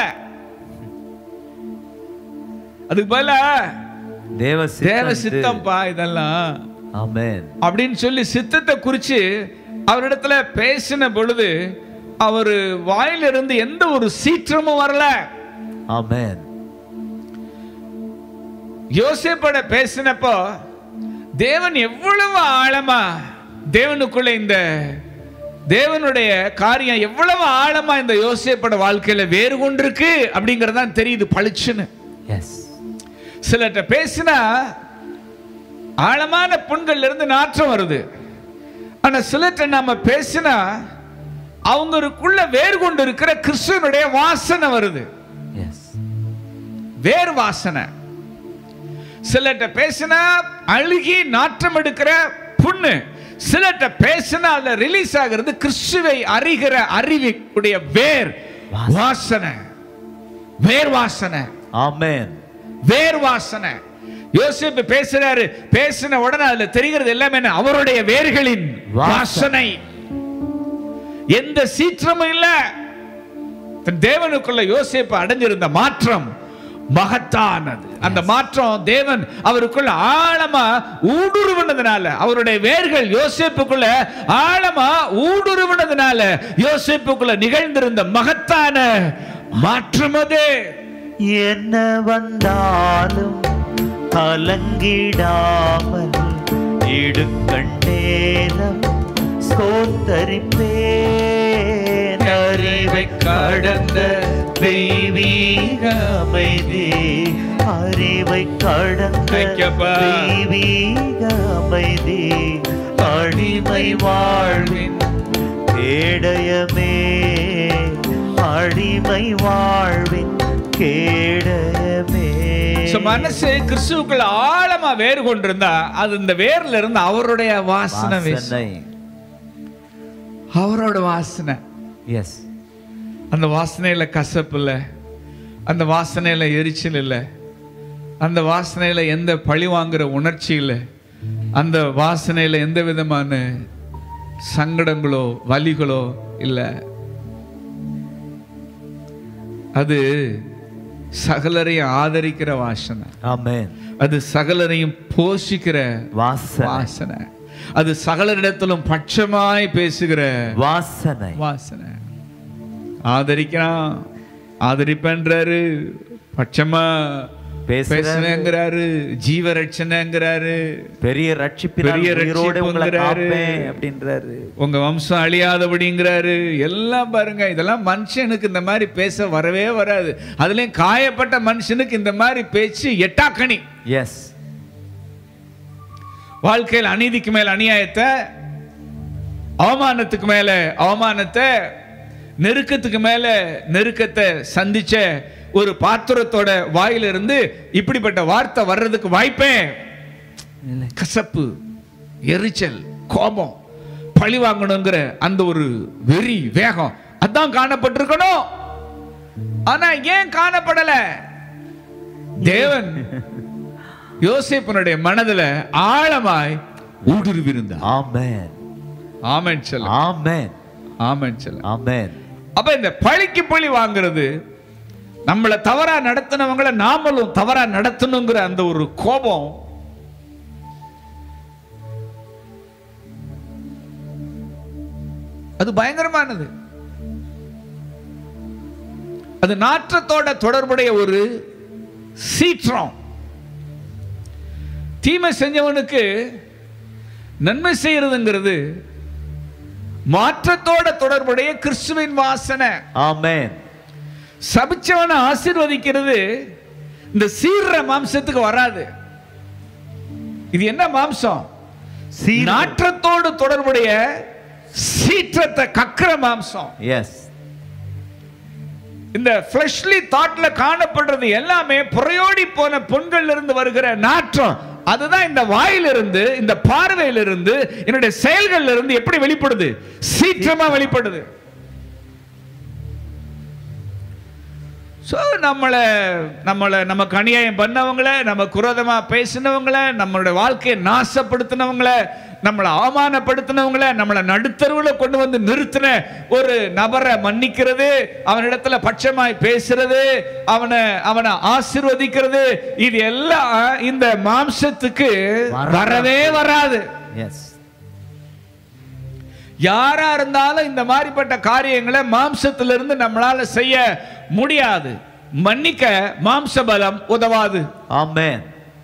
அதுக்கு பதிலா தேவ தேவ சித்தம் இது. சித்தம்ப்பா இதெல்லாம் ஆமென் அப்படின்னு சொல்லி சித்தத்தை குறித்து அவரிடத்துல பேசின பொழுது அவர் வாயிலிருந்து எந்த ஒரு சீற்றமும் வரல ஆமென் யோசேப்போட பேசினப்போ தேவன் எவ்வளவு ஆழமா தேவனுக்குள்ள இந்த தேவனுடைய காரியம் எவ்வளவு ஆழமா இந்த யோசேப்போட வாழ்க்கையில வேறு கொண்டிருக்கு அப்படிங்கறது தான் தெரியுது பளிச்சுன்னு எஸ் சிலர்கிட்ட பேசினா ஆழமான புண்கள்ல இருந்து நாற்றம் வருது ஆனா சிலர்கிட்ட நாம பேசினா அவங்களுக்குள்ள வேர் கொண்டு இருக்கிற கிறிஸ்துவனுடைய வாசனை வருது எஸ் வேர் வாசனை சிலர்கிட்ட பேசினா அழுகி நாற்றம் எடுக்கிற புண்ணு சிலர்கிட்ட பேசினா அதுல ரிலீஸ் ஆகிறது கிறிஸ்துவை அறிகிற அறிவிக்குடைய வேர் வாசனை வேர் வாசனை ஆமென் வேர் வாசனை யோசேப்பு பேசுறாரு பேசின உடனே அதுல தெரிகிறது எல்லாமே என்ன? அவருடைய வேர்களின் வாசனை எந்த சீற்றமும் இல்ல தன் தேவனுக்குள்ள யோசேப்பு அடைஞ்சிருந்த மாற்றம் மகத்தானது அந்த மாற்றம் தேவன் அவருக்குள்ள ஆழமா ஊடுருவினதுனால அவருடைய வேர்கள் யோசேப்புக்குள்ள ஆழமா ஊடுருவினதுனால யோசேப்புக்குள்ள நிகழ்ந்திருந்த மகத்தான மாற்றம் அது என்ன வந்தாலும் கலங்கிடாமல் இடுக்கண்டேலம் சோத்தரிப்பேன் அறிவை கடந்த தெய்வீக அமைதி அறிவை கடந்த Thank you, அப்பா. தெய்வீக அமைதி அடிமை வாழ்வின் கேடயமே அடிமை வாழ்வின் கேடயமே So, மனசு கிறிஸ்துவுக்குள்ள ஆழமா வேறு கொண்டிருந்தா அது இந்த வேர்ல இருந்து அவருடைய வாசனை வீசும். அவரோட வாசனை எஸ் அந்த வாசனையில கசப்பு இல்லை அந்த வாசனையில எரிச்சல் இல்லை அந்த வாசனையில எந்த பழி வாங்குற உணர்ச்சி இல்லை அந்த வாசனையில எந்த விதமான சங்கடங்களோ வலிகளோ இல்லை அது சகலரையும் ஆதரிக்கிற வாசனை ஆமென் அது சகலரையும் போஷிக்கிற வாசனை வாசனை அது சகலரிடத்திலும் பட்சமாய் பேசுகிற வாசனை வாசனை ஆதரிக்கிறான் ஆதரிப்பேன்றாரு பட்சமா பேசுறாரு. பேசுனேங்கிறாரு ஜீவ ரட்சணைங்கிறாரு பெரிய ரட்சிப்பினால் பெரிய உயிரோடு உங்களை ரட்சிப்புங்கிறாரு. காப்பேன் அப்படின்றாரு உங்க வம்சம் அழியாதபடிங்கிறாரு எல்லாம் பாருங்க இதெல்லாம் மனுஷனுக்கு இந்த மாதிரி பேச வரவே வராது அதுலயும் காயப்பட்ட மனுஷனுக்கு இந்த மாதிரி பேச்சு எட்டாக்கணி எஸ் வாழ்க்கையில் அநீதிக்கு மேல அநியாயத்தை அவமானத்துக்கு மேல அவமானத்தை நெருக்கத்துக்கு மேல நெருக்கத்தை சந்திச்ச ஒரு பாத்திரத்தோட வாயிலிருந்து இப்படிப்பட்ட வார்த்தை வர்றதுக்கு வாய்ப்பே இல்லை. கசப்பு எரிச்சல் கோபம் பழி வாங்கணுங்கிற அந்த ஒரு வெறி வேகம் அதான் காணப்பட்டிருக்கணும் ஆனா ஏன் காணப்படல தேவன் யோசேப்பனுடைய மனதுல ஆழமாய் ஊடுருவிருந்தார் ஆமென் ஆமென் சொல்ல ஆமென் ஆமென் சொல்ல ஆமென் அப்ப இந்த பழிக்கு பழி வாங்குறது நம்மளை தவறா நடத்தினவங்கள நாமளும் தவறா நடத்தணுங்கிற அந்த ஒரு கோபம் அது பயங்கரமானது அது நாற்றத்தோட தொடர்புடைய ஒரு சீற்றம் தீமை செஞ்சவனுக்கு நன்மை செய்யறதுங்கிறது மாற்றத்தோட தொடர்புடைய கிறிஸ்துவின் வாசனை ஆமென் சபிச்சவனை ஆசீர்வதிக்கிறது இந்த சீர்ற மாம்சத்துக்கு வராது இது என்ன மாம்சம் சீர் நாற்றத்தோடு தொடர்புடைய சீற்றத்தை கக்கிற மாம்சம் எஸ் இந்த ஃப்ளஷ்லி தாட்ல காணப்படுறது எல்லாமே புறையோடி போன பொண்கள்ல இருந்து வருகிற நாற்றம் அதுதான் இந்த வாயிலிருந்து இந்த பார்வையிலிருந்து என்னுடைய செயல்கள்ல இருந்து எப்படி வெளிப்படுது சீக்கிரமா வெளிப்படுது ஸோ நம்மளை நம்மளை நமக்கு அநியாயம் பண்ணவங்கள நம்ம குரோதமா பேசினவங்கள நம்மளுடைய வாழ்க்கையை நாசப்படுத்தினவங்கள நம்மளை அவமானப்படுத்தினவங்கள நம்மளை நடுத்தருவில் கொண்டு வந்து நிறுத்தின ஒரு நபரை மன்னிக்கிறது அவனிடத்துல பட்சமாய் பேசுறது அவனை அவனை ஆசீர்வதிக்கிறது இது எல்லாம் இந்த மாம்சத்துக்கு வரவே வராது எஸ் யாரா இருந்தாலும் இந்த மாதிரிப்பட்ட காரியங்களை மாம்சத்திலிருந்து நம்மளால செய்ய முடியாது மன்னிக்க மாம்ச பலம் உதவாது ஆமென்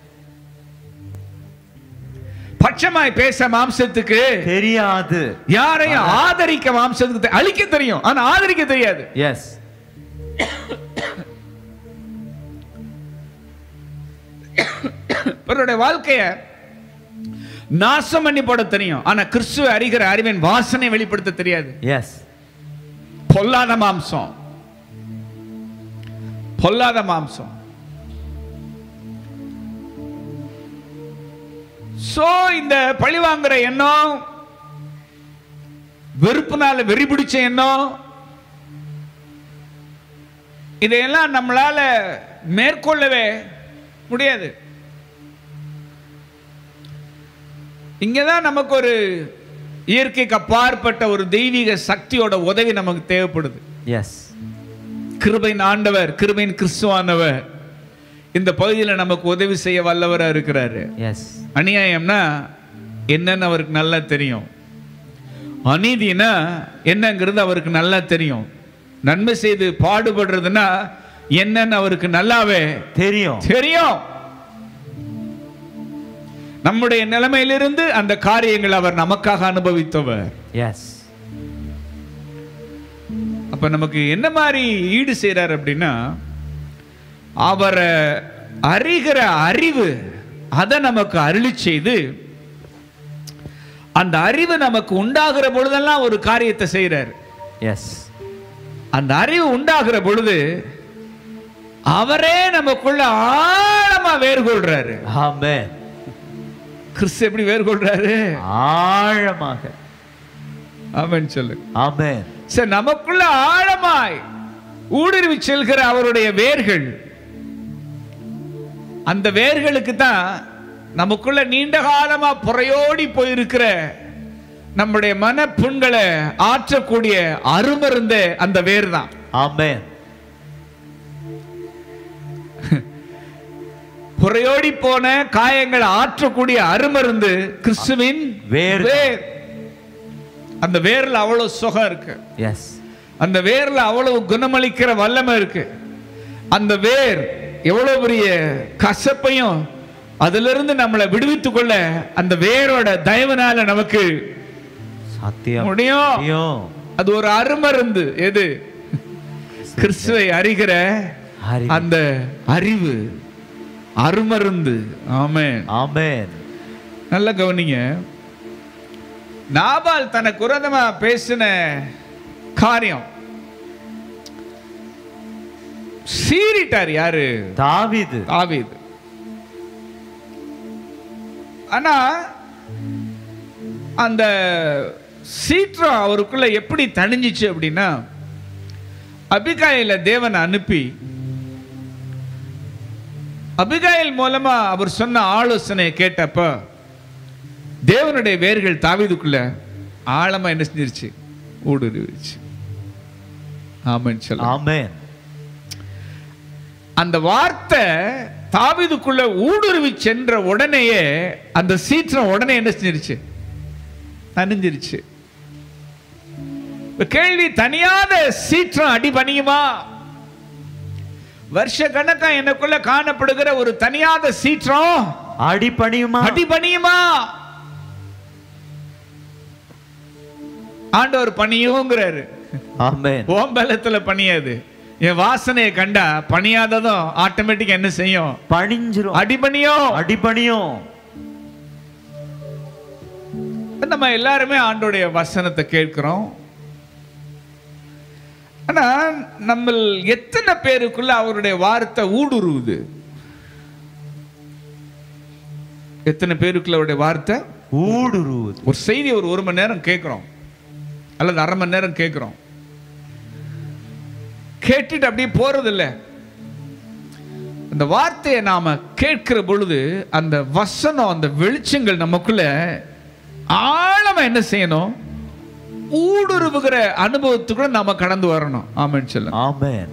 பட்சமாய் பேச மாம்சத்துக்கு தெரியாது யாரையும் ஆதரிக்க மாம்சத்துக்கு தெ- அழிக்க தெரியும் ஆனா ஆதரிக்க தெரியாது எஸ் பிறருடைய வாழ்க்கைய நாசம் பண்ணி போட தெரியும் ஆனா கிறிஸ்துவ அறிகிற அறிவின் வாசனை வெளிப்படுத்த தெரியாது எஸ் பொல்லாத மாம்சம் பொல்லாத மாம்சம் சோ இந்த பழி வாங்குற எண்ணம் வெறுப்புனால வெறி பிடிச்ச எண்ணம் இதையெல்லாம் நம்மளால மேற்கொள்ளவே முடியாது இங்கதான் நமக்கு ஒரு இயற்கைக்கு அப்பாற்பட்ட ஒரு தெய்வீக சக்தியோட உதவி நமக்கு தேவைப்படுது எஸ் கிருபையின் ஆண்டவர் கிருபையின் கிறிஸ்துவானவர் இந்த பகுதியில் நமக்கு உதவி செய்ய வல்லவரா இருக்கிறாரு எஸ் அநியாயம்னா என்னன்னு அவருக்கு நல்லா தெரியும் அநீதினா என்னங்கிறது அவருக்கு நல்லா தெரியும் நன்மை செய்து பாடுபடுறதுன்னா என்னன்னு அவருக்கு நல்லாவே தெரியும் தெரியும் நம்முடைய நிலைமையிலிருந்து அந்த காரியங்கள் அவர் நமக்காக அனுபவித்தவர் எஸ் அப்ப நமக்கு என்ன மாதிரி ஈடு செய்றார் அப்படின்னா அவரை அறிகிற அறிவு அதை நமக்கு அருளி செய்து அந்த அறிவு நமக்கு உண்டாகிற பொழுதெல்லாம் ஒரு காரியத்தை செய்றார் எஸ் அந்த அறிவு உண்டாகிற பொழுது அவரே நமக்குள்ள ஆழமா வேர் கொள்றாரு ஆமென் கிறிஸ்து எப்படி வேர் கொள்றாரு ஆழமாக ஆமென் சொல்லு ஆமென் சரி நமக்குள்ள ஆழமாய் ஊடுருவி செல்கிற அவருடைய வேர்கள் அந்த வேர்களுக்கு தான் நமக்குள்ள நீண்ட காலமா புறையோடி போயிருக்கிற நம்முடைய மன புண்களை ஆற்றக்கூடிய அருமருந்த அந்த வேர் தான் ஆமென் புறையோடி போன காயங்களை ஆற்றக்கூடிய அருமருந்து கிறிஸ்துவின் வேர். வேர் அந்த வேர்ல அவ்வளவு சுகம் இருக்கு எஸ் அந்த வேர்ல அவ்வளவு குணமளிக்கிற வல்லமை இருக்கு அந்த வேர் எவ்வளவு பெரிய கசப்பையும் அதிலிருந்து நம்மளை விடுவித்துக் கொள்ள அந்த வேரோட தயவுனால நமக்கு சத்தியம் முடியும் முடியும் அது ஒரு அருமருந்து எது கிறிஸ்துவை அறிகிற அறிவு. அந்த அறிவு அருமருந்து ஆமென் ஆமென் நல்ல கவனிங்க நாபால் தனக்கு உரதமா பேசின காரியம் சீறிட்டார் யாரு தாவீது தாவீது ஆனா அந்த சீற்றம் அவருக்குள்ள எப்படி தணிஞ்சிச்சு அப்படின்னா அபிகாயில தேவன் அனுப்பி அபிகாயில் மூலமா அவர் சொன்ன ஆலோசனையை கேட்டப்ப தேவனுடைய வேர்கள் தாவீதுக்குள்ள ஆழமா என்ன செஞ்சிருச்சு ஊடுருவிச்சு ஆமென் சொல்ல ஆமென் அந்த வார்த்தை தாவீதுக்குள்ள ஊடுருவி சென்ற உடனேயே அந்த சீற்றம் உடனே என்ன செஞ்சிருச்சு தணிஞ்சிருச்சு இப்ப கேள்வி தனியாத சீற்றம் அடி பணியுமா வருஷ கணக்கா எனக்குள்ள காணப்படுகிற ஒரு தனியாத சீற்றம் அடிபணியுமா அடி பணியுமா ஆண்டவர் பணியுங்கிறாரு ஆமென் ஓம்பலத்துல பணியாது என் வாசனையை கண்டா பணியாததும் ஆட்டோமேட்டிக் என்ன செய்யும் பணிஞ்சிரும் அடிபணியும் அடிபணியும் நம்ம எல்லாருமே ஆண்டோடைய வசனத்தை கேட்கிறோம் ஆனா நம்ம எத்தனை பேருக்குள்ள அவருடைய வார்த்தை ஊடுருவுது எத்தனை பேருக்குள்ள அவருடைய வார்த்தை ஊடுருவுது ஒரு செய்தி ஒரு ஒரு மணி நேரம் கேட்குறோம் அல்லது அரை மணி நேரம் கேட்குறோம் கேட்டுட்டு அப்படியே போறதில்ல அந்த வார்த்தையை நாம கேட்கிற பொழுது அந்த வசனம் அந்த வெளிச்சங்கள் நமக்குள்ள ஆழமா என்ன செய்யணும் ஊடுருவுகிற அனுபவத்துக்குள்ள நாம கடந்து வரணும் ஆமென்னு சொல்ல ஆமென்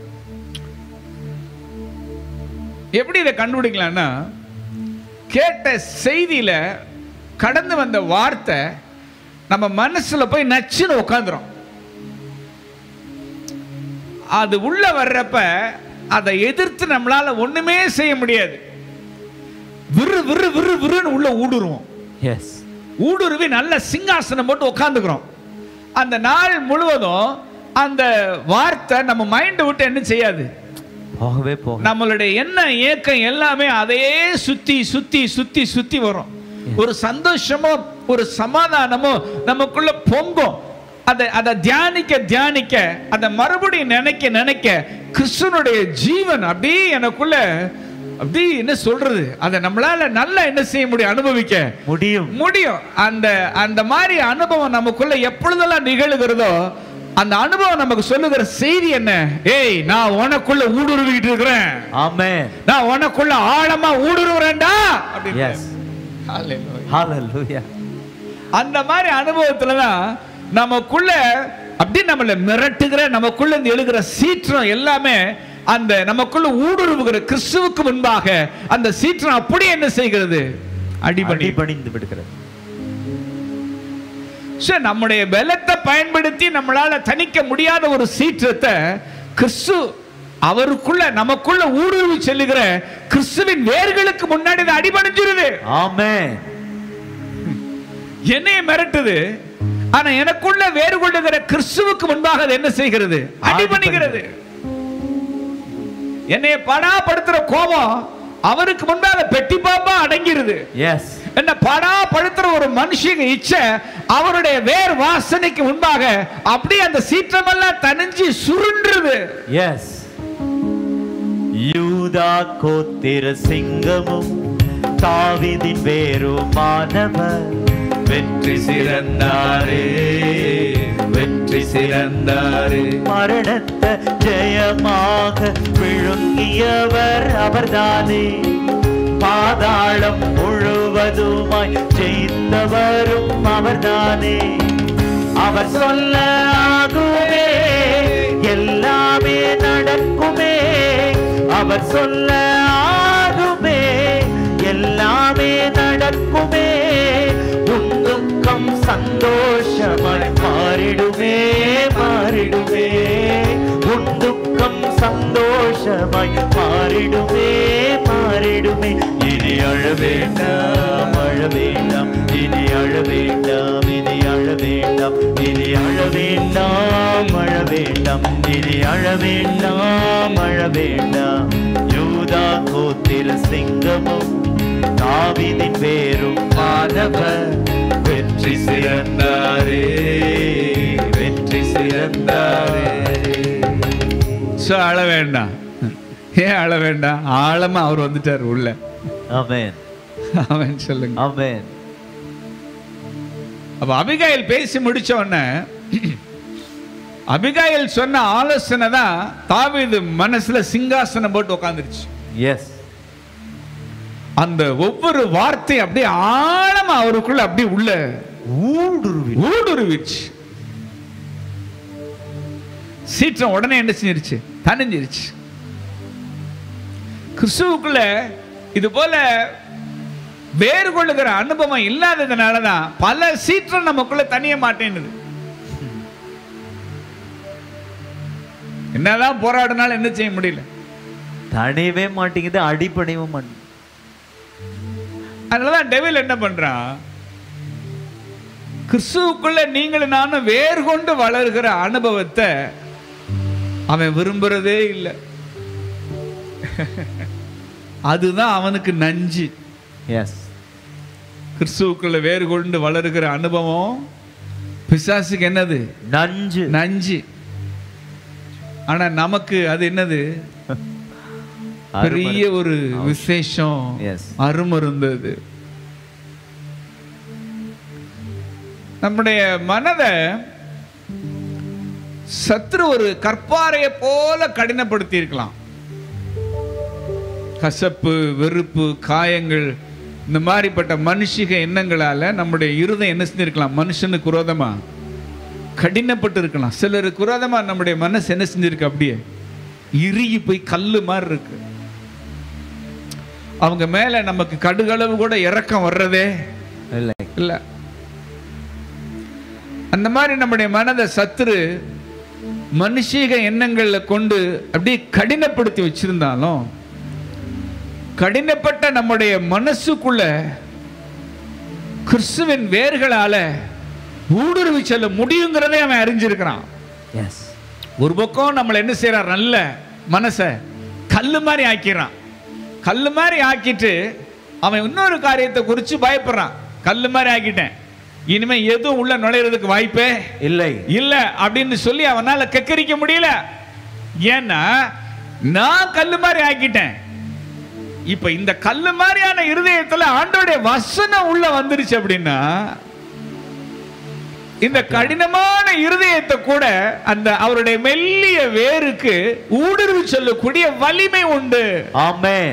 எப்படி இதை கண்டுபிடிக்கலாம்னா கேட்ட செய்தியில கடந்து வந்த வார்த்தை நம்ம மனசுல போய் நச்சுன்னு உட்காந்துரும் அது உள்ள வர்றப்ப அதை எதிர்த்து நம்மளால ஒண்ணுமே செய்ய முடியாது விறு விறு விறு விறுன்னு உள்ள ஊடுருவோம் எஸ் ஊடுருவி நல்ல சிங்காசனம் போட்டு உட்காந்துக்கிறோம் அந்த நாள் முழுவதும் அந்த வார்த்தை நம்ம மைண்டை விட்டு என்ன செய்யாது போகவே போக நம்மளுடைய எண்ண ஏக்கம் எல்லாமே அதையே சுத்தி சுத்தி சுத்தி சுத்தி வரும் ஒரு சந்தோஷமோ ஒரு சமாதானமோ நமக்குள்ள பொங்கும் அதை அதை தியானிக்க தியானிக்க அதை மறுபடியும் நினைக்க நினைக்க கிறிஸ்துவனுடைய ஜீவன் அப்படியே எனக்குள்ள அப்படி என்ன சொல்றது அதை நம்மளால நல்லா என்ன செய்ய முடியும் அனுபவிக்க முடியும் முடியும் அந்த அந்த மாதிரி அனுபவம் நமக்குள்ள எப்பொழுதெல்லாம் நிகழுகிறதோ அந்த அனுபவம் நமக்கு சொல்லுகிற செய்தி என்ன ஏய் நான் உனக்குள்ள ஊடுருவிக்கிட்டு இருக்கிறேன் ஆமென் நான் உனக்குள்ள ஆழமா ஊடுருவுறேன்டா அப்படின்னு. S Hallelujah. ஹalleluya அந்த மாதிரி அனுபவத்துல தான் நமக்குள்ள அப்படி நம்மள மிரட்டுகிற நமக்குள்ள இருந்து எழுகிற சீற்றம் எல்லாமே அந்த நமக்குள்ள ஊடுருவுகிற கிறிஸ்துவுக்கு முன்பாக அந்த சீற்றம் அப்படியே என்ன செய்கிறது அடிபடி அடிபணிந்து விடுகிறது சரி நம்முடைய பலத்தை பயன்படுத்தி நம்மளால தணிக்க முடியாத ஒரு சீற்றத்தை கிறிஸ்து அவருக்குள்ள நமக்குள்ள ஊடுருவி செல்லுகிற கிறிஸ்துவின் வேர்களுக்கு முன்னாடி இது அடிபணிஞ்சிருது ஆமென் என்னைய மிரட்டுது ஆனா எனக்குள்ள வேறு கொள்ளுகிற கிறிஸ்துவுக்கு முன்பாக அது என்ன செய்கிறது அடிபணிகிறது என்னைய படாப்படுத்துற கோபம் அவருக்கு முன்பாக பெட்டி பாம்பா அடங்கிருது எஸ் என்ன படா படுத்துற ஒரு மனுஷங்க இச்சை அவருடைய வேர் வாசனைக்கு முன்பாக அப்படியே அந்த சீற்றமெல்லாம் தனிஞ்சு சுருண்டுருது எஸ் யூதா கோத்திர சிங்கமும் தாவிதின் வேறுமானவர் வெற்றி சிறந்தாரே வெற்றி சிறந்தாரே மரணத்தை ஜெயமாக விழுங்கியவர் அவர்தானே பாதாளம் முழுவதுமாய் ஜெயித்தவரும் அவர்தானே அவர் சொல்ல ஆகுமே எல்லாமே நடக்குமே அவர் சொல்ல ஆகுமே எல்லாமே நடக்குமே உன் துக்கம் சந்தோஷமாய் மாறிடுமே மாறிடுமே உன் துக்கம் சந்தோஷமாய் மாறிடுமே மாறிடுமே இனி அழ வேண்டாம் அழ வேண்டாம் இனி அழ வேண்டாம் இனி அழ வேண்டாம் இனி அழ வேண்டாம் அழ வேண்டாம் இனி அழ வேண்டாம் அழ வேண்டாம் யூதா கோத்திர சிங்கமும் தாவிதின் வேறும் மாணவர் வெற்றி சிறந்தாரே வெற்றி சிறந்தாரே சோ அழ வேண்டாம் ஏன் அழ வேண்டாம் ஆழமா அவர் வந்துட்டார் உள்ள ஆமென் அவன் சொல்லுங்க ஆமென் அப்ப அபிகாயில் பேசி முடிச்ச உடனே அபிகாயில் சொன்ன ஆலோசனை தான் தாவீது மனசுல சிங்காசனம் போட்டு உட்காந்துருச்சு எஸ் அந்த ஒவ்வொரு வார்த்தை அப்படியே ஆழமா அவருக்குள்ள அப்படியே உள்ள ஊடுருவி ஊடுருவிச்சு சீற்றம் உடனே என்ன செஞ்சிருச்சு தணிஞ்சிருச்சு கிறிஸ்துவுக்குள்ள இது போல வேறு கொள்ளுகிற அனுபவம் இல்லாததுனால தான் பல சீற்றம் நமக்குள்ள தனிய மாட்டேன்னுது என்னதான் போராடினாலும் என்ன செய்ய முடியல தணியவே மாட்டேங்குது அடிப்படையவும் மாட்டேங்குது அதனாலதான் டெவில் என்ன பண்றான் கிறிஸ்துவுக்குள்ள நீங்களும் நானும் வேர் கொண்டு வளர்கிற அனுபவத்தை அவன் விரும்புறதே இல்லை அதுதான் அவனுக்கு நஞ்சு எஸ் கிறிஸ்துவுக்குள்ள வேறு கொண்டு வளருகிற அனுபவம் பிசாசுக்கு என்னது நஞ்சு நஞ்சு ஆனா நமக்கு அது என்னது பெரிய ஒரு விசேஷம் Yes. அருமருந்தது நம்முடைய மனதை சத்ரு ஒரு கற்பாரையை போல கடினப்படுத்தி இருக்கலாம் கசப்பு வெறுப்பு காயங்கள் இந்த மாதிரிப்பட்ட மனுஷிக எண்ணங்களால நம்முடைய இருதயம் என்ன செஞ்சிருக்கலாம் மனுஷனுக்கு விரோதமா கடினப்பட்டு இருக்கலாம் சிலருக்கு விரோதமா நம்முடைய மனசு என்ன செஞ்சிருக்கு அப்படியே இறுகி போய் கல்லு மாதிரி இருக்கு அவங்க மேல நமக்கு கடுகளவு கூட இறக்கம் வர்றதே இல்லை இல்ல அந்த மாதிரி நம்முடைய மனதை சத்துரு மனுஷீக எண்ணங்கள்ல கொண்டு அப்படியே கடினப்படுத்தி வச்சிருந்தாலும் கடினப்பட்ட நம்முடைய மனசுக்குள்ள கிறிஸ்துவின் வேர்களால ஊடுருவி செல்ல முடியுங்கிறதை அவன் அறிஞ்சிருக்கிறான் எஸ் ஒரு பக்கம் நம்மளை என்ன செய்யறான் நல்ல மனசை கல்லு மாதிரி ஆக்கிறான் கல்லு மாதிரி ஆக்கிட்டு அவன் இன்னொரு காரியத்தை குறித்து பயப்படுறான் கல்லு மாதிரி ஆக்கிட்டேன் இனிமே எதுவும் உள்ள நுழையிறதுக்கு வாய்ப்பே இல்லை இல்ல அப்படின்னு சொல்லி அவனால கக்கரிக்க முடியல ஏன்னா நான் கல்லு மாதிரி ஆக்கிட்டேன் இப்ப இந்த கல்லு மாதிரியான இருதயத்துல ஆண்டோடைய வசனம் உள்ள வந்துருச்சு அப்படின்னா இந்த கடினமான இருதயத்தை கூட அந்த அவருடைய மெல்லிய வேருக்கு ஊடுருவி சொல்லக்கூடிய வலிமை உண்டு ஆமென்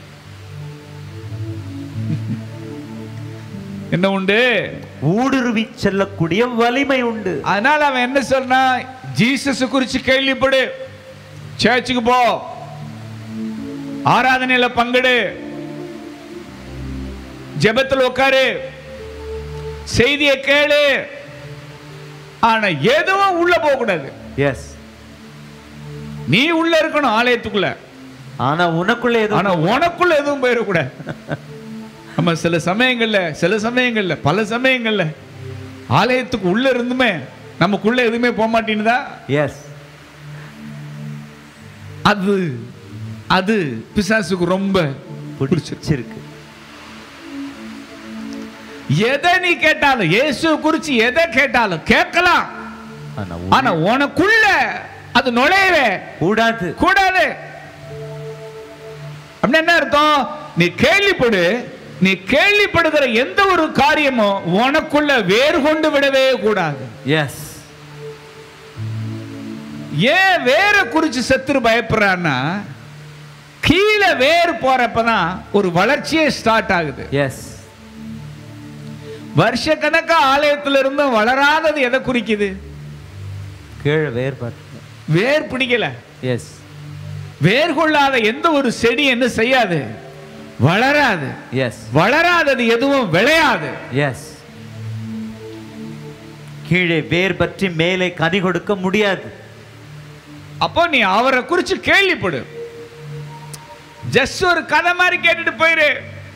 என்ன உண்டு ஊடுருவி செல்லக்கூடிய வலிமை உண்டு அதனால அவன் என்ன சொன்னா ஜீசஸ் குறிச்சு கேள்விப்படு சர்ச்சுக்கு போ ஆராதனையில பங்கெடு ஜெபத்தில் உட்காரு செய்தியை கேளு ஆனா எதுவும் உள்ள போக கூடாது எஸ் நீ உள்ள இருக்கணும் ஆலயத்துக்குள்ள ஆனா உனக்குள்ள எதுவும் ஆனா உனக்குள்ள எதுவும் போயிடக்கூடாது நம்ம சில சமயங்கள்ல சில சமயங்கள்ல பல சமயங்கள்ல ஆலயத்துக்கு உள்ள இருந்துமே நமக்குள்ள எதுவுமே போக மாட்டேங்குதா எஸ் அது அது பிசாசுக்கு ரொம்ப பிடிச்சிருக்கு எதை நீ கேட்டாலும் இயேசு குறிச்சு எதை கேட்டாலும் கேட்கலாம் ஆனா ஆனா உனக்குள்ள அது நுழையவே கூடாது கூடாது அப்படின்னு என்ன அர்த்தம் நீ கேள்விப்படு நீ கேள்விப்படுகிற எந்த ஒரு காரியமும் உனக்குள்ள வேறு கொண்டு விடவே கூடாது எஸ் ஏன் வேற குறிச்சு செத்துரு பயப்படுறான்னா கீழே வேர் போறப்பதான் ஒரு வளர்ச்சியே ஸ்டார்ட் ஆகுது எஸ் வருஷ கணக்கா ஆலயத்துல இருந்தும் வளராதது எதை குறிக்குது கீழே வேறுபாடு வேர் பிடிக்கல எஸ் வேர் கொள்ளாத எந்த ஒரு செடி என்ன செய்யாது வளராது எஸ் வளராதது எதுவும் விளையாது எஸ் கீழே வேர் பற்றி மேலே கனி கொடுக்க முடியாது அப்போ நீ அவரை குறிச்சு கேள்விப்படு ஜஸ்ட் ஒரு கதை மாதிரி கேட்டுட்டு போயிரு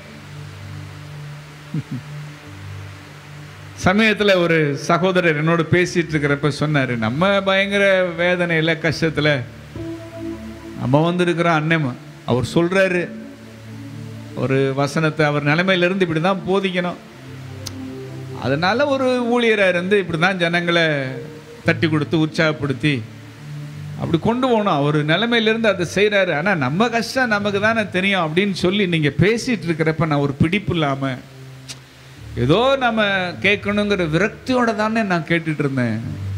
சமயத்துல ஒரு சகோதரர் என்னோட பேசிட்டு இருக்கிறப்ப சொன்னாரு நம்ம பயங்கர வேதனையில கஷ்டத்துல நம்ம வந்திருக்கிற அண்ணன் அவர் சொல்றாரு ஒரு வசனத்தை அவர் நிலைமையில இருந்து இப்படிதான் போதிக்கணும் அதனால ஒரு ஊழியரா இருந்து இப்படிதான் ஜனங்களை தட்டி கொடுத்து உற்சாகப்படுத்தி அப்படி கொண்டு போகணும் அவர் நிலைமையிலிருந்து அதை செய்கிறாரு ஆனால் நம்ம கஷ்டம் நமக்கு தானே தெரியும் அப்படின்னு சொல்லி நீங்கள் பேசிட்டு இருக்கிறப்ப நான் ஒரு பிடிப்பு இல்லாமல் ஏதோ நம்ம கேட்கணுங்கிற விரக்தியோட தானே நான் கேட்டுட்டு இருந்தேன்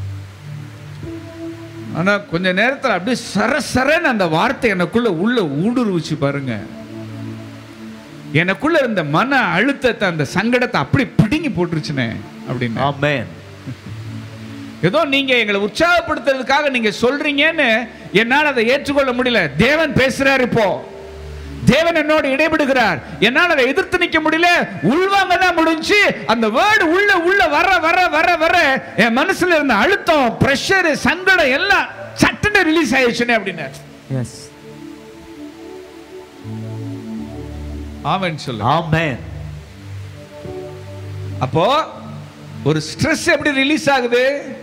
ஆனால் கொஞ்ச நேரத்தில் அப்படியே சர சரன்னு அந்த வார்த்தை எனக்குள்ள உள்ள ஊடுருவிச்சு பாருங்க எனக்குள்ள இருந்த மன அழுத்தத்தை அந்த சங்கடத்தை அப்படி பிடுங்கி போட்டுருச்சுனே அப்படின்னு ஆமென் ஏதோ நீங்க எங்களை உற்சாகப்படுத்துறதுக்காக நீங்க சொல்றீங்கன்னு என்னால் அதை ஏற்றுக்கொள்ள முடியல தேவன் பேசுறாரு இப்போ தேவன் என்னோடு இடைபடுகிறார் என்னால் அதை எதிர்த்து நிக்க முடியல உள்வாங்க தான் முடிஞ்சு அந்த வேர்டு உள்ள உள்ள வர வர வர வர என் மனசுல இருந்த அழுத்தம் பிரஷர் சங்கடம் எல்லாம் சட்டுன்னு ரிலீஸ் ஆயிடுச்சுனே அப்படின்னு எஸ் ஆமென் சொல்லு ஆமென் அப்போ ஒரு ஸ்ட்ரெஸ் எப்படி ரிலீஸ் ஆகுது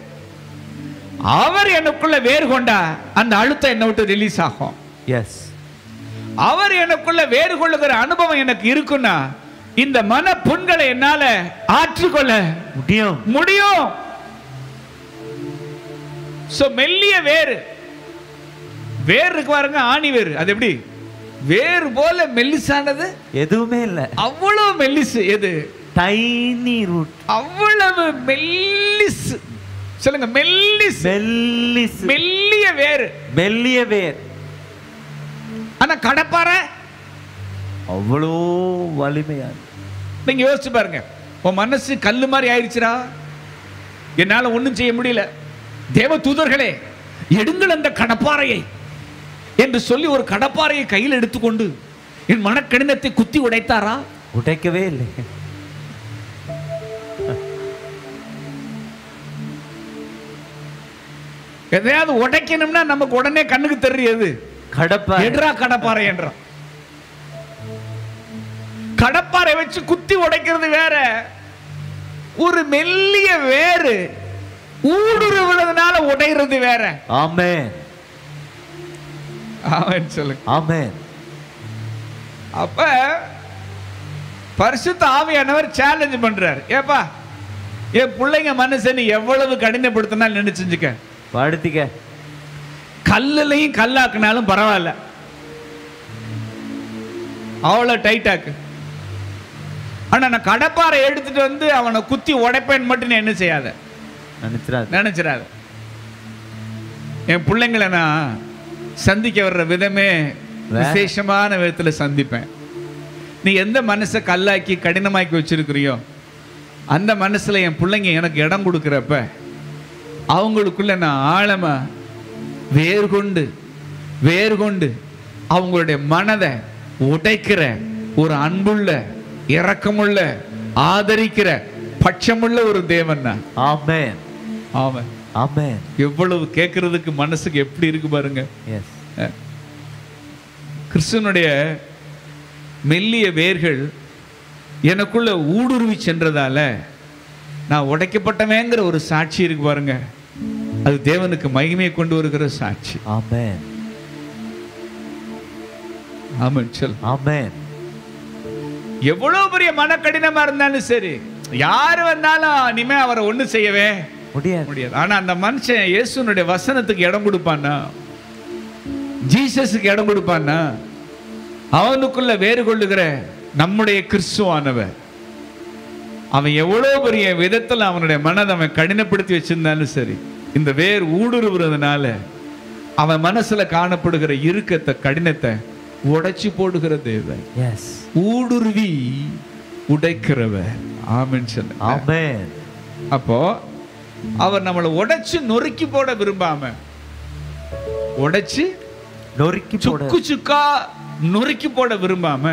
அவர் எனக்குள்ள வேறு கொண்டா அந்த அழுத்தம் என்னை விட்டு ரிலீஸ் ஆகும் எஸ் அவர் எனக்குள்ள வேறு கொள்ளுகிற அனுபவம் எனக்கு இருக்குன்னா இந்த மன புண்களை என்னால ஆற்றுக்கொள்ள முடியும் முடியும் சோ மெல்லிய வேறு வேர் இருக்கு பாருங்க ஆணி வேறு அது எப்படி வேறு போல மெல்லிசானது எதுவுமே இல்ல அவ்வளவு மெல்லிசு எது டைனி ரூட் அவ்வளவு மெல்லிசு சொல்லுங்க மெல்லிஸ் மெல்லிஸ் மெல்லிய வேறு மெல்லிய வேர் ஆனா கடப்பாறை அவ்வளோ வலிமையான நீங்க யோசிச்சு பாருங்க உன் மனசு கல்லு மாதிரி ஆயிடுச்சுடா என்னால ஒண்ணும் செய்ய முடியல தேவ தூதர்களே எடுங்கள் அந்த கடப்பாறையை என்று சொல்லி ஒரு கடப்பாறையை கையில் எடுத்துக்கொண்டு என் மனக்கடினத்தை குத்தி உடைத்தாரா உடைக்கவே இல்லை எதையாவது உடைக்கணும்னா நமக்கு உடனே கண்ணுக்கு தெரியுது கடப்பா எட்ரா கடப்பாறை என்றான் கடப்பாறை வச்சு குத்தி உடைக்கிறது வேற ஒரு மெல்லிய வேறு ஊடுருவுறதுனால உடைகிறது வேற ஆமென் அவன் சொல்லுங்க ஆமென் அப்ப பரிசுத்த ஆவியானவர் சேலஞ்ச் பண்றார் ஏப்பா என் பிள்ளைங்க மனசை நீ எவ்வளவு கடினப்படுத்தினாலும் நினைச்சுக்க படுத்திக்க கல்லுலையும் கல்லாக்குனாலும் பரவாயில்ல அவ்வளோ டைட்டாக்கு ஆனா நான் கடப்பாறை எடுத்துட்டு வந்து அவனை குத்தி உடைப்பேன் மட்டும் நீ என்ன செய்யாத நினைச்சிடாது நினைச்சிடாத என் பிள்ளைங்களை நான் சந்திக்க வர்ற விதமே விசேஷமான விதத்துல சந்திப்பேன் நீ எந்த மனசை கல்லாக்கி கடினமாக்கி வச்சிருக்கிறியோ அந்த மனசுல என் பிள்ளைங்க எனக்கு இடம் கொடுக்குறப்ப அவங்களுக்குள்ள நான் ஆழமா வேர் கொண்டு வேர் கொண்டு அவங்களுடைய மனதை உடைக்கிற ஒரு அன்புள்ள இரக்கமுள்ள ஆதரிக்கிற பட்சமுள்ள ஒரு தேவன் நான் ஆமென் அவன் ஆமென் எவ்வளவு கேட்கறதுக்கு மனசுக்கு எப்படி இருக்கு பாருங்க எஸ் கிறிஸ்துவனுடைய மெல்லிய வேர்கள் எனக்குள்ள ஊடுருவி சென்றதால நான் உடைக்கப்பட்டவேங்கிற ஒரு சாட்சி இருக்கு பாருங்க அது தேவனுக்கு மகிமையை கொண்டு வருகிற சாட்சி ஆமென் ஆமாம் சொல் ஆமென் எவ்வளவு பெரிய மனக்கடினமா இருந்தாலும் சரி யாரு வந்தாலும் இனிமே அவரை ஒண்ணு செய்யவே முடியாது முடியாது ஆனா அந்த மனுஷன் இயேசுனுடைய வசனத்துக்கு இடம் கொடுப்பானா ஜீசஸுக்கு இடம் கொடுப்பானா அவனுக்குள்ள வேறு கொள்ளுகிற நம்முடைய கிறிஸ்துவானவர் அவன் எவ்வளவு பெரிய விதத்துல அவனுடைய மனதை அவன் கடினப்படுத்தி வச்சிருந்தாலும் சரி இந்த வேர் ஊடுருவுறதுனால அவன் மனசுல காணப்படுகிற இறுக்கத்தை கடினத்தை உடைச்சு போடுகிற தேவன் எஸ் ஊடுருவி உடைக்கிறவர் ஆமென்னு சொன்ன ஆமென் அப்போ அவர் நம்மளை உடைச்சு நொறுக்கி போட விரும்பாம உடைச்சு நொறுக்கி போட சுக்கு சுக்கா நொறுக்கி போட விரும்பாம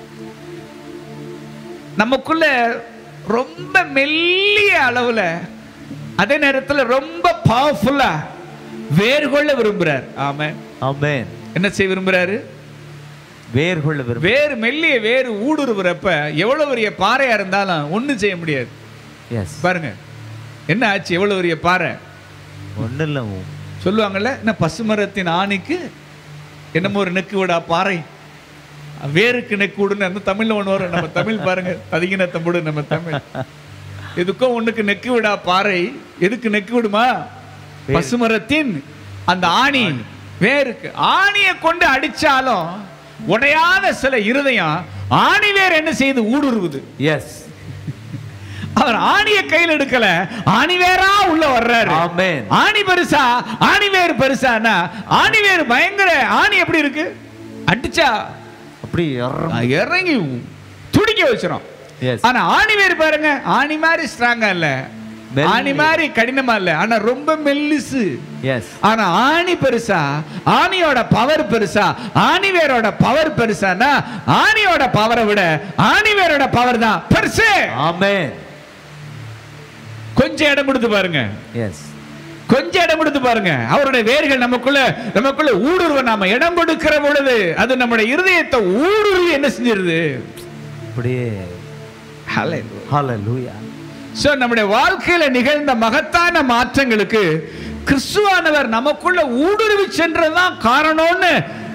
நமக்குள்ள ரொம்ப மெல்லிய அளவுல அதே நேரத்துல ரொம்ப பவர்ஃபுல்லா வேர் கொள்ள விரும்புறார் ஆமா ஆமென் என்ன செய்ய விரும்புறாரு வேர் கொள்ள விரும்ப வேறு மெல்லிய வேறு ஊடுருவுறப்ப எவ்வளவு பெரிய பாறையா இருந்தாலும் ஒண்ணும் செய்ய முடியாது எஸ் பாருங்க என்ன ஆச்சு எவ்வளவு பெரிய பாறை ஒன்றும் இல்லை சொல்லுவாங்கல்ல என்ன பசுமரத்தின் ஆணிக்கு என்னமோ ஒரு நெக்கு விடா பாறை வேருக்கு நெக்கு விடுன்னு அந்த தமிழ்ல ஒண்ணு வரும் நம்ம தமிழ் பாருங்க அதிகின தம்புடு நம்ம தமிழ் எதுக்கும் ஒண்ணுக்கு நெக்கு விடா பாறை எதுக்கு நெக்கு விடுமா பசுமரத்தின் அந்த ஆணி வேருக்கு ஆணியை கொண்டு அடிச்சாலும் உடையாத சில இருதயம் ஆணி வேர் என்ன செய்யுது ஊடுருவுது எஸ் அவர் ஆணிய கையில் எடுக்கல ஆணி வேறா உள்ள வர்றாரு ஆமென் ஆணி பெருசா ஆணி வேறு பெருசானா ஆணி வேறு பயங்கர ஆணி எப்படி இருக்கு அடிச்சா அப்படி இற- அஹ், இறங்கி துடிக்க வச்சிரும் எஸ் ஆனா ஆணி வேறு பாருங்க ஆணி மாதிரி ஸ்ட்ராங்கா இல்ல மெல்லி. ஆணி மாதிரி கடினமா இல்ல ஆனா ரொம்ப மெல்லிசு எஸ் ஆனா ஆணி பெருசா ஆணியோட பவர் பெருசா ஆணி வேரோட பவர் பெருசானா ஆணியோட பவரை விட ஆணி வேரோட பவர் தான் பெருசு ஆமென் கொஞ்சம் இடம் கொடுத்து பாருங்க எஸ் கொஞ்சம் இடம் கொடுத்து பாருங்க அவருடைய வேர்கள் நமக்குள்ள நமக்குள்ள ஊடுருவ நாம இடம் கொடுக்கிற பொழுது அது நம்முடைய இருதயத்தை ஊடுருவி என்ன செஞ்சிருது அப்படியே ஹalleluya சோ நம்முடைய வாழ்க்கையில நிகழ்ந்த மகத்தான மாற்றங்களுக்கு கிறிஸ்துவானவர் நமக்குள்ள ஊடுருவி சென்றதுதான் காரணம்னு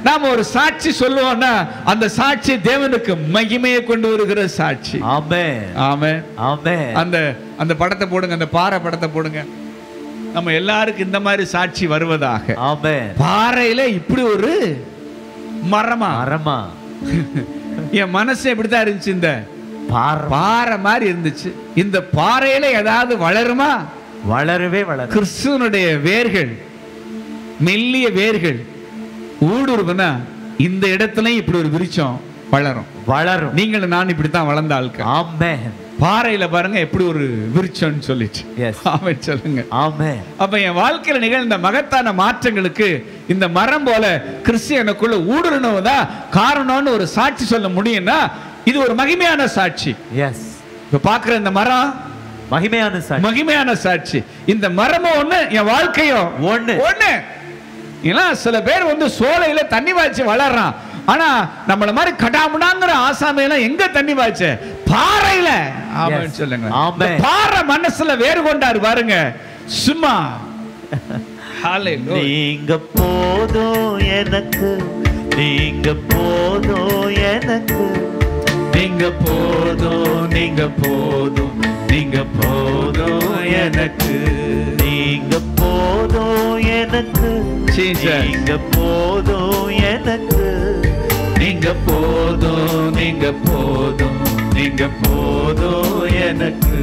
நாம ஒரு சாட்சி சொல்லுவோம்னா அந்த சாட்சி தேவனுக்கு மகிமையை கொண்டு வருகிற சாட்சி ஆமென் ஆமென் ஆமென் அந்த அந்த படத்தை போடுங்க அந்த பாறை படத்தை போடுங்க நம்ம எல்லாருக்கும் இந்த மாதிரி சாட்சி வருவதாக ஆமென் பாறையில இப்படி ஒரு மரமா மரமா என் மனசு எப்படித்தான் இருந்துச்சு இந்த பாரம் பாறை மாதிரி இருந்துச்சு இந்த பாறையில ஏதாவது வளருமா வளரவே வளரும் கிறிஸ்துவனுடைய வேர்கள் மெல்லிய வேர்கள் ஊடுருவுனா இந்த இடத்துலயும் இப்படி ஒரு விருட்சம் வளரும் வளரும் நீங்களும் நான் இப்படித்தான் வளர்ந்த ஆட்கள் ஆமென் பாறையில பாருங்க எப்படி ஒரு விருட்சம்னு சொல்லிச்சு எஸ் ஆமென் சொல்லுங்க ஆமென் அப்ப என் வாழ்க்கையில நிகழ்ந்த மகத்தான மாற்றங்களுக்கு இந்த மரம் போல கிறிஸ்டியனுக்குள்ள ஊடுருணுவதா காரணம்னு ஒரு சாட்சி சொல்ல முடியும்னா இது ஒரு மகிமையான சாட்சி எஸ் இப்ப பாக்குற இந்த மரம் மகிமையான சாட்சி மகிமையான சாட்சி இந்த மரமும் ஒண்ணு என் வாழ்க்கையும் ஒண்ணு ஒண்ணு ஏன்னா சில பேர் வந்து சோலையில தண்ணி வாய்ச்சி வளர்றான் ஆனா நம்மள மாதிரி கடாமுடாங்கிற ஆசாமையெல்லாம் எங்க தண்ணி வாய்ச்ச பாறையில ஆமென் Yes. சொல்லுங்க ஆமென். இந்த பாறை மனசுல வேறு கொண்டாரு பாருங்க சும்மா Hallelujah. நீங்க போதும் எனக்கு நீங்க போதும் எனக்கு நீங்க போதும் நீங்க போதும் நீங்க போதும் எனக்கு நீங்க போதும் எனக்கு Jesus. நீங்க போதும் எனக்கு நீங்க போதும் நீங்க போதும் நீங்க போதும் எனக்கு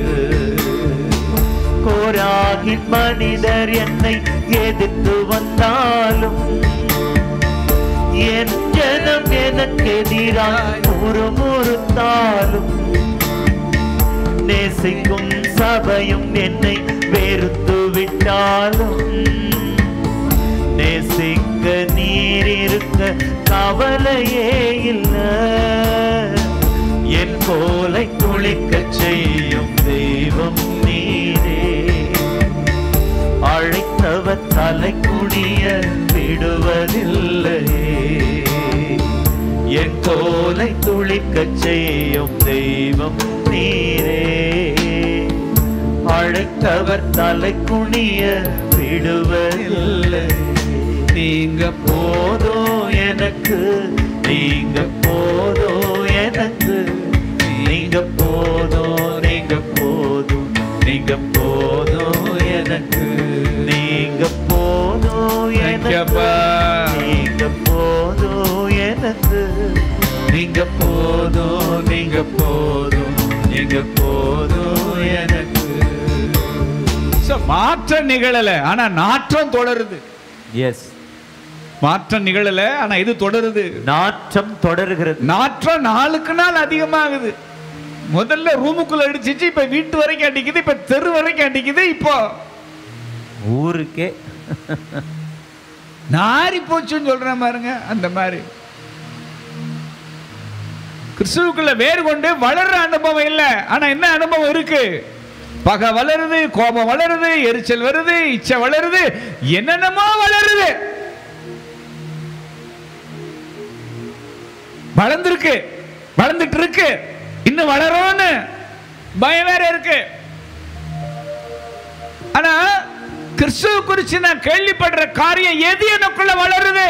கோராகின் மனிதர் என்னை எதிர்த்து வந்தாலும் என் ஜனம் எனக்கு எதிராய் முறுமுறுத்தாலும் நேசிக்கும் சபையும் என்னை வெறுத்து விட்டாலும் நேசிக்க நீர் இருக்க கவலையே இல்ல என் போலை குளிக்க செய்யும் தெய்வம் நீரே அழைத்தவர் தலை குனிய விடுவதில்லையே என் தோலை துளிக்க செய்யும் தெய்வம் நீரே அழைத்தவர் தலை குனிய விடுவதில்லை நீங்க போதும் எனக்கு நீங்க போதும் எனக்கு நீங்க போதும் நீங்க போதும் நீங்க போதும் எனக்கு நீங்க போதும் Thank you, எனக்கு அப்பா. நீங்க போதும் எனக்கு நீங்க போதும் நீங்க போதும் நீங்க போதும் எனக்கு So, மாற்றம் நிகழல ஆனா நாற்றம் தொடருது எஸ் மாற்றம் நிகழல ஆனா இது தொடருது நாற்றம் தொடர்கிறது நாற்றம் நாளுக்கு நாள் அதிகமாகுது முதல்ல ரூமுக்குள்ள அடிச்சிச்சு இப்ப வீட்டு வரைக்கும் அடிக்குது இப்ப தெரு வரைக்கும் அடிக்குது இப்போ ஊருக்கே நாரி போச்சுன்னு சொல்றேன் பாருங்க அந்த மாதிரி கிறிஸ்துவுக்குள்ள வேறு கொண்டு வளர்ற அனுபவம் இல்லை ஆனா என்ன அனுபவம் இருக்கு பகை வளருது கோபம் வளருது எரிச்சல் வருது இச்சை வளருது என்னென்னமோ வளருது வளர்ந்துருக்கு வளர்ந்துட்டு இருக்கு இன்னும் வளரும்னு பயம் வேற இருக்கு ஆனா கிறிஸ்துவ குறிச்சு நான் கேள்விப்படுற காரியம் எது எனக்குள்ள வளருது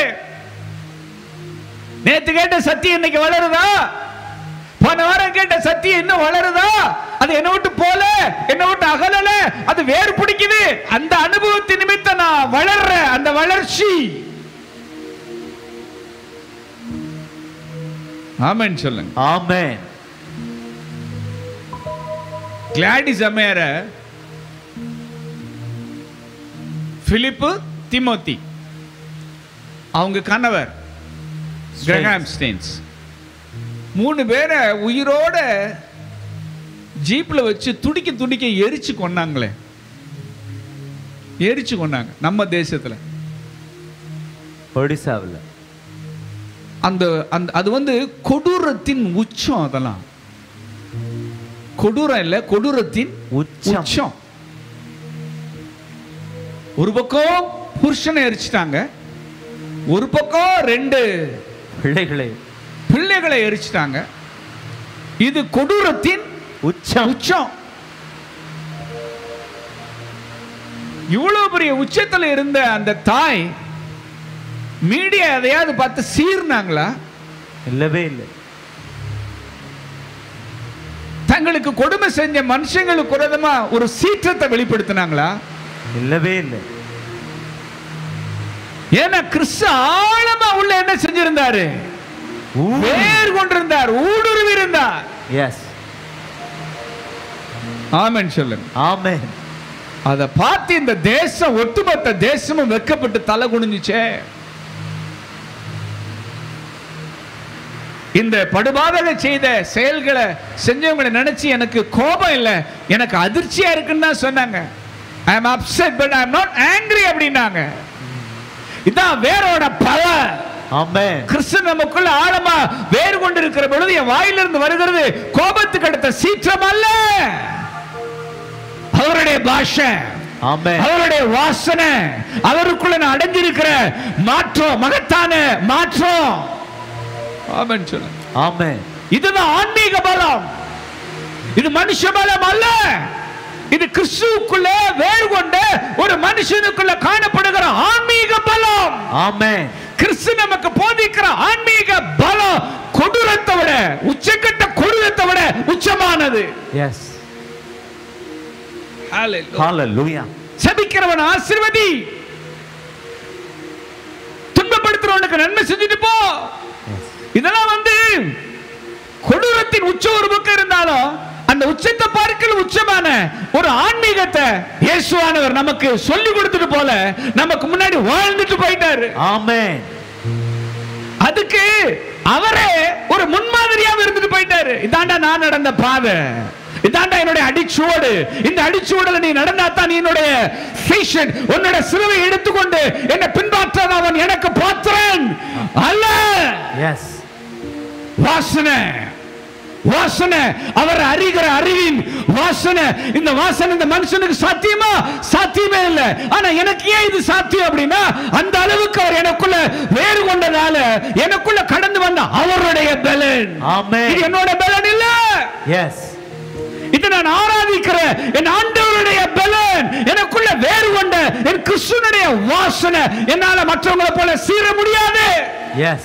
நேத்து கேட்ட சத்தியம் இன்னைக்கு வளருதா போன வாரம் கேட்ட சத்தியம் இன்னும் வளருதா அது என்ன விட்டு போல என்ன விட்டு அகலல அது வேறு பிடிக்குது அந்த அனுபவத்தின் நிமித்தம் நான் வளர்றேன் அந்த வளர்ச்சி ஆமென் சொல்லுங்க ஆமென் கிளாடிஸ் அம்மையார பிலிப்பு திமோத்தி அவங்க கணவர் கிரகாம் ஸ்டெயின்ஸ் மூணு பேரை உயிரோட ஜீப்ல வச்சு துடிக்க துடிக்க எரிச்சு கொண்டாங்களே எரிச்சு கொண்டாங்க நம்ம தேசத்துல ஒடிசாவில் அந்த அந்த அது வந்து கொடூரத்தின் உச்சம் அதெல்லாம் கொடூரம் இல்ல கொடூரத்தின் உச்சம் உச்சம் ஒரு பக்கம் புருஷனை எரிச்சிட்டாங்க ஒரு பக்கம் ரெண்டு பிள்ளைகளே பிள்ளைகளை எரிச்சிட்டாங்க இது கொடூரத்தின் உச்சம் உச்சம் இவ்வளவு பெரிய உச்சத்துல இருந்த அந்த தாய் மீடியா எதையாவது பார்த்து சீர்னாங்களா இல்லவே இல்லை தங்களுக்கு கொடுமை செஞ்ச மனுஷங்களுக்கு விரோதமா ஒரு சீற்றத்தை வெளிப்படுத்தினாங்களா இல்லவே இல்லை ஏன்னா கிறிஸ்து ஆழமா உள்ள என்ன செஞ்சிருந்தாரு வேர் கொண்டிருந்தார் ஊடுருவி இருந்தார் எஸ் ஆமென் சொல்லுங்க ஆமென் அதை பார்த்து இந்த தேசம் ஒட்டுமொத்த தேசமும் வெக்கப்பட்டு தலை குனிஞ்சுச்சே இந்த படுபாதக செய்த செயல்களை செஞ்சவங்களை நினைச்சு எனக்கு கோபம் இல்லை எனக்கு அதிர்ச்சியா இருக்குன்னு தான் சொன்னாங்க I am upset but I am not angry அப்படின்னாங்க இதான் வேரோட பவர் ஆமென் கிறிஸ்து நமக்குள்ள ஆழமா வேறு கொண்டிருக்கிற பொழுது என் வாயிலிருந்து வருகிறது கோபத்துக்கு அடுத்த சீற்றம் அல்ல அவருடைய பாஷை ஆமென் அவருடைய வாசனை அவருக்குள்ள நான் அடைஞ்சிருக்கிற மாற்றம் மகத்தான மாற்றம் ஆமென் சொல்லு ஆமென் இதுதான் ஆன்மீக பலம் இது மனுஷ பலம் அல்ல இது கிறிஸ்துவுக்குள்ள வேறு கொண்ட ஒரு மனுஷனுக்குள்ள காணப்படுகிற ஆன்மீக பலம் ஆமென் கிறிஸ்து நமக்கு போதிக்கிற ஆன்மீக பலம் கொடூரத்தை விட உச்சக்கட்ட கொடூரத்தை விட உச்சமானது எஸ் ஹalleluya சபிக்கிறவன் ஆசீர்வதி துன்பப்படுத்துறவனுக்கு நன்மை செஞ்சுட்டு போ இதெல்லாம் வந்து கொடூரத்தின் உச்ச ஒரு பக்கம் இருந்தாலும் அந்த உச்சத்தை பார்க்கல உச்சமான ஒரு ஆன்மீகத்தை இயேசுவானவர் நமக்கு சொல்லி கொடுத்துட்டு போல நமக்கு முன்னாடி வாழ்ந்துட்டு போயிட்டாரு ஆமென் அதுக்கு அவரே ஒரு முன்மாதிரியாவே இருந்துட்டு போயிட்டாரு இதாண்டா நான் நடந்த பாதை இதாண்டா என்னுடைய அடிச்சுவடு இந்த அடிச்சுவடுல நீ நடந்தா தான் நீ என்னுடைய ஃபேஷன் உன்னோட சிலுவை எடுத்துக்கொண்டு என்னை பின்பற்றாத அவன் எனக்கு பாத்திரன் அல்ல எஸ் வாசனை வாசனை அவர் அறிகிற அறிவின் வாசனை இந்த வாசனை இந்த மனுஷனுக்கு சாத்தியமா சாத்தியமே இல்லை ஆனா எனக்கு ஏன் இது சாத்தியம் அப்படின்னா அந்த அளவுக்கு அவர் எனக்குள்ள வேறு கொண்டதால எனக்குள்ள கடந்து வந்த அவருடைய பலன் ஆமென் இது என்னோட பலன் இல்ல எஸ் இது நான் ஆராதிக்கிற என் ஆண்டவருடைய பலன் எனக்குள்ள வேறு கொண்ட என் கிறிஸ்துவனுடைய வாசனை என்னால மற்றவங்களை போல சீர முடியாது எஸ்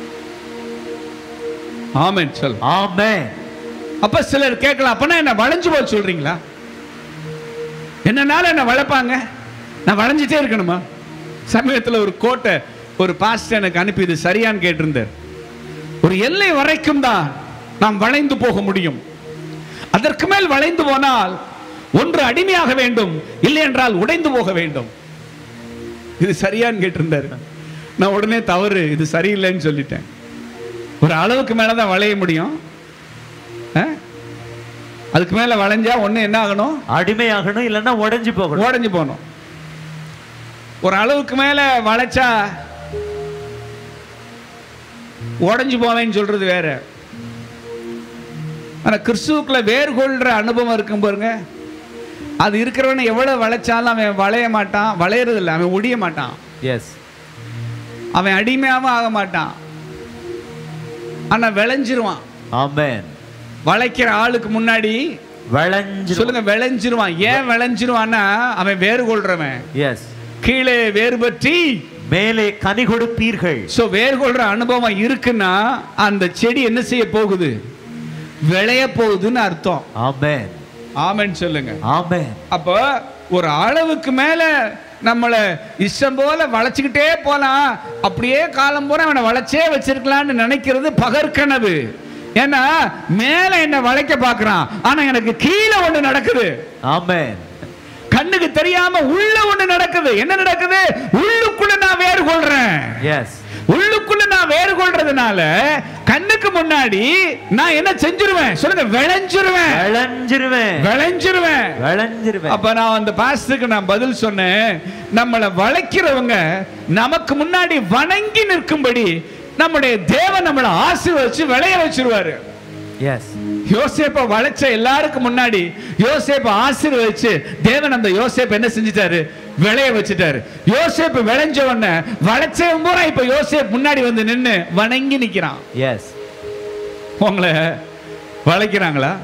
ஆமென் சொல் ஆமென் அப்ப சிலர் கேட்கலாம் அப்பனா என்ன வளைஞ்சு போக சொல்றீங்களா என்னனால என்ன வளைப்பாங்க நான் வளைஞ்சிட்டே இருக்கணுமா சமயத்துல ஒரு கோட்டை ஒரு பாஸ்டர் எனக்கு அனுப்பி இது சரியான்னு கேட்டிருந்தார் ஒரு எல்லை வரைக்கும் தான் நாம் வளைந்து போக முடியும் அதற்கு மேல் வளைந்து போனால் ஒன்று அடிமையாக வேண்டும் இல்லை என்றால் உடைந்து போக வேண்டும் இது சரியான்னு கேட்டிருந்தார் நான் உடனே தவறு இது சரியில்லைன்னு சொல்லிட்டேன் ஒரு அளவுக்கு மேல தான் வளைய முடியும் ஆ? அதுக்கு மேல வளைஞ்சா ஒண்ணு என்ன ஆகணும் அடிமையாகணும் இல்லைன்னா உடைஞ்சு போகணும் உடைஞ்சு போகணும் ஒரு அளவுக்கு மேல வளைச்சா உடைஞ்சு போவேன்னு சொல்றது வேற ஆனா கிறிஸ்துவுக்குள்ள வேர் கொள்ற அனுபவம் இருக்கும் பாருங்க அது இருக்கிறவனை எவ்வளவு வளைச்சாலும் அவன் வளைய மாட்டான் வளையறது இல்லை அவன் ஒடிய மாட்டான் எஸ் அவன் அடிமையாவும் ஆக மாட்டான் ஆனா விளைஞ்சிருவான் ஆமென் வளைக்கிற ஆளுக்கு முன்னாடி வளைஞ்சு சொல்லுங்க விளைஞ்சிருவான் ஏன் விளைஞ்சிருவான்னா அவன் வேறு கொள்றவன் எஸ் கீழே வேறு பற்றி மேலே கனி கொடுப்பீர்கள் சோ வேறு கொள்ற அனுபவம் இருக்குன்னா அந்த செடி என்ன செய்ய போகுது விளைய போகுதுன்னு அர்த்தம் ஆமென் ஆமென்னு சொல்லுங்க ஆமென் அப்போ ஒரு அளவுக்கு மேல நம்மளை இஷ்டம் போல வளைச்சுக்கிட்டே போலாம் அப்படியே காலம் பூரா அவனை வளைச்சே வச்சிருக்கலாம்னு நினைக்கிறது பகற்கனவு ஏன்னா மேல என்ன வளைக்க பார்க்கறான் ஆனா எனக்கு கீழே ஒண்ணு நடக்குது ஆமென் கண்ணுக்கு தெரியாம உள்ள ஒண்ணு நடக்குது என்ன நடக்குது உள்ளுக்குள்ள நான் வேறு கொள்றேன் எஸ் உள்ளுக்குள்ள நான் வேறு கொள்றதுனால கண்ணுக்கு முன்னாடி நான் என்ன செஞ்சிருவேன் சொல்லுங்க விளைஞ்சிருவேன் விளைஞ்சிருவேன் விளைஞ்சிருவேன் விளைஞ்சிருவேன் அப்ப நான் அந்த பாஸ்டருக்கு நான் பதில் சொன்னேன் நம்மளை வளைக்கிறவங்க நமக்கு முன்னாடி வணங்கி நிற்கும்படி நம்முடைய தேவன் நம்மளை ஆசீர்வதிச்சு விளைய வச்சிருவாரு எஸ் யோசேப்ப வளைச்ச எல்லாருக்கும் முன்னாடி யோசேப்ப ஆசீர்வதிச்சு தேவன் அந்த யோசேப் என்ன செஞ்சிட்டாரு விளைய வச்சுட்டாரு யோசேப்பு விளைஞ்ச உடனே வளைச்சவன் பூரா இப்ப யோசேப் முன்னாடி வந்து நின்னு வணங்கி நிக்கிறான் எஸ் உங்களை வளைக்கிறாங்களா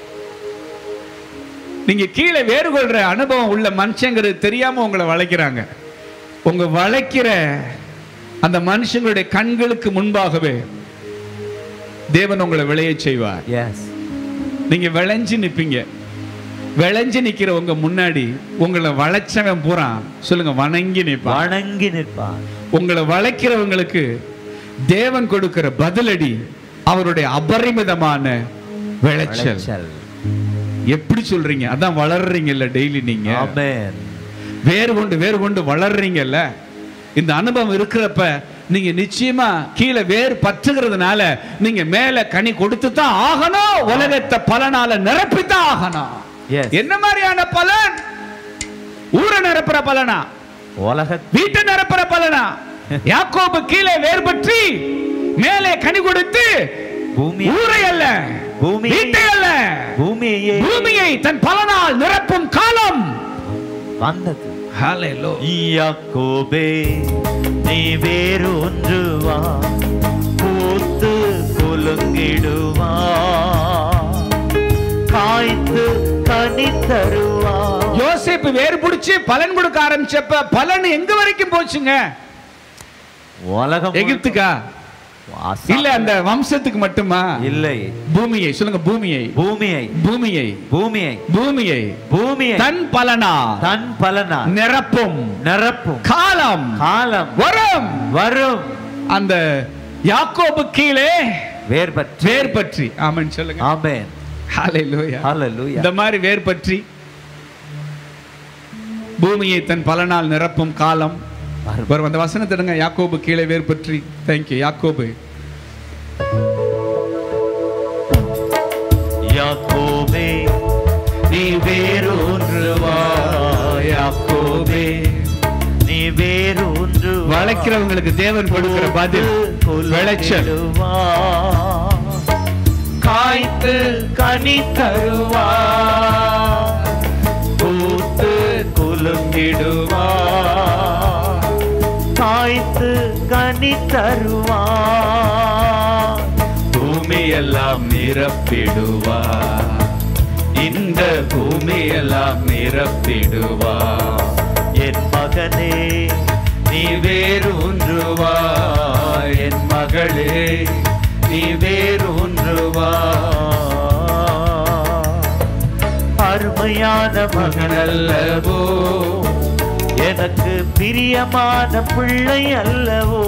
நீங்க கீழே வேறு கொள்ற அனுபவம் உள்ள மனுஷங்கிறது தெரியாம உங்களை வளைக்கிறாங்க உங்க வளைக்கிற அந்த மனுஷங்களுடைய கண்களுக்கு முன்பாகவே தேவன் உங்களை விளையச் செய்வார் எஸ் நீங்க விளைஞ்சு நிப்பீங்க விளைஞ்சு நிக்கிறவங்க முன்னாடி உங்களை வளைச்சவன் பூரா சொல்லுங்க வணங்கி நிப்பான் வணங்கி நிற்பார் உங்களை வளைக்கிறவங்களுக்கு தேவன் கொடுக்கிற பதிலடி அவருடைய அபரிமிதமான விளைச்சல் விளைச்சல் எப்படி சொல்றீங்க அதான் வளர்றீங்கல்ல டெய்லி நீங்க ஆமென் வேறு கொண்டு வேறு கொண்டு வளர்றீங்கல்ல இந்த அனுபவம் இருக்கிறப்ப நீங்க நிச்சயமா கீழே வேர் பற்றுகிறதுனால நீங்க மேல கனி கொடுத்து தான் ஆகணும் உலகத்தை பலனால நிரப்பித்தான் ஆகணும் Yes. என்ன மாதிரியான பலன் ஊரை நிரப்புற பலனா உலக வீட்டை நிரப்புற பலனா யாக்கோபு கீழே வேர் பற்றி மேலே கனி கொடுத்து பூமி ஊரை அல்ல பூமி வீட்டை அல்ல பூமியே பூமியை தன் பலனால் நிரப்பும் காலம் வந்தது Hallelujah. யாக்கோபே நீ வேறொன்று வா பூத்து குலுங்கிடுவா காய்த்து கனி தருவா யோசேப்பு வேறு பிடிச்சு பலன் கொடுக்க ஆரம்பிச்சப்ப பலன் எங்க வரைக்கும் போச்சுங்க உலகம் எகிப்துக்கா ஆசா- இல்ல அந்த வம்சத்துக்கு மட்டுமா இல்லை பூமியை சொல்லுங்க பூமியை பூமியை பூமியை பூமியை பூமியை பூமியை தன் பலனா தன் பலனா நிரப்பும் நிரப்பும் காலம் காலம் வரும் வரும் அந்த யாக்கோபு கீழே வேர் பற்றி வேர் பற்றி ஆமென் சொல்லுங்க ஆமென் ஹalleluya ஹalleluya இந்த மாதிரி வேர் பற்றி பூமியை தன் பலனால் நிரப்பும் காலம் வரும். வரும் அந்த வசனத்திடுங்க யாக்கோபு கீழே வேர் பற்றி தேங்க்யூ யாக்கோபு யாக்கோபே நீ வேறொன்று வா யாக்கோபே நீ வேறொன்று வா. வளைக்கிறவங்களுக்கு தேவன் கொடுக்கிற பதில் விளைச்சல் குலுங்கிடுவா. காய்த்து கனி தருவா பூத்து குலுங்கிடுவா காய்த்து கனி தருவா பூமியெல்லாம் நிரப்பிடுவா இந்த பூமியெல்லாம் நிரப்பிடுவா என் மகனே நீ வேறொன்று வா என் மகளே நீ வேறொன்று வா அருமையான மகன் அல்லவோ எனக்கு பிரியமான பிள்ளை அல்லவோ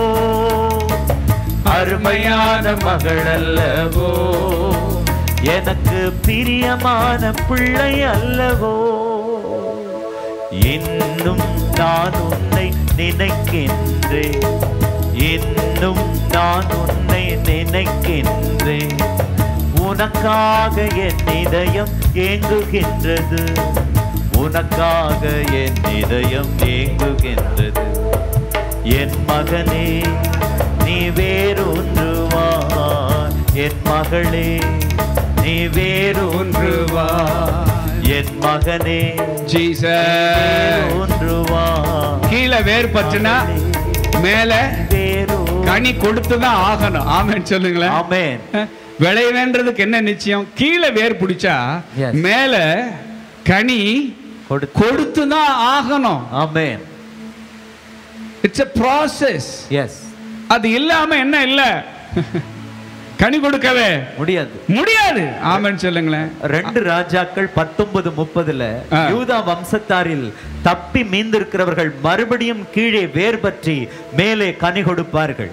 அருமையான மகள் அல்லவோ எனக்கு பிரியமான பிள்ளை அல்லவோ இன்னும் நான் உன்னை நினைக்கின்றேன் இன்னும் நான் உன்னை நினைக்கின்றேன் உனக்காக என் இதயம் ஏங்குகின்றது உனக்காக என் இதயம் ஏங்குகின்றது என் மகனே நீ வேறொன்று வா என் மகளே நீ வேறொன்று வா என் மகனே ஜீசஸ் வேறொன்று வா கீழே வேர் பற்றினா மேல வேறோ கனி கொடுத்து தான் ஆகணும் ஆமென் சொல்லுங்களேன் ஆமென் விளைவேன்றதுக்கு என்ன நிச்சயம் கீழே வேர் பிடிச்சா Yes. மேல கனி கொடுத்து கொடுத்து தான் ஆகணும் amen it's a process yes அது இல்லாம என்ன இல்ல கனி கொடுக்கவே முடியாது முடியாது ஆமென் சொல்லுங்களேன் ரெண்டு ராஜாக்கள் பத்தொன்பது முப்பதுல ஆ. யூதா வம்சத்தாரில் தப்பி மீந்திருக்கிறவர்கள் மறுபடியும் கீழே வேர் பற்றி மேலே கனி கொடுப்பார்கள்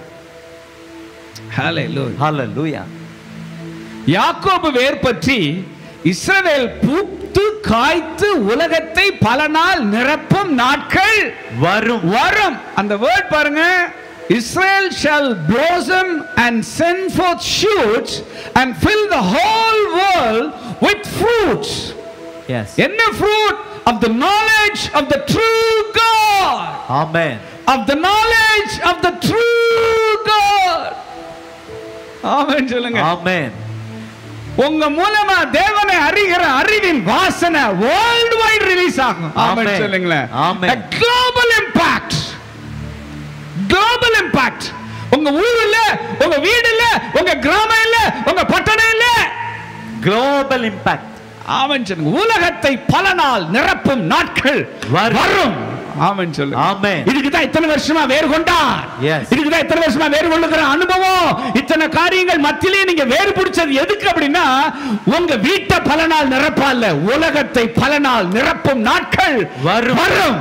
Hallelujah. ஹalleluya யாக்கோபு வேர் பற்றி இஸ்ரவேல் பூத்து காய்த்து உலகத்தை பல நாள் நிரப்பும் நாட்கள் வரும் வரும் அந்த வேர்ட் பாருங்க Israel shall blossom and send forth shoots and fill the whole world with fruits yes என்ன fruit of the knowledge of the true God amen of the knowledge of the true God amen சொல்லுங்க amen உங்க மூலமா தேவனை அறிகிற அறிவின் வாசனை world worldwide release ஆகும் amen Amen. சொல்லுங்களேன் Amen. Global impact global impact உங்க ஊர் இல்ல உங்க வீடு இல்ல உங்க கிராமம் இல்ல உங்க பட்டணம் இல்ல குளோபல் இம்பாக்ட் ஆமென் சொல்லுங்க உலகத்தை பல நாள் நிரப்பும் நாட்கள் வரும். வரும் ஆமென் சொல்லு ஆமென் இதுக்கு தான் இத்தனை வருஷமா வேர் கொண்டார் Yes. இதுக்கு தான் இத்தனை வருஷமா வேர் கொள்ளுகிற அனுபவம் இத்தனை காரியங்கள் மத்தியிலே நீங்க வேறு பிடிச்சது எதுக்கு அப்படின்னா உங்க வீட்டை பல நாள் நிரப்பால உலகத்தை பல நாள் நிரப்பும் நாட்கள் வரும். வரும்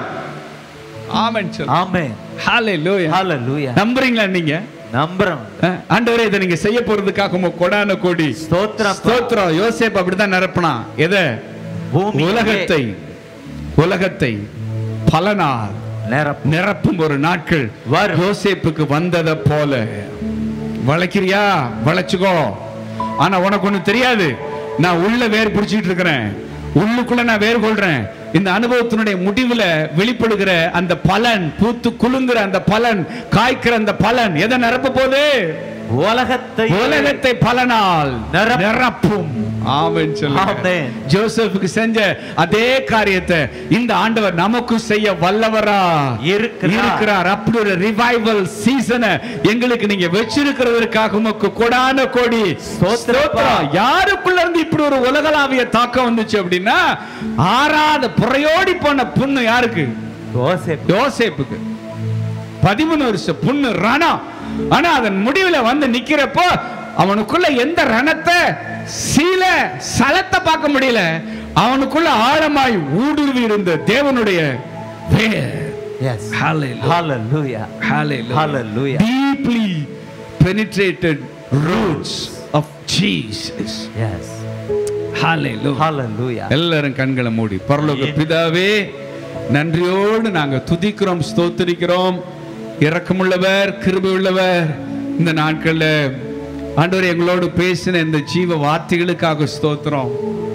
ஆமென் சொல்லு ஆமென் ஹalleluya ஹalleluya நம்புறீங்களா நீங்க நம்புறோம் அஹ், ஆண்டவரே இதை நீங்க செய்ய போறதுக்காக உங்க கொடான கோடி ஸ்தோத்திரம் ஸ்தோத்திரம் யோசேப் அப்படிதான் நிரப்பினா எதை பூமி உலகத்தை உலகத்தை பல நாள் நிரப்பு நிரப்பும் ஒரு நாட்கள் வரும். யோசேப்புக்கு வந்ததை போல வளைக்கிறியா வளைச்சுக்கோ ஆனா உனக்கு ஒண்ணு தெரியாது நான் உள்ள வேர் பிடிச்சிட்டு இருக்கிறேன் உள்ளுக்குள்ள நான் வேர் கொள்றேன் இந்த அனுபவத்தினுடைய முடிவுல வெளிப்படுகிற அந்த பலன் பூத்து குலுங்குற அந்த பலன் காய்க்கிற அந்த பலன் எதை நிரப்ப போகுது உலகத்தை உலகத்தை பல நாள் நிரப்பும். நிரப்பும் ஆமென் சொல்லுங்க ஆமென். ஜோசப்புக்கு செஞ்ச அதே காரியத்தை இந்த ஆண்டவர் நமக்கும் செய்ய வல்லவரா இருக்கிறார். இருக்கிறார் அப்படி ஒரு ரிவைவல் சீசனை எங்களுக்கு நீங்க வச்சிருக்கிறதற்காக உமக்கு கொடான கோடி ஸ்தோத்திரப்பா. ஸ்தோத்திரம். யாருக்குள்ள இருந்து இப்படி ஒரு உலகளாவிய தாக்கம் வந்துச்சு அப்படின்னா ஆறாத புறையோடி போன புண்ணு யாருக்கு யோசேப்பு யோசேப்புக்கு பதிமூணு வருஷம் புண்ணு ரணம் ஆனா அதன் முடிவுல வந்து நிக்கிறப்போ அவனுக்குள்ள எந்த ரணத்தை சீல சலத்தை பார்க்க முடியல அவனுக்குள்ள ஆழமாய் ஊடுருவி இருந்த தேவனுடைய வேர் S Hallelujah. Hallelujah Hallelujah. Hallelujah. deeply penetrated roots of Jesus S Hallelujah. ஹalleluya எல்லாரும் கண்களை மூடி பரலோக பிதாவே நன்றியோடு நாங்க துதிக்கிறோம் ஸ்தோத்திரிக்கிறோம் இரக்கமுள்ளவர் கிருபை உள்ளவர் இந்த நாட்கள்ல ஆண்டவர் எங்களோடு பேசின இந்த ஜீவ வார்த்தைகளுக்காக ஸ்தோத்திரம்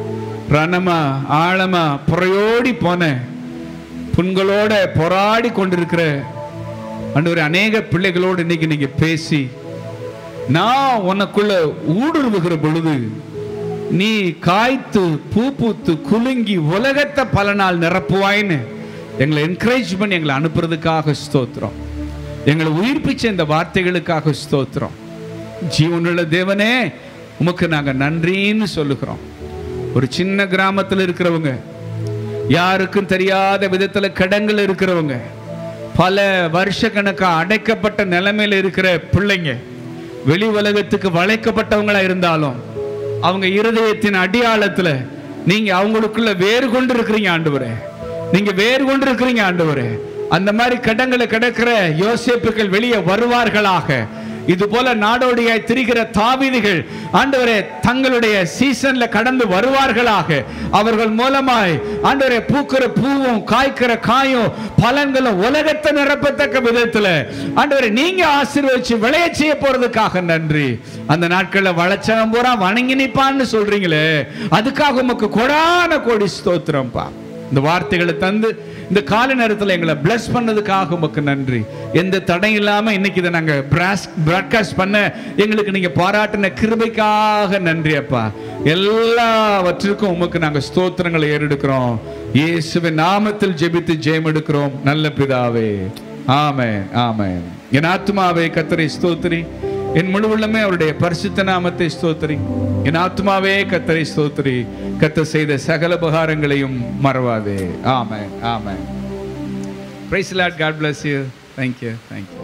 ரணமா ஆழமா புறையோடி போன புண்களோட போராடி கொண்டிருக்கிற ஆண்டவர் அநேக பிள்ளைகளோடு இன்னைக்கு நீங்க பேசி நான் உனக்குள்ள ஊடுருவுகிற பொழுது நீ காய்த்து பூ பூத்து குலுங்கி உலகத்தை பல நாள் நிரப்புவாய்ன்னு எங்களை என்கரேஜ் பண்ணி எங்களை அனுப்புறதுக்காக ஸ்தோத்திரம் எங்களை உயிர்ப்பிச்ச இந்த வார்த்தைகளுக்காக ஸ்தோத்திரம் ஜீவனுள்ள தேவனே உமக்கு நாங்க நன்றின்னு சொல்லுகிறோம் ஒரு சின்ன கிராமத்தில் இருக்கிறவங்க யாருக்கும் தெரியாத விதத்துல கடங்கள் இருக்கிறவங்க பல வருஷ கணக்கா அடைக்கப்பட்ட நிலைமையில இருக்கிற பிள்ளைங்க வெளி உலகத்துக்கு வளைக்கப்பட்டவங்களா இருந்தாலும் அவங்க இருதயத்தின் அடியாளத்துல நீங்க அவங்களுக்குள்ள வேறு கொண்டு இருக்கிறீங்க ஆண்டவரே நீங்க வேறு கொண்டு இருக்கிறீங்க ஆண்டவரே அந்த மாதிரி கடங்களை கிடக்கிற யோசேப்புகள் வெளியே வருவார்களாக இது போல நாடோடியாய் திரிகிற தாவீதுகள் ஆண்டவரே தங்களுடைய சீசன்ல கடந்து வருவார்களாக அவர்கள் மூலமாய் ஆண்டவரே பூக்கிற பூவும் காய்க்கிற காயும் பலன்களும் உலகத்தை நிரப்பத்தக்க விதத்துல ஆண்டவரே நீங்க ஆசீர்வதிச்சு விளைய செய்ய போறதுக்காக நன்றி அந்த நாட்கள்ல வளச்சவன் பூரா வணங்கி நிப்பான்னு சொல்றீங்களே அதுக்காக உமக்கு கொடான கோடி ஸ்தோத்திரம்ப்பா இந்த வார்த்தைகளை தந்து இந்த காலை நேரத்தில் எங்களை bless பண்ணதுக்காக உமக்கு நன்றி எந்த தடையும் இல்லாம இன்னைக்கு இதை நாங்க பிராட்காஸ்ட் பண்ண எங்களுக்கு நீங்க பாராட்டின கிருபைக்காக நன்றி அப்பா எல்லாவற்றிற்கும் உமக்கு நாங்க ஸ்தோத்திரங்களை ஏறெடுக்கிறோம் இயேசுவின் நாமத்தில் ஜெபித்து ஜெயம் எடுக்கிறோம் நல்ல பிதாவே ஆமென் ஆமென் என் ஆத்மாவே கத்தரை ஸ்தோத்திரி என் முழு உள்ளமே அவருடைய பரிசுத்த நாமத்தை ஸ்தோத்திரி என் ஆத்மாவே கத்தரை ஸ்தோத்திரி கத்த செய்த சகல உபகாரங்களையும் மறவாதே amen amen praise Lord God bless you thank you thank you